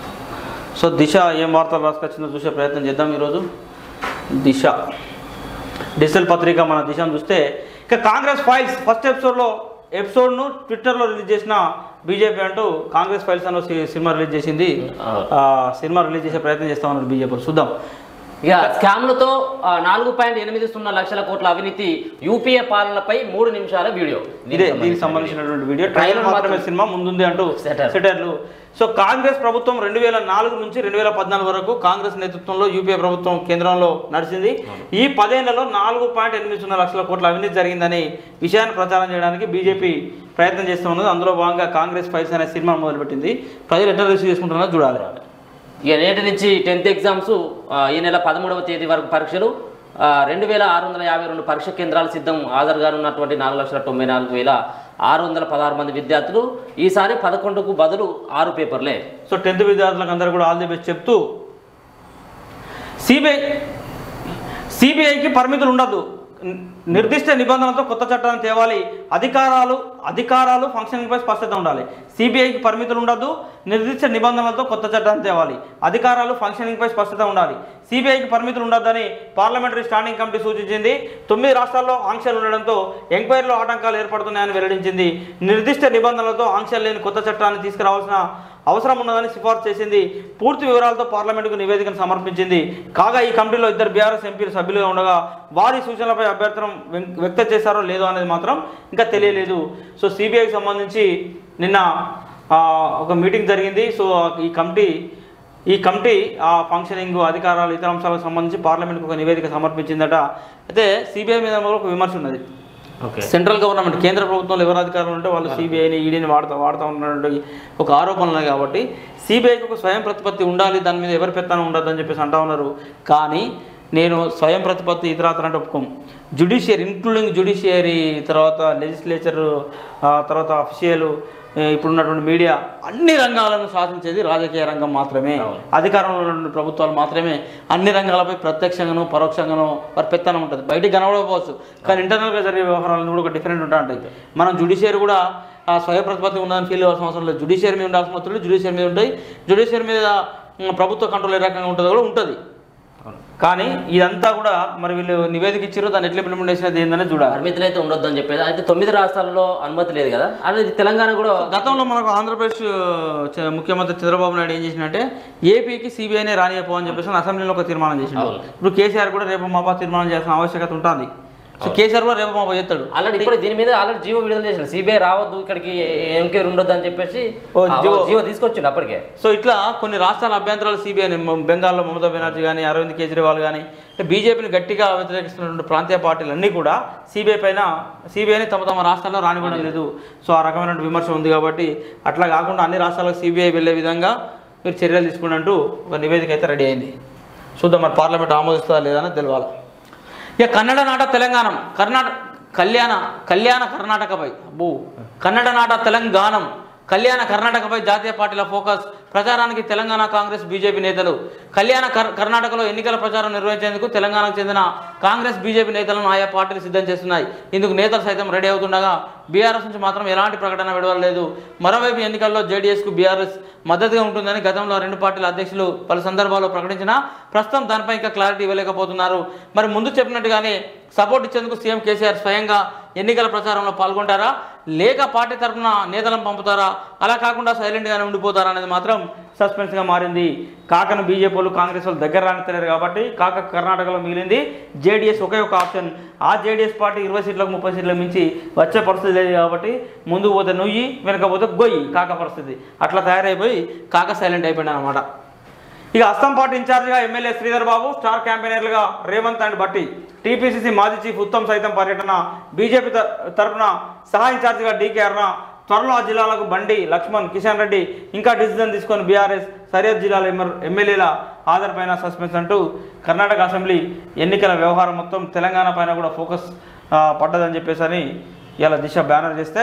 [SPEAKER 1] సో దిశ ఏం వార్తలు రాసుకొచ్చిందో చూసే ప్రయత్నం చేద్దాం ఈరోజు దిశ డిజిటల్ పత్రిక మన దిశను చూస్తే ఇక కాంగ్రెస్ ఫైల్స్ ఫస్ట్ ఎపిసోడ్లో ఎపిసోడ్ను ట్విట్టర్లో రిలీజ్ చేసిన బీజేపీ అంటూ కాంగ్రెస్ ఫైల్స్ అనే సి- సినిమా రిలీజ్ చేసింది ఆ, సినిమా రిలీజ్ చేసే ప్రయత్నం చేస్తా ఉన్నారు బీజేపీ చూద్దాం
[SPEAKER 2] ఇక స్కామ్లతో ఆ, నాలుగు పాయింట్ ఎనిమిది సున్నా లక్షల కోట్ల అవినీతి యూపీఏ పాలనపై మూడు నిమిషాల వీడియో
[SPEAKER 1] ఇదే దీనికి సంబంధించినటువంటి వీడియో ట్రైలర్
[SPEAKER 2] Trailer
[SPEAKER 1] మాత్రమే సినిమా ముందుంది అంటూ
[SPEAKER 2] Setter.
[SPEAKER 1] సెటర్లు సో కాంగ్రెస్ ప్రభుత్వం రెండు వేల నాలుగు నుంచి రెండు వేల పద్నాలుగు వరకు కాంగ్రెస్ నేతృత్వంలో యూపీఏ ప్రభుత్వం కేంద్రంలో నడిచింది ఈ పదేళ్లలో నాలుగు పాయింట్ ఎనిమిది సున్నా లక్షల కోట్ల అవినీతి జరిగిందని విషయాన్ని ప్రచారం చేయడానికి బీజేపీ ప్రయత్నం చేస్తూ ఉన్నది అందులో భాగంగా కాంగ్రెస్ ఫైల్స్ అనే సినిమా మొదలుపెట్టింది ప్రజలు ఎట్లా రిసీవ్ చేసుకుంటున్నారో చూడాలి
[SPEAKER 2] ఇక నేటి నుంచి టెన్త్ ఎగ్జామ్స్ ఆ, ఈ నెల పదమూడవ తేదీ వరకు పరీక్షలు ఆ, రెండు వేల ఆరు వందల యాభై రెండు పరీక్ష కేంద్రాలు సిద్ధం హాజరుగా ఉన్నటువంటి నాలుగు లక్షల తొంభై నాలుగు వేల ఆరు వందల పదహారు మంది విద్యార్థులు ఈసారి పదకొండుకు బదులు ఆరు పేపర్లే
[SPEAKER 1] సో టెన్త్ విద్యార్థులకు అందరూ కూడా ఆల్ ది బెస్ట్ చెప్తూ సిబిఐ సిబిఐకి పరిమితులు ఉండదు ని- నిర్దిష్ట నిబంధనలతో కొత్త చట్టాన్ని తేవాలి అధికారాలు అధికారాలు ఫంక్షనింగ్పై స్పష్టత ఉండాలి సిబిఐకి పరిమితులు ఉండదు నిర్దిష్ట నిబంధనలతో కొత్త చట్టాన్ని తేవాలి అధికారాలు ఫంక్షనింగ్పై స్పష్టత ఉండాలి సిబిఐకి పరిమితులు ఉండొద్దని పార్లమెంటరీ స్టాండింగ్ కమిటీ సూచించింది తొమ్మిది రాష్ట్రాల్లో ఆంక్షలు ఉండడంతో ఎంక్వైరీలో ఆటంకాలు ఏర్పడుతున్నాయని వెల్లడించింది నిర్దిష్ట నిబంధనలతో ఆంక్షలు లేని కొత్త చట్టాన్ని తీసుకురావాల్సిన అవసరం ఉన్నదని సిఫార్సు చేసింది పూర్తి వివరాలతో పార్లమెంటుకు నివేదికను సమర్పించింది కాగా ఈ కమిటీలో ఇద్దరు బీఆర్ఎస్ ఎంపీలు సభ్యులుగా ఉండగా వారి సూచనలపై అభ్యర్థనం వెం- వ్యక్తం చేశారో లేదో అనేది మాత్రం ఇంకా తెలియలేదు సో సిబిఐకి సంబంధించి నిన్న ఆ, ఒక మీటింగ్ జరిగింది సో ఈ కమిటీ ఈ కమిటీ ఆ ఫంక్షనింగ్ అధికారాలు ఇతర అంశాలకు సంబంధించి పార్లమెంట్కి ఒక నివేదిక సమర్పించిందట అయితే సిబిఐ మీద కూడా ఒక విమర్శ ఉన్నది
[SPEAKER 2] ఓకే
[SPEAKER 1] సెంట్రల్ గవర్నమెంట్ కేంద్ర ప్రభుత్వంలో ఎవరు అధికారులు ఉంటే వాళ్ళు సిబిఐని ఈడీని వాడుతూ వాడుతూ ఉన్నటువంటి ఒక ఆరోపణలు ఉన్నాయి కాబట్టి సిబిఐకి ఒక స్వయం ప్రతిపత్తి ఉండాలి దాని మీద ఎవరి పెత్తనం ఉండదు అని చెప్పేసి అంటా ఉన్నారు కానీ నేను స్వయం ప్రతిపత్తి ఇతరాతర అంటే ఒప్పుకోం జుడిషియరీ ఇంక్లూడింగ్ జుడిషియరీ తర్వాత లెజిస్లేచర్ తర్వాత అఫిషియల్ ఇప్పుడున్నటువంటి మీడియా అన్ని రంగాలను శాసించేది రాజకీయ రంగం మాత్రమే
[SPEAKER 2] అవును.
[SPEAKER 1] అధికారంలో ఉన్న ప్రభుత్వాలు మాత్రమే అన్ని రంగాలపై ప్రత్యక్షంగాను పరోక్షంగాను వారి పెత్తనం ఉంటుంది బయటికి కనబడకపోవచ్చు కానీ ఇంటర్నల్గా జరిగే వ్యవహారాలను కూడా ఒక డిఫరెంట్ ఉంటా ఉంటాయి మనం జుడిషియరీ కూడా ఆ స్వయ ప్రతిపత్తి ఉందని ఫీల్ అవ్వాల్సిన అవసరం లేదు జుడిషియరీ మీద ఉండాల్సిన ఒత్తిడి జుడిషియరీ మీద ఉంటాయి జుడిషియరీ మీద ఉమ్, ప్రభుత్వ కంట్రోల్ ఏ రకంగా ఉంటుందో కూడా ఉంటుంది కానీ ఇదంతా కూడా మరి వీళ్ళు నివేదిక ఇచ్చారు దాన్ని ఎట్లా ఇంప్లిమెంట్ చేసినది ఏందని చూడాలి
[SPEAKER 2] పరిమితులు అయితే ఉండొద్దు అని చెప్పేది అయితే తొమ్మిది రాష్ట్రాల్లో అనుమతి లేదు కదా అది తెలంగాణ కూడా
[SPEAKER 1] గతంలో మనకు ఆంధ్రప్రదేశ్ చ- ముఖ్యమంత్రి చంద్రబాబు నాయుడు ఏం చేసినట్టే ఏపీకి సిబిఐనే రానియపో అని చెప్పేసి అసెంబ్లీలో ఒక తీర్మానం చేసిండు
[SPEAKER 2] అవును.
[SPEAKER 1] ఇప్పుడు కేసీఆర్ కూడా రేపు మాపా తీర్మానం చేయాల్సిన ఆవశ్యకత ఉంటుంది సో కేసీఆర్ కూడా రేపు మాపా చేస్తాడు
[SPEAKER 2] ఆల్రెడీ ఇప్పుడు దీని మీద ఆల్రెడీ జీవో విడుదల చేసిన సిబిఐ రావద్దు ఇక్కడికి ఎంక్వైరీ ఉండొద్దు అని చెప్పేసి
[SPEAKER 1] ఓ,
[SPEAKER 2] ఆ,
[SPEAKER 1] జీవో.
[SPEAKER 2] జీవో తీసుకొచ్చిండు అప్పటికే
[SPEAKER 1] సో ఇట్లా కొన్ని రాష్ట్రాల అభ్యంతరాలు సిబిఐ బెంగాల్లో మమతా బెనర్జీ కానీ అరవింద్ కేజ్రీవాల్ కానీ బీజేపీని గట్టిగా వ్యతిరేకిస్తున్నటువంటి ప్రాంతీయ పార్టీలు అన్నీ కూడా సిబిఐ పైన సిబిఐని తమ తమ రాష్ట్రాల్లో రానివ్వడం లేదు సో ఆ రకమైన విమర్శ ఉంది కాబట్టి అట్లా కాకుండా అన్ని రాష్ట్రాలకు సిబిఐ వెళ్ళే విధంగా మీరు చర్యలు తీసుకున్నట్టు ఒక నివేదిక అయితే రెడీ అయింది చూద్దాం మరి పార్లమెంట్ ఆమోదిస్తుందా లేదా అని తెలవాలి ఇక కన్నడ నాట తెలంగాణ కర్ణాటక కళ్యాణ కళ్యాణ కర్ణాటకపై అబ్బో కన్నడ నాట తెలంగాణం కళ్యాణ కర్ణాటకపై జాతీయ పార్టీల ఫోకస్ ప్రచారానికి తెలంగాణ కాంగ్రెస్ బీజేపీ నేతలు కళ్యాణ కర్ కర్ణాటకలో ఎన్నికల ప్రచారం నిర్వహించేందుకు తెలంగాణకు చెందిన కాంగ్రెస్ బీజేపీ నేతలను ఆయా పార్టీలు సిద్ధం చేస్తున్నాయి ఇందుకు నేతలు సైతం రెడీ అవుతుండగా బీఆర్ఎస్ నుంచి మాత్రం ఎలాంటి ప్రకటన విడవలేదు మరోవైపు ఎన్నికల్లో జేడీఎస్కు బీఆర్ఎస్ మద్దతుగా ఉంటుందని గతంలో రెండు పార్టీల అధ్యక్షులు పలు సందర్భాల్లో ప్రకటించినా ప్రస్తుతం దానిపై ఇంకా క్లారిటీ ఇవ్వలేకపోతున్నారు మరి ముందు చెప్పినట్టుగానే సపోర్ట్ ఇచ్చేందుకు సీఎం కేసీఆర్ స్వయంగా ఎన్నికల ప్రచారంలో పాల్గొంటారా లేక పార్టీ తరఫున నేతలను పంపుతారా అలా కాకుండా సైలెంట్గానే ఉండిపోతారా అనేది మాత్రం సస్పెన్స్గా మారింది కాకను బీజేపీ వాళ్ళు కాంగ్రెస్ వాళ్ళు దగ్గర రానితలేరు కాబట్టి కాక కర్ణాటకలో మిగిలింది జేడీఎస్ ఒకే ఒక ఆప్షన్ ఆ జేడీఎస్ పార్టీ ఇరవై సీట్లకు ముప్పై సీట్లకు మించి వచ్చే పరిస్థితి లేదు కాబట్టి ముందుకు పోతే నుయ్యి వెనక పోతే గొయ్యి కాక పరిస్థితి అట్లా తయారైపోయి కాక సైలెంట్ అయిపోయినా అనమాట ఇక అస్సాం పార్టీ ఇన్ఛార్జిగా ఎమ్మెల్యే శ్రీధర్ బాబు స్టార్ క్యాంపెయినర్లుగా రేవంత్ అండ్ భట్టి టీపీసీసీ మాజీ చీఫ్ ఉత్తమ్ సైతం పర్యటన బీజేపీ త- తరపున సహా ఇన్ఛార్జిగా డీకే అరుణ త్వరలో ఆ జిల్లాలకు బండి లక్ష్మణ్ కిషన్ రెడ్డి ఇంకా డిసిజన్ తీసుకొని బీఆర్ఎస్ సరిహద్దు జిల్లాల ఎమ్మె- ఎమ్మెల్యేల హాజరు పైన సస్పెన్స్ అంటూ కర్ణాటక అసెంబ్లీ ఎన్నికల వ్యవహారం మొత్తం తెలంగాణ పైన కూడా ఫోకస్ ఆ, పడ్డదని చెప్పేసి అని ఇలా దిశ బ్యానర్ చేస్తే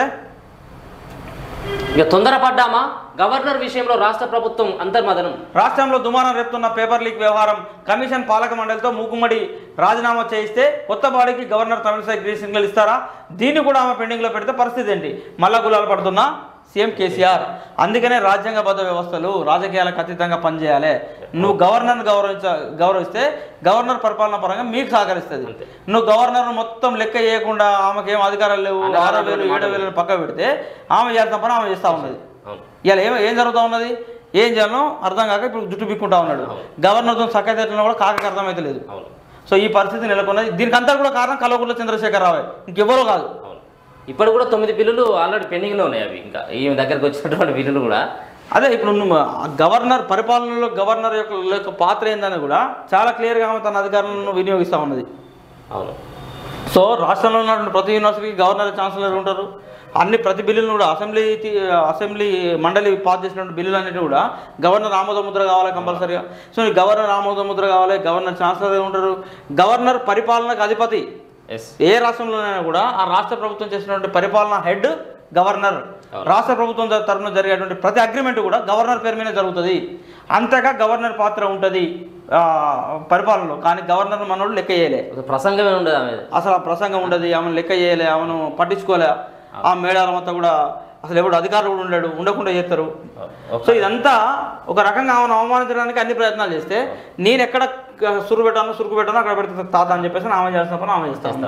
[SPEAKER 2] ఇక తొందరపడ్డామా గవర్నర్ విషయంలో రాష్ట్ర ప్రభుత్వం అంతర్మదనం
[SPEAKER 1] రాష్ట్రంలో దుమారం రేపుతున్న పేపర్ లీక్ వ్యవహారం కమిషన్ పాలక మండలితో మూకుమ్మడి రాజీనామా చేయిస్తే కొత్త బాడీకి గవర్నర్ తమిళసై గ్రీన్ సిగ్నల్ ఇస్తారా దీన్ని కూడా ఆమె పెండింగ్లో పెడితే పరిస్థితి ఏంటి మళ్ళా గులాలు పడుతున్నా సీఎం కేసీఆర్ అందుకనే రాజ్యాంగబద్ధ వ్యవస్థలు రాజకీయాలకు అతీతంగా పనిచేయాలి నువ్వు గవర్నర్ని గౌరవించ గౌరవిస్తే గవర్నర్ పరిపాలన పరంగా మీకు సహకరిస్తుంది నువ్వు గవర్నర్ మొత్తం లెక్క చేయకుండా ఆమెకి ఏం అధికారాలు లేవు ఆరు వేలు ఏడు వేలు పక్క పెడితే ఆమె చేస్తాం పని ఆమె చేస్తూ ఉన్నది
[SPEAKER 2] అవును
[SPEAKER 1] ఇలా ఏం ఏం జరుగుతూ ఉన్నది ఏం చేయాలో అర్థం కాక ఇప్పుడు జుట్టు పిక్కుంటా ఉన్నాడు గవర్నర్తో చక్క తెట్టినా కూడా కాకకి అర్థమైతే లేదు
[SPEAKER 2] అవును
[SPEAKER 1] సో ఈ పరిస్థితి నెలకొన్నది దీనికి అంతా కూడా కారణం కల్వకుంట్ల చంద్రశేఖర్ రావే ఇంకెవరో కాదు
[SPEAKER 2] అవును ఇప్పుడు కూడా తొమ్మిది బిల్లులు ఆల్రెడీ పెండింగ్లో ఉన్నాయి అవి ఇంకా ఈమె దగ్గరకు వచ్చినటువంటి బిల్లులు కూడా
[SPEAKER 1] అదే ఇప్పుడు నువ్వు ఆ గవర్నర్ పరిపాలనలో గవర్నర్ యొక్క యొక్క పాత్ర ఏందని కూడా చాలా క్లియర్గా ఆమె తన అధికారులను వినియోగిస్తూ ఉన్నది
[SPEAKER 2] అవును
[SPEAKER 1] సో రాష్ట్రంలో ఉన్నటువంటి ప్రతి యూనివర్సిటీకి గవర్నర్ ఛాన్సలర్ ఉంటారు అన్ని ప్రతి బిల్లులను కూడా అసెంబ్లీ తి- అసెంబ్లీ మండలి పాస్ చేసినటువంటి బిల్లులు అన్నిటి కూడా గవర్నర్ ఆమోద ముద్ర కావాలి కంపల్సరీగా సో ఈ గవర్నర్ ఆమోద ముద్ర కావాలి గవర్నర్ ఛాన్సలర్ ఉంటారు గవర్నర్ పరిపాలనకు అధిపతి
[SPEAKER 2] ఎస్
[SPEAKER 1] ఏ రాష్ట్రంలోనైనా కూడా ఆ రాష్ట్ర ప్రభుత్వం చేసినటువంటి పరిపాలన హెడ్ గవర్నర్ రాష్ట్ర ప్రభుత్వం త- తరఫున జరిగేటువంటి ప్రతి అగ్రిమెంట్ కూడా గవర్నర్ పేరు మీద జరుగుతుంది అంతగా గవర్నర్ పాత్ర ఉంటుంది ఆ, పరిపాలనలో కానీ గవర్నర్ మనోడు లెక్క చేయలే
[SPEAKER 2] ఒక ప్రసంగమే ఉండదు ఆమె
[SPEAKER 1] అసలు ఆ ప్రసంగం ఉండదు ఆమెను లెక్క చేయలే ఆమెను పట్టించుకోలే ఆ మేడారం అంతా కూడా అసలు ఎవడు అధికారులు కూడా ఉండడు ఉండకుండా చేస్తారు సో ఇదంతా ఒక రకంగా ఆమెను అవమానించడానికి అన్ని ప్రయత్నాలు చేస్తే నేను ఎక్కడ క- సురు పెట్టానో సురుకు పెట్టానో అక్కడ పెడితే తాత అని చెప్పేసి ఆమె చేస్తున్న పని ఆమె చేస్తాను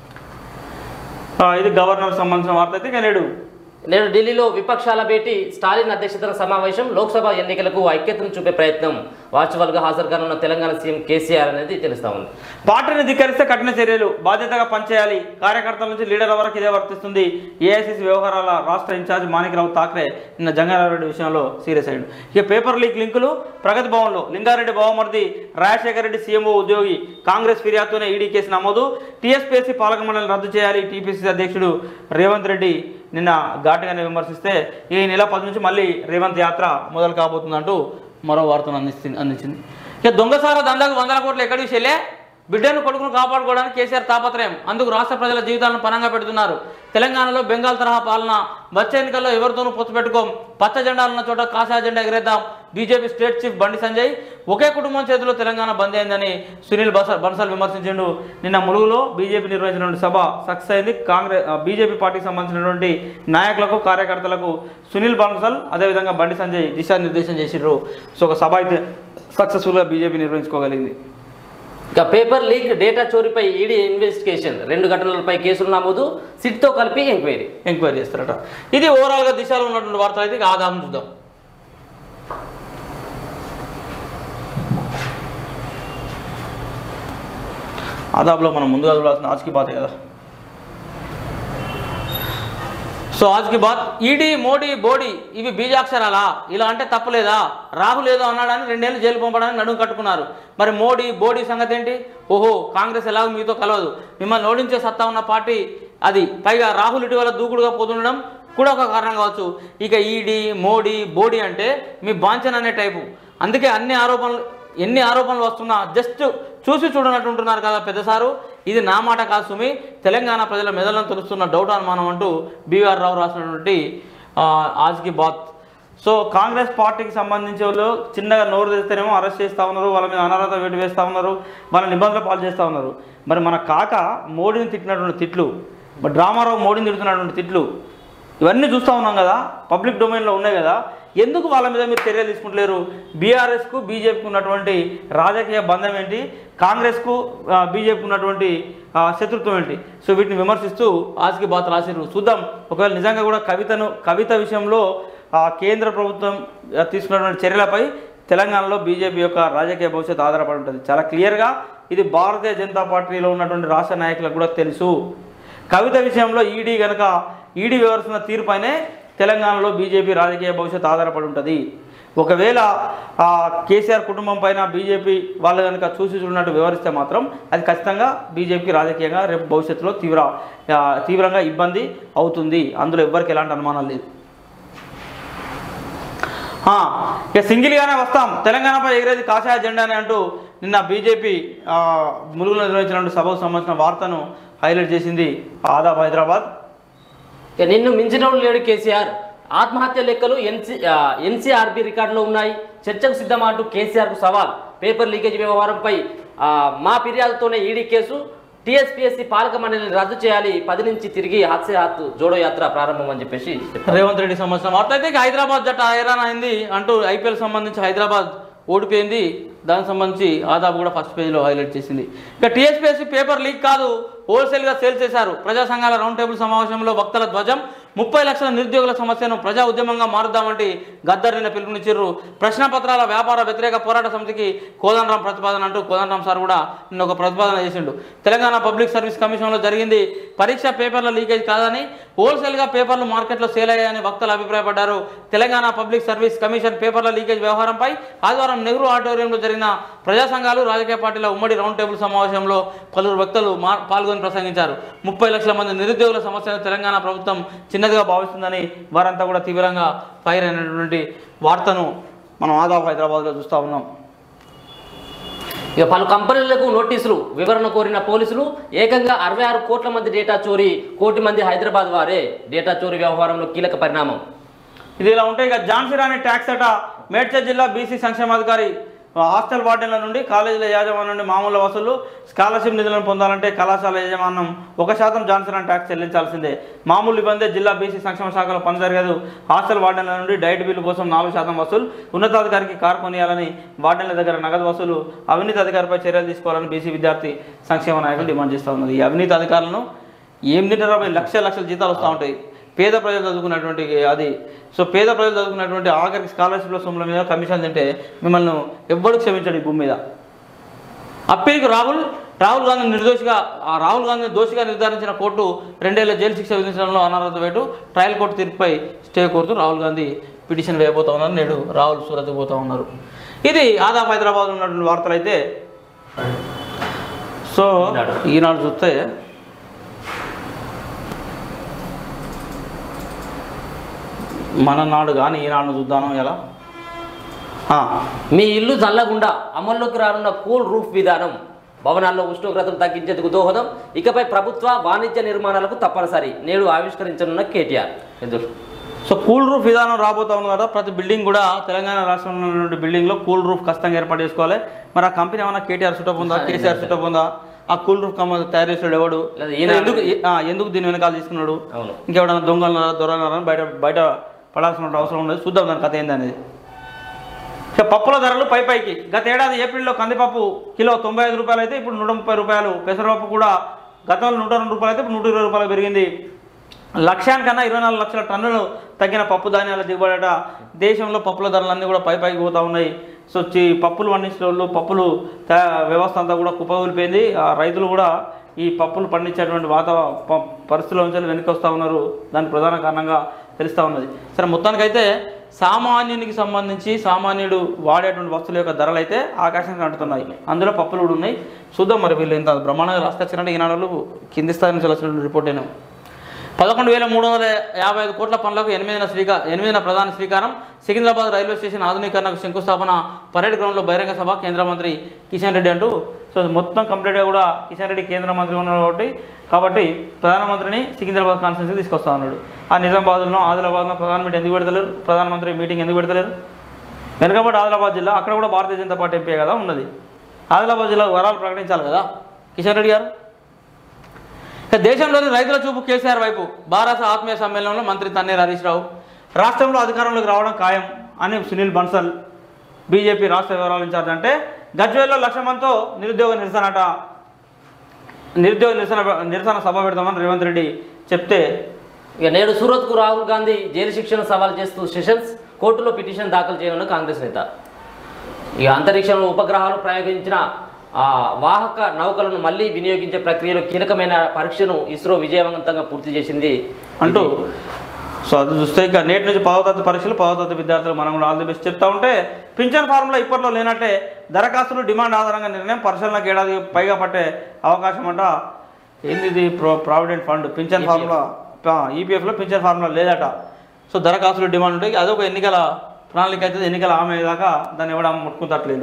[SPEAKER 1] ఇది గవర్నర్ సంబంధించిన వార్త అయితే ఇక నేడు
[SPEAKER 2] నేడు ఢిల్లీలో విపక్షాల భేటీ స్టాలిన్ అధ్యక్షతన సమావేశం లోక్సభ ఎన్నికలకు ఐక్యతను చూపే ప్రయత్నం వర్చువల్గా హాజరు కానున్న తెలంగాణ సీఎం కేసీఆర్ అనేది తెలుస్తా ఉంది
[SPEAKER 1] పార్టీని ధిక్కరిస్తే కఠిన చర్యలు బాధ్యతగా పనిచేయాలి కార్యకర్తల నుంచి లీడర్ల వరకు ఇదే వర్తిస్తుంది ఏఐసిసి వ్యవహారాల రాష్ట్ర ఇన్ఛార్జ్ మాణిక్రావు ఠాక్రే నిన్న జంగారెడ్డి విషయంలో సీరియస్ అయ్యాడు ఇక పేపర్ లీక్ లింకులు ప్రగతి భవన్లో లింగారెడ్డి బావమర్ది రాజశేఖర రెడ్డి సీఎంఓ ఉద్యోగి కాంగ్రెస్ ఫిర్యాదుతోనే ఈడీ కేసు నమోదు టీఎస్పీఎస్సీ పాలక మండలిని రద్దు చేయాలి టీపీసీసీ అధ్యక్షుడు రేవంత్ రెడ్డి నిన్న ఘాటుగానే విమర్శిస్తే ఈ నెల పది నుంచి మళ్ళీ రేవంత్ యాత్ర మొదలు కాబోతుందంటూ మరో వార్తను అందిస్తుంది అందించింది ఇక దొంగసార దందాకు వందల కోట్లు ఎక్కడికి చెల్లే బిడ్డను కొడుకును కాపాడుకోవడానికి కేసీఆర్ తాపత్రయం అందుకు రాష్ట్ర ప్రజల జీవితాలను పనంగా పెడుతున్నారు తెలంగాణలో బెంగాల్ తరహా పాలన వచ్చే ఎన్నికల్లో ఎవరితోనూ పొత్తు పెట్టుకోం పచ్చ జెండాలు ఉన్న చోట కాషాయ జెండా ఎగరేద్దాం బీజేపీ స్టేట్ చీఫ్ బండి సంజయ్ ఒకే కుటుంబం చేతిలో తెలంగాణ బంద్ అయిందని సునీల్ బస బన్సల్ విమర్శించిండు నిన్న ములుగులో బీజేపీ నిర్వహించినటువంటి సభ సక్సెస్ అయింది కాంగ్రెస్ బీజేపీ పార్టీకి సంబంధించినటువంటి నాయకులకు కార్యకర్తలకు సునీల్ బన్సల్ అదేవిధంగా బండి సంజయ్ దిశానిర్దేశం చేసిండ్రు సో ఒక సభ అయితే సక్సెస్ఫుల్గా బీజేపీ నిర్వహించుకోగలిగింది
[SPEAKER 2] ఇక పేపర్ లీక్ డేటా చోరీపై ఈడీ ఇన్వెస్టిగేషన్ రెండు ఘటనలపై కేసులు నమోదు సిట్తో కలిపి ఎంక్వైరీ
[SPEAKER 1] ఎంక్వైరీ చేస్తారట ఇది ఓవరాల్గా దిశలో ఉన్నటువంటి వార్తలు అయితే ఇక ఆదాయం చూద్దాం ఆదాబ్లో మనం ముందుగా చూడాల్సిన ఆజ్కి బాత్ కదా సో ఆజ్కి బాత్ ఈడీ మోడీ బోడీ ఇవి బీజాక్షరాలా ఇలా అంటే తప్పలేదా రాహుల్ ఏదో అన్నాడని రెండేళ్ళు జైలు పంపడానికి నడుము కట్టుకున్నారు మరి మోడీ బోడీ సంగతి ఏంటి ఓహో కాంగ్రెస్ ఎలాగో మీతో కలవదు మిమ్మల్ని ఓడించే సత్తా ఉన్న పార్టీ అది పైగా రాహుల్ ఇటీవల దూకుడుగా పోతుండడం కూడా ఒక కారణం కావచ్చు ఇక ఈడీ మోడీ బోడీ అంటే మీ బాంచన్ అనే టైపు అందుకే అన్ని ఆరోపణలు ఎన్ని ఆరోపణలు వస్తున్నా జస్ట్ చూసి చూడనట్టు ఉంటున్నారు కదా పెద్ద సారు ఇది నా మాట కాదు సుమి తెలంగాణ ప్రజల మెదళ్ళను తెలుస్తున్న డౌట్ అనుమానం అంటూ బీఆర్ రావు రాసినటువంటి ఆ, ఆజ్కి బాత్ సో కాంగ్రెస్ పార్టీకి సంబంధించి వాళ్ళు చిన్నగా నోరు తెస్తేనేమో అరెస్ట్ చేస్తూ ఉన్నారు వాళ్ళ మీద అనర్హత వేటు వేస్తూ ఉన్నారు వాళ్ళ నిబంధనలు పాలు చేస్తూ ఉన్నారు మరి మన కాక మోడీని తిట్టినటువంటి తిట్లు మరి డ్రామారావు మోడీని తిడుతున్నటువంటి తిట్లు ఇవన్నీ చూస్తూ ఉన్నాం కదా పబ్లిక్ డొమైన్లో ఉన్నాయి కదా ఎందుకు వాళ్ళ మీద మీరు చర్యలు తీసుకుంటలేరు బీఆర్ఎస్కు బీజేపీకి ఉన్నటువంటి రాజకీయ బంధం ఏంటి కాంగ్రెస్కు ఆ, బీజేపీకి ఉన్నటువంటి ఆ, శత్రుత్వం ఏంటి సో వీటిని విమర్శిస్తూ ఆజ్కి బాత్ రాసిర్రు చూద్దాం ఒకవేళ నిజంగా కూడా కవితను కవిత విషయంలో ఆ, కేంద్ర ప్రభుత్వం ఆ, తీసుకున్నటువంటి చర్యలపై తెలంగాణలో బీజేపీ యొక్క రాజకీయ భవిష్యత్తు ఆధారపడి ఉంటుంది చాలా క్లియర్గా ఇది భారతీయ జనతా పార్టీలో ఉన్నటువంటి రాష్ట్ర నాయకులకు కూడా తెలుసు కవిత విషయంలో ఈడీ కనుక ఈడీ వ్యవహరిస్తున్న తీరుపైనే తెలంగాణలో బీజేపీ రాజకీయ భవిష్యత్తు ఆధారపడి ఉంటుంది ఒకవేళ ఆ, కేసీఆర్ కుటుంబం పైన బీజేపీ వాళ్ళు కనుక చూసి చూడనట్టు వ్యవహరిస్తే మాత్రం అది ఖచ్చితంగా బీజేపీకి రాజకీయంగా రేపు భవిష్యత్తులో తీవ్ర ఆ, తీవ్రంగా ఇబ్బంది అవుతుంది అందులో ఎవ్వరికి ఎలాంటి అనుమానం లేదు ఆ, ఇక సింగిల్గానే వస్తాం తెలంగాణపై ఎగిరేది కాషాయ జెండానే అంటూ నిన్న బీజేపీ ఆ, ములుగులో నిర్వహించినటువంటి సభకు సంబంధించిన వార్తను హైలైట్ చేసింది ఆదాబ్ హైదరాబాద్
[SPEAKER 2] ఇక నిన్ను మించినోడు లేడు కేసీఆర్ ఆత్మహత్య లెక్కలు ఎన్సీ ఎన్సీఆర్బీ రికార్డులో ఉన్నాయి చర్చకు సిద్ధమంటూ కేసీఆర్కు సవాల్ పేపర్ లీకేజ్ వ్యవహారంపై ఆ, మా ఫిర్యాదుతోనే ఈడీ కేసు టీఎస్పీఎస్సీ పాలక మండలిని రద్దు చేయాలి పది నుంచి తిరిగి హాస్య హాత్ జోడో యాత్ర ప్రారంభం అని చెప్పేసి చెప్పారు.
[SPEAKER 1] రేవంత్ రెడ్డి సంబంధించిన వార్త అయితే ఇక హైదరాబాద్ జట్టు హైరాన్ అయింది అంటూ ఐపీఎల్ సంబంధించి హైదరాబాద్ ఓడిపోయింది దానికి సంబంధించి ఆదాబు కూడా ఫస్ట్ పేజీలో హైలైట్ చేసింది ఇక టీఎస్పీఎస్సీ పేపర్ లీక్ కాదు హోల్సేల్గా సేల్ చేశారు ప్రజా సంఘాల రౌండ్ టేబుల్ సమావేశంలో వక్తల ధ్వజం ముప్పై లక్షల నిరుద్యోగుల సమస్యను ప్రజా ఉద్యమంగా మారుద్దామంటే గద్దర్ నిన్న పిలుపునిచ్చిర్రు ప్రశ్న పత్రాల వ్యాపార వ్యతిరేక పోరాట సమితికి కోదండరాం ప్రతిపాదన అంటూ కోదండరాం సార్ కూడా నిన్న ఒక ప్రతిపాదన చేసిండు తెలంగాణ పబ్లిక్ సర్వీస్ కమిషన్లో జరిగింది పరీక్ష పేపర్ల లీకేజ్ కాదని హోల్సేల్గా పేపర్లు మార్కెట్లో సేల్ అయ్యాయని వక్తలు అభిప్రాయపడ్డారు తెలంగాణ పబ్లిక్ సర్వీస్ కమిషన్ పేపర్ల లీకేజ్ వ్యవహారంపై ఆదివారం నెహ్రూ ఆడిటోరియంలో జరిగిన ప్రజా సంఘాలు రాజకీయ పార్టీల ఉమ్మడి రౌండ్ టేబుల్ సమావేశంలో పలువురు వక్తలు మా పాల్గొని ప్రసంగించారు ముప్పై లక్షల మంది నిరుద్యోగుల సమస్యను తెలంగాణ ప్రభుత్వం చిన్నదిగా భావిస్తుందని వారంతా కూడా తీవ్రంగా ఫైర్ అయినటువంటి వార్తను మనం ఆదాపు హైదరాబాద్లో చూస్తూ ఉన్నాం
[SPEAKER 2] ఇక పలు కంపెనీలకు నోటీసులు వివరణ కోరిన పోలీసులు ఏకంగా అరవై ఆరు కోట్ల మంది డేటా చోరీ కోటి మంది హైదరాబాద్ వారే డేటా చోరీ వ్యవహారంలో కీలక పరిణామం
[SPEAKER 1] ఇది ఇలా ఉంటే ఇక ఝాన్సీ రాణి ట్యాక్స్ అట మేడ్చల్ జిల్లా బీసీ సంక్షేమాధికారి హాస్టల్ వార్డెన్ల నుండి కాలేజీల యాజమాన్యం నుండి మామూలు వసూలు స్కాలర్షిప్ నిధులను పొందాలంటే కళాశాల యాజమాన్యం ఒక శాతం ఝాన్సీ రాణి ట్యాక్స్ చెల్లించాల్సిందే మామూలు ఇబ్బందే జిల్లా బీసీ సంక్షేమ శాఖలో పని జరగదు హాస్టల్ వార్డెన్ల నుండి డైట్ బిల్లు కోసం నాలుగు శాతం వసూలు ఉన్నతాధికారికి కారు కొనియాలని వార్డెన్ల దగ్గర నగదు వసూలు అవినీతి అధికారిపై చర్యలు తీసుకోవాలని బీసీ విద్యార్థి సంక్షేమ నాయకులు డిమాండ్ చేస్తూ ఉన్నది ఈ అవినీతి అధికారులను ఏం తింటారో లక్షల లక్షల జీతాలు వస్తూ ఉంటాయి పేద ప్రజలు చదువుకున్నటువంటి అది సో పేద ప్రజలు చదువుకున్నటువంటి ఆఖరికి స్కాలర్షిప్ల సొమ్ముల మీద కమిషన్ తింటే మిమ్మల్ని ఎవ్వడు క్షమించడు ఈ భూమి మీద అప్పీల్కి రాహుల్ రాహుల్ గాంధీ నిర్దోషిగా ఆ రాహుల్ గాంధీ దోషిగా నిర్ధారించిన కోర్టు రెండేళ్ల జైలు శిక్ష విధించడంలో అనర్హత వేటు ట్రయల్ కోర్టు తీర్పుపై స్టే కోరుతూ రాహుల్ గాంధీ పిటిషన్ వేయబోతా ఉన్నారు నేడు రాహుల్ సూరత్కి పోతా ఉన్నారు ఇది ఆదాపు హైదరాబాద్ ఉన్నటువంటి వార్తలు అయితే సో
[SPEAKER 2] ఈనాడు.
[SPEAKER 1] ఈనాడు చూస్తే మన నాడు కానీ ఈనాడు చూద్దాను ఎలా ఆ,
[SPEAKER 2] మీ ఇల్లు చల్లగుండా అమల్లోకి రానున్న కూల్ రూఫ్ విధానం భవనాల్లో ఉష్ణోగ్రతను తగ్గించేందుకు దోహదం ఇకపై ప్రభుత్వ వాణిజ్య నిర్మాణాలకు తప్పనిసరి నేడు ఆవిష్కరించనున్న కేటీఆర్ ఎదురు
[SPEAKER 1] సో కూల్ రూఫ్ విధానం రాబోతా ఉంది కదా ప్రతి బిల్డింగ్ కూడా తెలంగాణ రాష్ట్రంలో ఉన్నటువంటి బిల్డింగ్లో కూల్ రూఫ్ ఖచ్చితంగా ఏర్పాటు చేసుకోవాలి మరి ఆ కంపెనీ ఏమైనా కేటీఆర్ సుటప్ ఉందా కేసీఆర్ సుటప్ ఉందా ఆ కూల్ రూఫ్ కమ్మ తయారు చేసాడు ఎవడు
[SPEAKER 2] లేదా ఈయన-
[SPEAKER 1] ఎందుకు ఆ, ఎందుకు దీని వెనకాల తీసుకున్నాడు
[SPEAKER 2] అవును
[SPEAKER 1] ఇంకెవడన్నా దొంగలు దొరన్నారని బయట బయట పడాల్సిన అవసరం ఉండదు చూద్దాం దాని కథ ఏందనేది ఇక పప్పుల ధరలు పై పైకి గత ఏడాది ఏప్రిల్లో కందిపప్పు కిలో తొంభై ఐదు రూపాయలు అయితే ఇప్పుడు నూట ముప్పై రూపాయలు పెసరపప్పు కూడా గతంలో నూట రెండు రూపాయలు అయితే ఇప్పుడు నూట ఇరవై రూపాయలు పెరిగింది లక్ష్యానికన్నా ఇరవై నాలుగు లక్షల టన్నులు తగ్గిన పప్పు ధాన్యాల దిగుబడట దేశంలో పప్పుల ధరలన్నీ కూడా పై పైకి పోతూ ఉన్నాయి సో చి పప్పులు పండించిన వాళ్ళు పప్పులు తయా- వ్యవస్థ అంతా కూడా కుప్పకూలిపోయింది ఆ రైతులు కూడా ఈ పప్పులు పండించేటువంటి వాతావరణ ప- పరిస్థితుల నుంచి వెనక్కి వస్తూ ఉన్నారు దానికి ప్రధాన కారణంగా తెలుస్తూ ఉన్నది సరే మొత్తానికైతే సామాన్యునికి సంబంధించి సామాన్యుడు వాడేటువంటి వస్తువుల యొక్క ధరలు అయితే ఆకాశానికి అంటున్నాయి అందులో పప్పులు కూడా ఉన్నాయి చూద్దాం మరి వీళ్ళు ఇంత బ్రహ్మాండంగా రాసుకొచ్చినట్టు ఈనాడు కింది స్థాయి నుంచి వచ్చిన రిపోర్ట్ అయినా పదకొండు వేల మూడు వందల యాభై ఐదు కోట్ల పనులకు ఎనిమిదిన శ్రీకా ఎనిమిదిన ప్రధాన శ్రీకారం సికింద్రాబాద్ రైల్వే స్టేషన్ ఆధునీకరణకు శంకుస్థాపన పరేడ్ గ్రౌండ్లో బహిరంగ సభ కేంద్ర మంత్రి కిషన్ రెడ్డి అంటూ సో మొత్తం కంప్లీట్గా కూడా కిషన్ రెడ్డి కేంద్ర మంత్రి ఉన్నాడు కాబట్టి కాబట్టి ప్రధానమంత్రిని సికింద్రాబాద్ కాన్ఫరెన్స్కి తీసుకొస్తా ఉన్నాడు ఆ నిజామాబాద్లో ఆదిలాబాద్లో ప్రధానమంత్రి ఎందుకు పెడతలేరు ప్రధానమంత్రి మీటింగ్ ఎందుకు పెడతలేరు వెనకబడి ఆదిలాబాద్ జిల్లా అక్కడ కూడా భారతీయ జనతా పార్టీ ఎంపీ కదా ఉన్నది ఆదిలాబాద్ జిల్లా వరాలు ప్రకటించాలి కదా కిషన్ రెడ్డి గారు ఇక దేశంలోని రైతుల చూపు కేసీఆర్ వైపు భారత ఆత్మీయ సమ్మేళనంలో మంత్రి తన్నీర్ హరీష్ రావు రాష్ట్రంలో అధికారంలోకి రావడం ఖాయం అని సునీల్ బన్సల్ బీజేపీ రాష్ట్ర వివరాలు ఇన్ఛార్జ్ అంటే గజ్వేల్లో లక్ష మందితో నిరుద్యోగ నిరసనట నిరుద్యోగ నిరసన నిరసన సభ పెడతామని రేవంత్ రెడ్డి చెప్తే
[SPEAKER 2] ఇక నేడు సూరత్కు రాహుల్ గాంధీ జైలు శిక్షను సవాల్ చేస్తూ సెషన్స్ కోర్టులో పిటిషన్ దాఖలు చేయనున్న కాంగ్రెస్ నేత ఇక అంతరిక్షంలో ఉపగ్రహాలు ప్రయోగించిన ఆ వాహక నౌకలను మళ్ళీ వినియోగించే ప్రక్రియలో కీలకమైన పరీక్షను ఇస్రో విజయవంతంగా పూర్తి చేసింది
[SPEAKER 1] అంటూ సో అది చూస్తే ఇక నేటి నుంచి పదో తరగతి పరీక్షలు పదో తరగతి విద్యార్థులు మనం కూడా ఆల్ ది బెస్ట్ చెప్తా ఉంటే పింఛన్ ఫార్ములా ఇప్పట్లో లేనట్టే దరఖాస్తులు డిమాండ్ ఆధారంగా నిర్ణయం పరిశీలనకు ఏడాది పైగా పట్టే అవకాశం అంట ఏంది ఇది ప్రో ప్రావిడెంట్ ఫండ్ పింఛన్ ఫార్ములా ఈపీఎఫ్లో పింఛన్ ఫార్ములా లేదట సో దరఖాస్తులు డిమాండ్ ఉంటాయి అదొక ఎన్నికల ప్రణాళిక అయితే ఎన్నికల హామీ దాకా దాన్ని ఇవ్వడం ముట్టుకుంటట్లేదు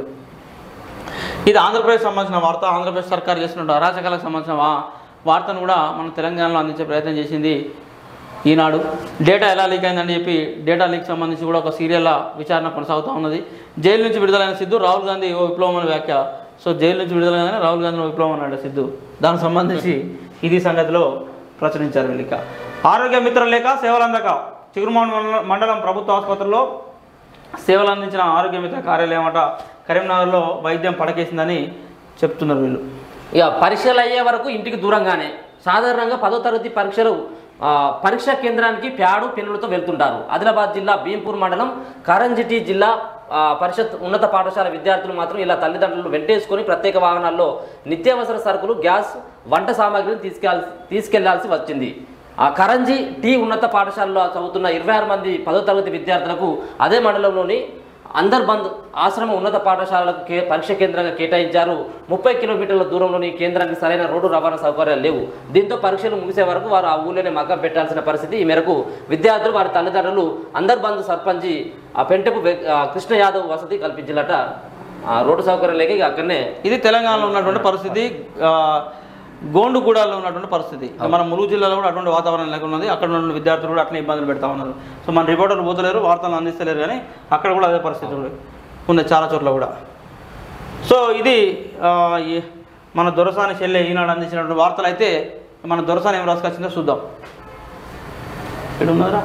[SPEAKER 1] ఇది ఆంధ్రప్రదేశ్ సంబంధించిన వార్త ఆంధ్రప్రదేశ్ సర్కార్ చేస్తున్న అరాచకాలకు సంబంధించిన వా- వార్తను కూడా మన తెలంగాణలో అందించే ప్రయత్నం చేసింది ఈనాడు డేటా ఎలా లీక్ అయిందని చెప్పి డేటా లీక్ సంబంధించి కూడా ఒక సీరియల్ విచారణ కొనసాగుతూ ఉన్నది జైలు నుంచి విడుదలైన సిద్ధు రాహుల్ గాంధీ ఓ విప్లవమైన వ్యాఖ్య సో జైలు నుంచి విడుదలగానే రాహుల్ గాంధీ విప్లవం అన్నాడు సిద్ధు దానికి సంబంధించి ఇది సంగతిలో ప్రచురించారు వీళ్ళిక ఆరోగ్య మిత్రులు లేక సేవలు అందక చిగురుమాడు మండలం- మండలం ప్రభుత్వ ఆసుపత్రిలో సేవలు అందించిన ఆరోగ్య మిత్ర కార్యాలయం అట కరీంనగర్లో వైద్యం పడకేసిందని చెప్తున్నారు వీళ్ళు
[SPEAKER 2] ఇక పరీక్షలు అయ్యే వరకు ఇంటికి దూరంగానే సాధారణంగా పదో తరగతి పరీక్షలు ఆ, పరీక్షా కేంద్రానికి ప్యాడు పెన్నులతో వెళ్తుంటారు ఆదిలాబాద్ జిల్లా భీంపూర్ మండలం కారంజిటి జిల్లా ఆ, పరిషత్ ఉన్నత పాఠశాల విద్యార్థులు మాత్రం ఇలా తల్లిదండ్రులు వెంటేసుకొని ప్రత్యేక వాహనాల్లో నిత్యావసర సరుకులు గ్యాస్ వంట సామాగ్రిని తీసుకెళ్ళాల్సి తీసుకెళ్లాల్సి వచ్చింది ఆ కరంజీ టీ ఉన్నత పాఠశాలలో చదువుతున్న ఇరవై ఆరు మంది పదో తరగతి విద్యార్థులకు అదే మండలంలోని అందర్బంద్ ఆశ్రమ ఉన్నత పాఠశాలలకు కే పరీక్ష కేంద్రంగా కేటాయించారు ముప్పై కిలోమీటర్ల దూరంలోని ఈ కేంద్రానికి సరైన రోడ్డు రవాణా సౌకర్యాలు లేవు దీంతో పరీక్షలు ముగిసే వరకు వారు ఆ ఊళ్ళోనే మగ్గం పెట్టాల్సిన పరిస్థితి ఈ మేరకు విద్యార్థులు వారి తల్లిదండ్రులు అందర్బంద్ సర్పంచి ఆ పెంటపు వె- ఆ కృష్ణ యాదవ్ వసతి కల్పించాలట ఆ రోడ్డు సౌకర్యం లేక ఇక అక్కడనే
[SPEAKER 1] ఇది తెలంగాణలో ఉన్నటువంటి పరిస్థితి ఆ, గోండుగూడలో ఉన్నటువంటి పరిస్థితి ఇక మన ములుగు జిల్లాలో కూడా అటువంటి వాతావరణం లేకుండా ఉంది అక్కడ ఉన్న విద్యార్థులు కూడా అట్లనే ఇబ్బందులు పెడతా ఉన్నారు సో మన రిపోర్టర్లు పోతలేరు వార్తలు అందిస్తలేరు కానీ అక్కడ కూడా అదే పరిస్థితి ఉంది. ఉంది చాలా చోట్ల కూడా సో ఇది ఆ, ఈ- మన దొరసాని చెల్లె ఈనాడు అందించినటువంటి వార్తలు అయితే మన దొరసాని ఏం రాసుకొచ్చిందో చూద్దాం ఇక్కడ ఉన్నారా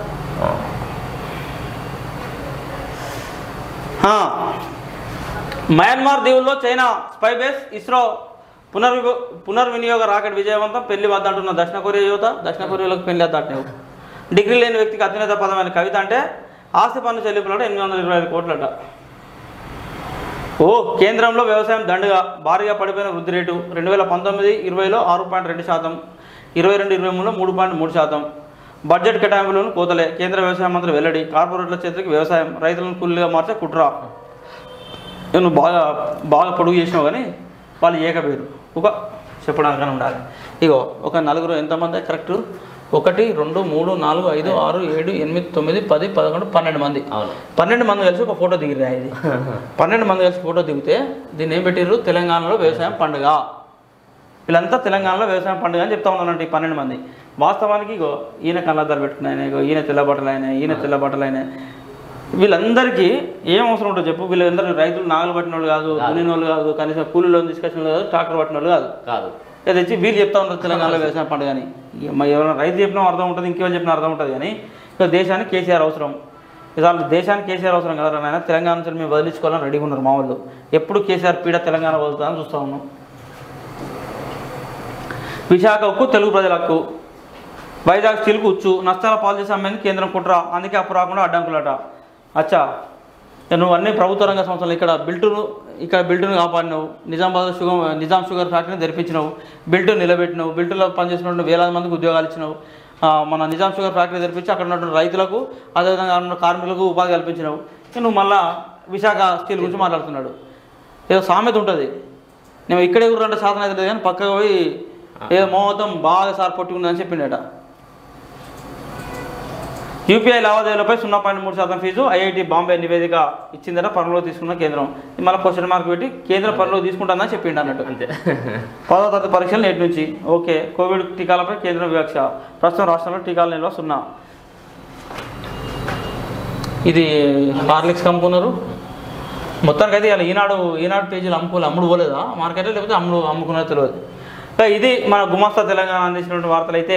[SPEAKER 1] ఆ. మయన్మార్ దీవుల్లో చైనా స్పై బేస్ ఇస్రో పునర్విభ పునర్వినియోగ రాకెట్ విజయవంతం పెళ్లి వద్దంటున్న దక్షిణ కొరియా యువత దక్షిణ కొరియాలోకి పెళ్లి వద్దంటున్నావు డిగ్రీ లేని వ్యక్తికి అత్యున్నత పదమైన కవిత అంటే ఆస్తి పన్ను చెల్లింపులట ఎనిమిది వందల ఇరవై ఐదు కోట్లట ఓ కేంద్రంలో వ్యవసాయం దండుగా భారీగా పడిపోయిన వృద్ధి రేటు రెండు వేల పంతొమ్మిది ఇరవైలో ఆరు పాయింట్ రెండు శాతం ఇరవై రెండు ఇరవై మూడులో మూడు పాయింట్ మూడు శాతం బడ్జెట్ కేటాయింపులను కోతలే కేంద్ర వ్యవసాయ మంత్రి వెల్లడి కార్పొరేట్ల చేతికి వ్యవసాయం రైతులను కూలీగా మార్చే కుట్ర ఇక నువ్వు బాగా బాగా పొడుగు చేసినావు కానీ వాళ్ళు ఏకపేరు ఒక చెప్పడానికని ఉండాలి ఇగో ఒక నలుగురు ఎంతమంది కరెక్ట్ ఒకటి రెండు మూడు నాలుగు ఐదు ఆరు ఏడు ఎనిమిది తొమ్మిది పది పదకొండు పన్నెండు మంది
[SPEAKER 2] అవును
[SPEAKER 1] పన్నెండు మంది కలిసి ఒక ఫోటో దిగిరా ఇది పన్నెండు మంది కలిసి ఫోటో దిగితే దీన్ని ఏం పెట్టిర్రు తెలంగాణలో వ్యవసాయం పండుగ వీళ్ళంతా తెలంగాణలో వ్యవసాయం పండుగ అని చెప్తా ఉన్నారంటే ఈ పన్నెండు మంది వాస్తవానికి ఇగో ఈయన కళ్ళద్దాలు పెట్టుకున్నాయన ఇగో ఈయన తెల్ల బట్టలు ఆయన ఈయన తెల్ల బట్టలు ఆయన వీళ్ళందరికీ ఏం అవసరం ఉంటుంది చెప్పు వీళ్ళందరూ రైతులు నాగలు పట్టిన వాళ్ళు కాదు దున్నిన వాళ్ళు కాదు కనీసం కూలీలో తీసుకొచ్చిన వాళ్ళు కాదు ట్రాక్టర్ పట్టిన వాళ్ళు కాదు
[SPEAKER 2] కాదు
[SPEAKER 1] ఇక తెచ్చి వీళ్ళు చెప్తా ఉంటారు తెలంగాణలో వ్యవసాయం పండుగ అని ఇక మరి ఎవరైనా రైతు చెప్పినా అర్థం ఉంటుంది ఇంకెవరు చెప్పినా అర్థం ఉంటుంది కానీ ఇక దేశానికి కేసీఆర్ అవసరం ఇక వాళ్ళు దేశానికి కేసీఆర్ అవసరం కదా నాయన తెలంగాణ నుంచి మేము వదిలించుకోవాలని రెడీగా ఉన్నారు మా వాళ్ళు ఎప్పుడు కేసీఆర్ పీడ తెలంగాణ వదులుతుందని చూస్తూ ఉన్నాం విశాఖ ఉక్కు తెలుగు ప్రజల హక్కు వైజాగ్ స్టీల్కు ఉచ్చు నష్టాల పాలు చేసి అమ్మేందుకు కేంద్రం కుట్ర అందుకే అప్పు రాకుండా అడ్డంకులట అచ్చా ఇక నువ్వు అన్ని ప్రభుత్వ రంగ సంస్థలు ఇక్కడ బిల్టును ఇక్కడ బిల్టును కాపాడినావు నిజామాబాద్ షుగర్ నిజాం షుగర్ ఫ్యాక్టరీని తెరిపించినావు బిల్టు నిలబెట్టినావు బిల్టులో పనిచేసినటువంటి వేలాది మందికి ఉద్యోగాలు ఇచ్చినావు ఆ, మన నిజాం షుగర్ ఫ్యాక్టరీ తెరిపించి అక్కడ ఉన్నటువంటి రైతులకు అదేవిధంగా ఉన్న కార్మికులకు ఉపాధి కల్పించినావు ఇక నువ్వు మళ్ళా విశాఖ స్టీల్ గురించి మాట్లాడుతున్నాడు ఏదో సామెత ఉంటుంది నేను ఇక్కడే ఊరంటే సాధన అయితే లేదు కానీ పక్కకు పోయి ఏదో మొత్తం బాగా సార్ పొట్టి ఉందని చెప్పిండట యూపీఐ లావాదేవీలపై సున్నా పాయింట్ మూడు శాతం ఫీజు ఐఐటి బాంబే నివేదిక ఇచ్చిందట పనులు తీసుకున్న కేంద్రం ఇది మళ్ళీ క్వశ్చన్ మార్క్ పెట్టి కేంద్ర పనులు తీసుకుంటుందని చెప్పిండు అన్నట్టు
[SPEAKER 2] అంతే
[SPEAKER 1] పదో తరగతి పరీక్షలు నేటి నుంచి ఓకే కోవిడ్ టీకాలపై కేంద్రం వివక్ష ప్రస్తుతం రాష్ట్రంలో టీకాల నిల్వ సున్నా ఇది హార్లిక్స్ కమ్ముకున్నారు మొత్తానికి అయితే ఇలా ఈనాడు ఈనాడు పేజీలు అమ్ముకోలే అమ్ముడు పోలేదా మార్కెట్లో లేకపోతే అమ్ముడు అమ్ముకున్నది తెలియదు ఇక ఇది మన గుమాస్తా తెలంగాణ అందించినటువంటి వార్తలు అయితే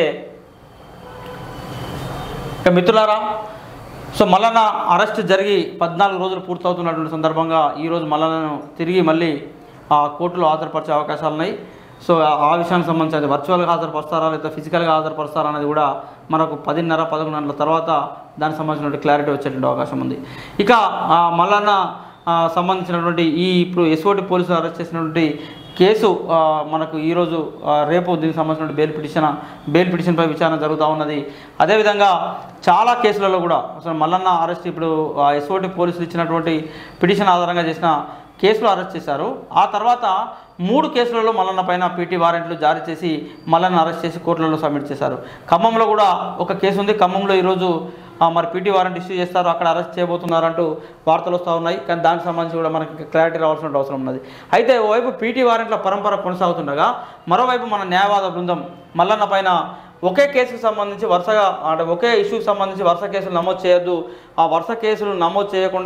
[SPEAKER 1] ఇక మిత్రులారా సో మల్లన్న అరెస్ట్ జరిగి పద్నాలుగు రోజులు పూర్తవుతున్నటువంటి సందర్భంగా ఈరోజు మల్లన్నను తిరిగి మళ్ళీ ఆ కోర్టులో హాజరుపరిచే అవకాశాలు ఉన్నాయి సో ఆ- ఆ విషయానికి సంబంధించి అది వర్చువల్గా హాజరుపరుస్తారా లేదా ఫిజికల్గా హాజరుపరుస్తారా అనేది కూడా మనకు పదిన్నర పదకొండు గంటల తర్వాత దానికి సంబంధించినటువంటి క్లారిటీ వచ్చేటువంటి అవకాశం ఉంది ఇక ఆ మల్లన్న ఆ, సంబంధించినటువంటి ఈ ఇప్పుడు ఎస్ఓటి పోలీసులు అరెస్ట్ చేసినటువంటి కేసు ఆ, మనకు ఈరోజు ఆ, రేపు దీనికి సంబంధించిన బెయిల్ పిటిషన్ బెయిల్ పిటిషన్పై విచారణ జరుగుతూ ఉన్నది అదేవిధంగా చాలా కేసులలో కూడా అసలు మల్లన్న అరెస్ట్ ఇప్పుడు ఎస్ఓటి పోలీసులు ఇచ్చినటువంటి పిటిషన్ ఆధారంగా చేసిన కేసులు అరెస్ట్ చేశారు ఆ తర్వాత మూడు కేసులలో మల్లన్న పైన పీటీ వారెంట్లు జారీ చేసి మల్లన్న అరెస్ట్ చేసి కోర్టులలో సబ్మిట్ చేశారు ఖమ్మంలో కూడా ఒక కేసు ఉంది ఖమ్మంలో ఈరోజు ఆ, మరి పీటీ వారెంట్ ఇష్యూ చేస్తారు అక్కడ అరెస్ట్ చేయబోతున్నారంటూ వార్తలు వస్తూ ఉన్నాయి కానీ దానికి సంబంధించి కూడా మనకి క్లారిటీ రావాల్సిన అవసరం ఉన్నది అయితే ఓవైపు పీటీ వారెంట్ల పరంపర కొనసాగుతుండగా మరోవైపు మన న్యాయవాద బృందం మల్లన్న పైన ఒకే కేసుకు సంబంధించి వరుసగా అంటే ఒకే ఇష్యూకి సంబంధించి వరుస కేసులు నమోదు చేయొద్దు ఆ వరుస కేసులు నమోదు చేయకుండా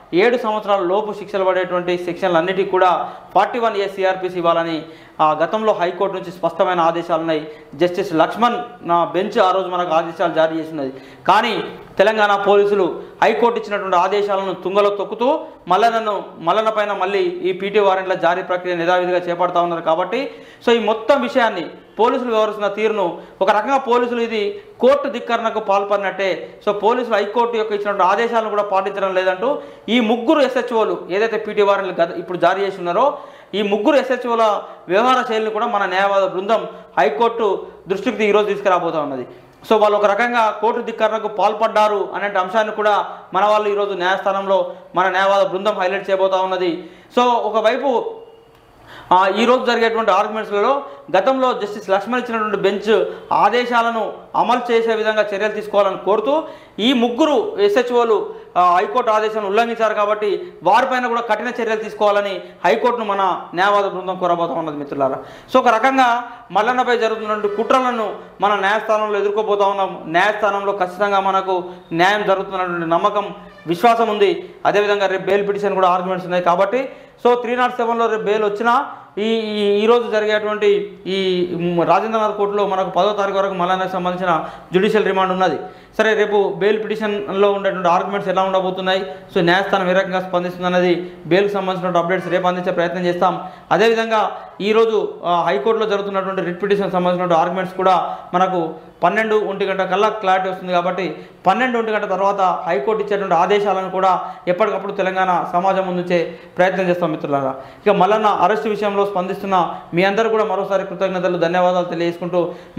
[SPEAKER 1] ఏడు సంవత్సరాల లోపు శిక్షలు పడేటువంటి సెక్షన్లన్నిటికీ కూడా ఫార్టీ వన్ ఏ సిఆర్పిసి ఇవ్వాలని ఆ, గతంలో హైకోర్టు నుంచి స్పష్టమైన ఆదేశాలు ఉన్నాయి జస్టిస్ లక్ష్మణ్ నా బెంచ్ ఆ రోజు మనకు ఆదేశాలు జారీ చేసినది కానీ తెలంగాణ పోలీసులు హైకోర్టు ఇచ్చినటువంటి ఆదేశాలను తుంగలో తొక్కుతూ మల్లనను మల్లన పైన మళ్ళీ ఈ పీటీ వారెంట్ల జారీ ప్రక్రియ యథావిధిగా చేపడతా ఉన్నారు కాబట్టి సో ఈ మొత్తం విషయాన్ని పోలీసులు వ్యవహరిస్తున్న తీరును ఒక రకంగా పోలీసులు ఇది కోర్టు ధిక్కరణకు పాల్పడినట్టే సో పోలీసులు హైకోర్టు యొక్క ఇచ్చినటువంటి ఆదేశాలను కూడా పాటించడం లేదంటూ ఈ ముగ్గురు ఎస్హెచ్ఓలు ఏదైతే పీటీ వారెంట్లు గత ఇప్పుడు జారీ చేసి ఉన్నారో ఈ ముగ్గురు ఎస్హెచ్ఓల వ్యవహార శైలిని కూడా మన న్యాయవాద బృందం హైకోర్టు దృష్టికి ఈరోజు తీసుకురాబోతా ఉన్నది సో వాళ్ళు ఒక రకంగా కోర్టు ధిక్కరణకు పాల్పడ్డారు అనే అంశాన్ని కూడా మన వాళ్ళు ఈరోజు న్యాయస్థానంలో మన న్యాయవాద బృందం హైలైట్ చేయబోతా ఉన్నది సో ఒకవైపు ఆ, ఈ రోజు జరిగేటువంటి ఆర్గ్యుమెంట్స్లలో గతంలో జస్టిస్ లక్ష్మణ్ ఇచ్చినటువంటి బెంచ్ ఆదేశాలను అమలు చేసే విధంగా చర్యలు తీసుకోవాలని కోరుతూ ఈ ముగ్గురు ఎస్హెచ్ఓలు హైకోర్టు ఆదేశాలను ఉల్లంఘించారు కాబట్టి వారిపైన కూడా కఠిన చర్యలు తీసుకోవాలని హైకోర్టును మన న్యాయవాద బృందం కోరబోతా ఉన్నది మిత్రులారా సో ఒక రకంగా మల్లన్నపై జరుగుతున్నటువంటి కుట్రలను మన న్యాయస్థానంలో ఎదుర్కోబోతా ఉన్నాం న్యాయస్థానంలో ఖచ్చితంగా మనకు న్యాయం జరుగుతున్నటువంటి నమ్మకం విశ్వాసం ఉంది అదేవిధంగా రేపు బెయిల్ పిటిషన్ కూడా ఆర్గ్యుమెంట్స్ ఉన్నాయి కాబట్టి సో త్రీ నాట్ సెవెన్లో రేపు బెయిల్ వచ్చినా ఈ ఈ ఈరోజు జరిగేటువంటి ఈ మ్, రాజేంద్రనాథ్ కోర్టులో మనకు పదో తారీఖు వరకు మల్లన్నకు సంబంధించిన జ్యుడిషియల్ రిమాండ్ ఉన్నది సరే రేపు బెయిల్ పిటిషన్లో ఉండేటువంటి ఆర్గ్యుమెంట్స్ ఎలా ఉండబోతున్నాయి సో న్యాయస్థానం ఏ రకంగా స్పందిస్తుందన్నది బెయిల్కి సంబంధించిన అప్డేట్స్ రేపు అందించే ప్రయత్నం చేస్తాం అదేవిధంగా ఈరోజు ఆ, హైకోర్టులో జరుగుతున్నటువంటి రిట్ పిటిషన్ సంబంధించిన ఆర్గ్యుమెంట్స్ కూడా మనకు పన్నెండు ఒంటి గంట కల్లా క్లారిటీ వస్తుంది కాబట్టి పన్నెండు ఒంటి గంట తర్వాత హైకోర్టు ఇచ్చేటువంటి ఆదేశాలను కూడా ఎప్పటికప్పుడు తెలంగాణ సమాజం ముందుంచే ప్రయత్నం చేస్తాం మిత్రులారా ఇక మల్లన్న అరెస్ట్ విషయంలో స్పందిస్తున్న మీ అందరూ కూడా మరోసారి కృతజ్ఞతలు ధన్యవాదాలు తెలియజేసుకుంటూ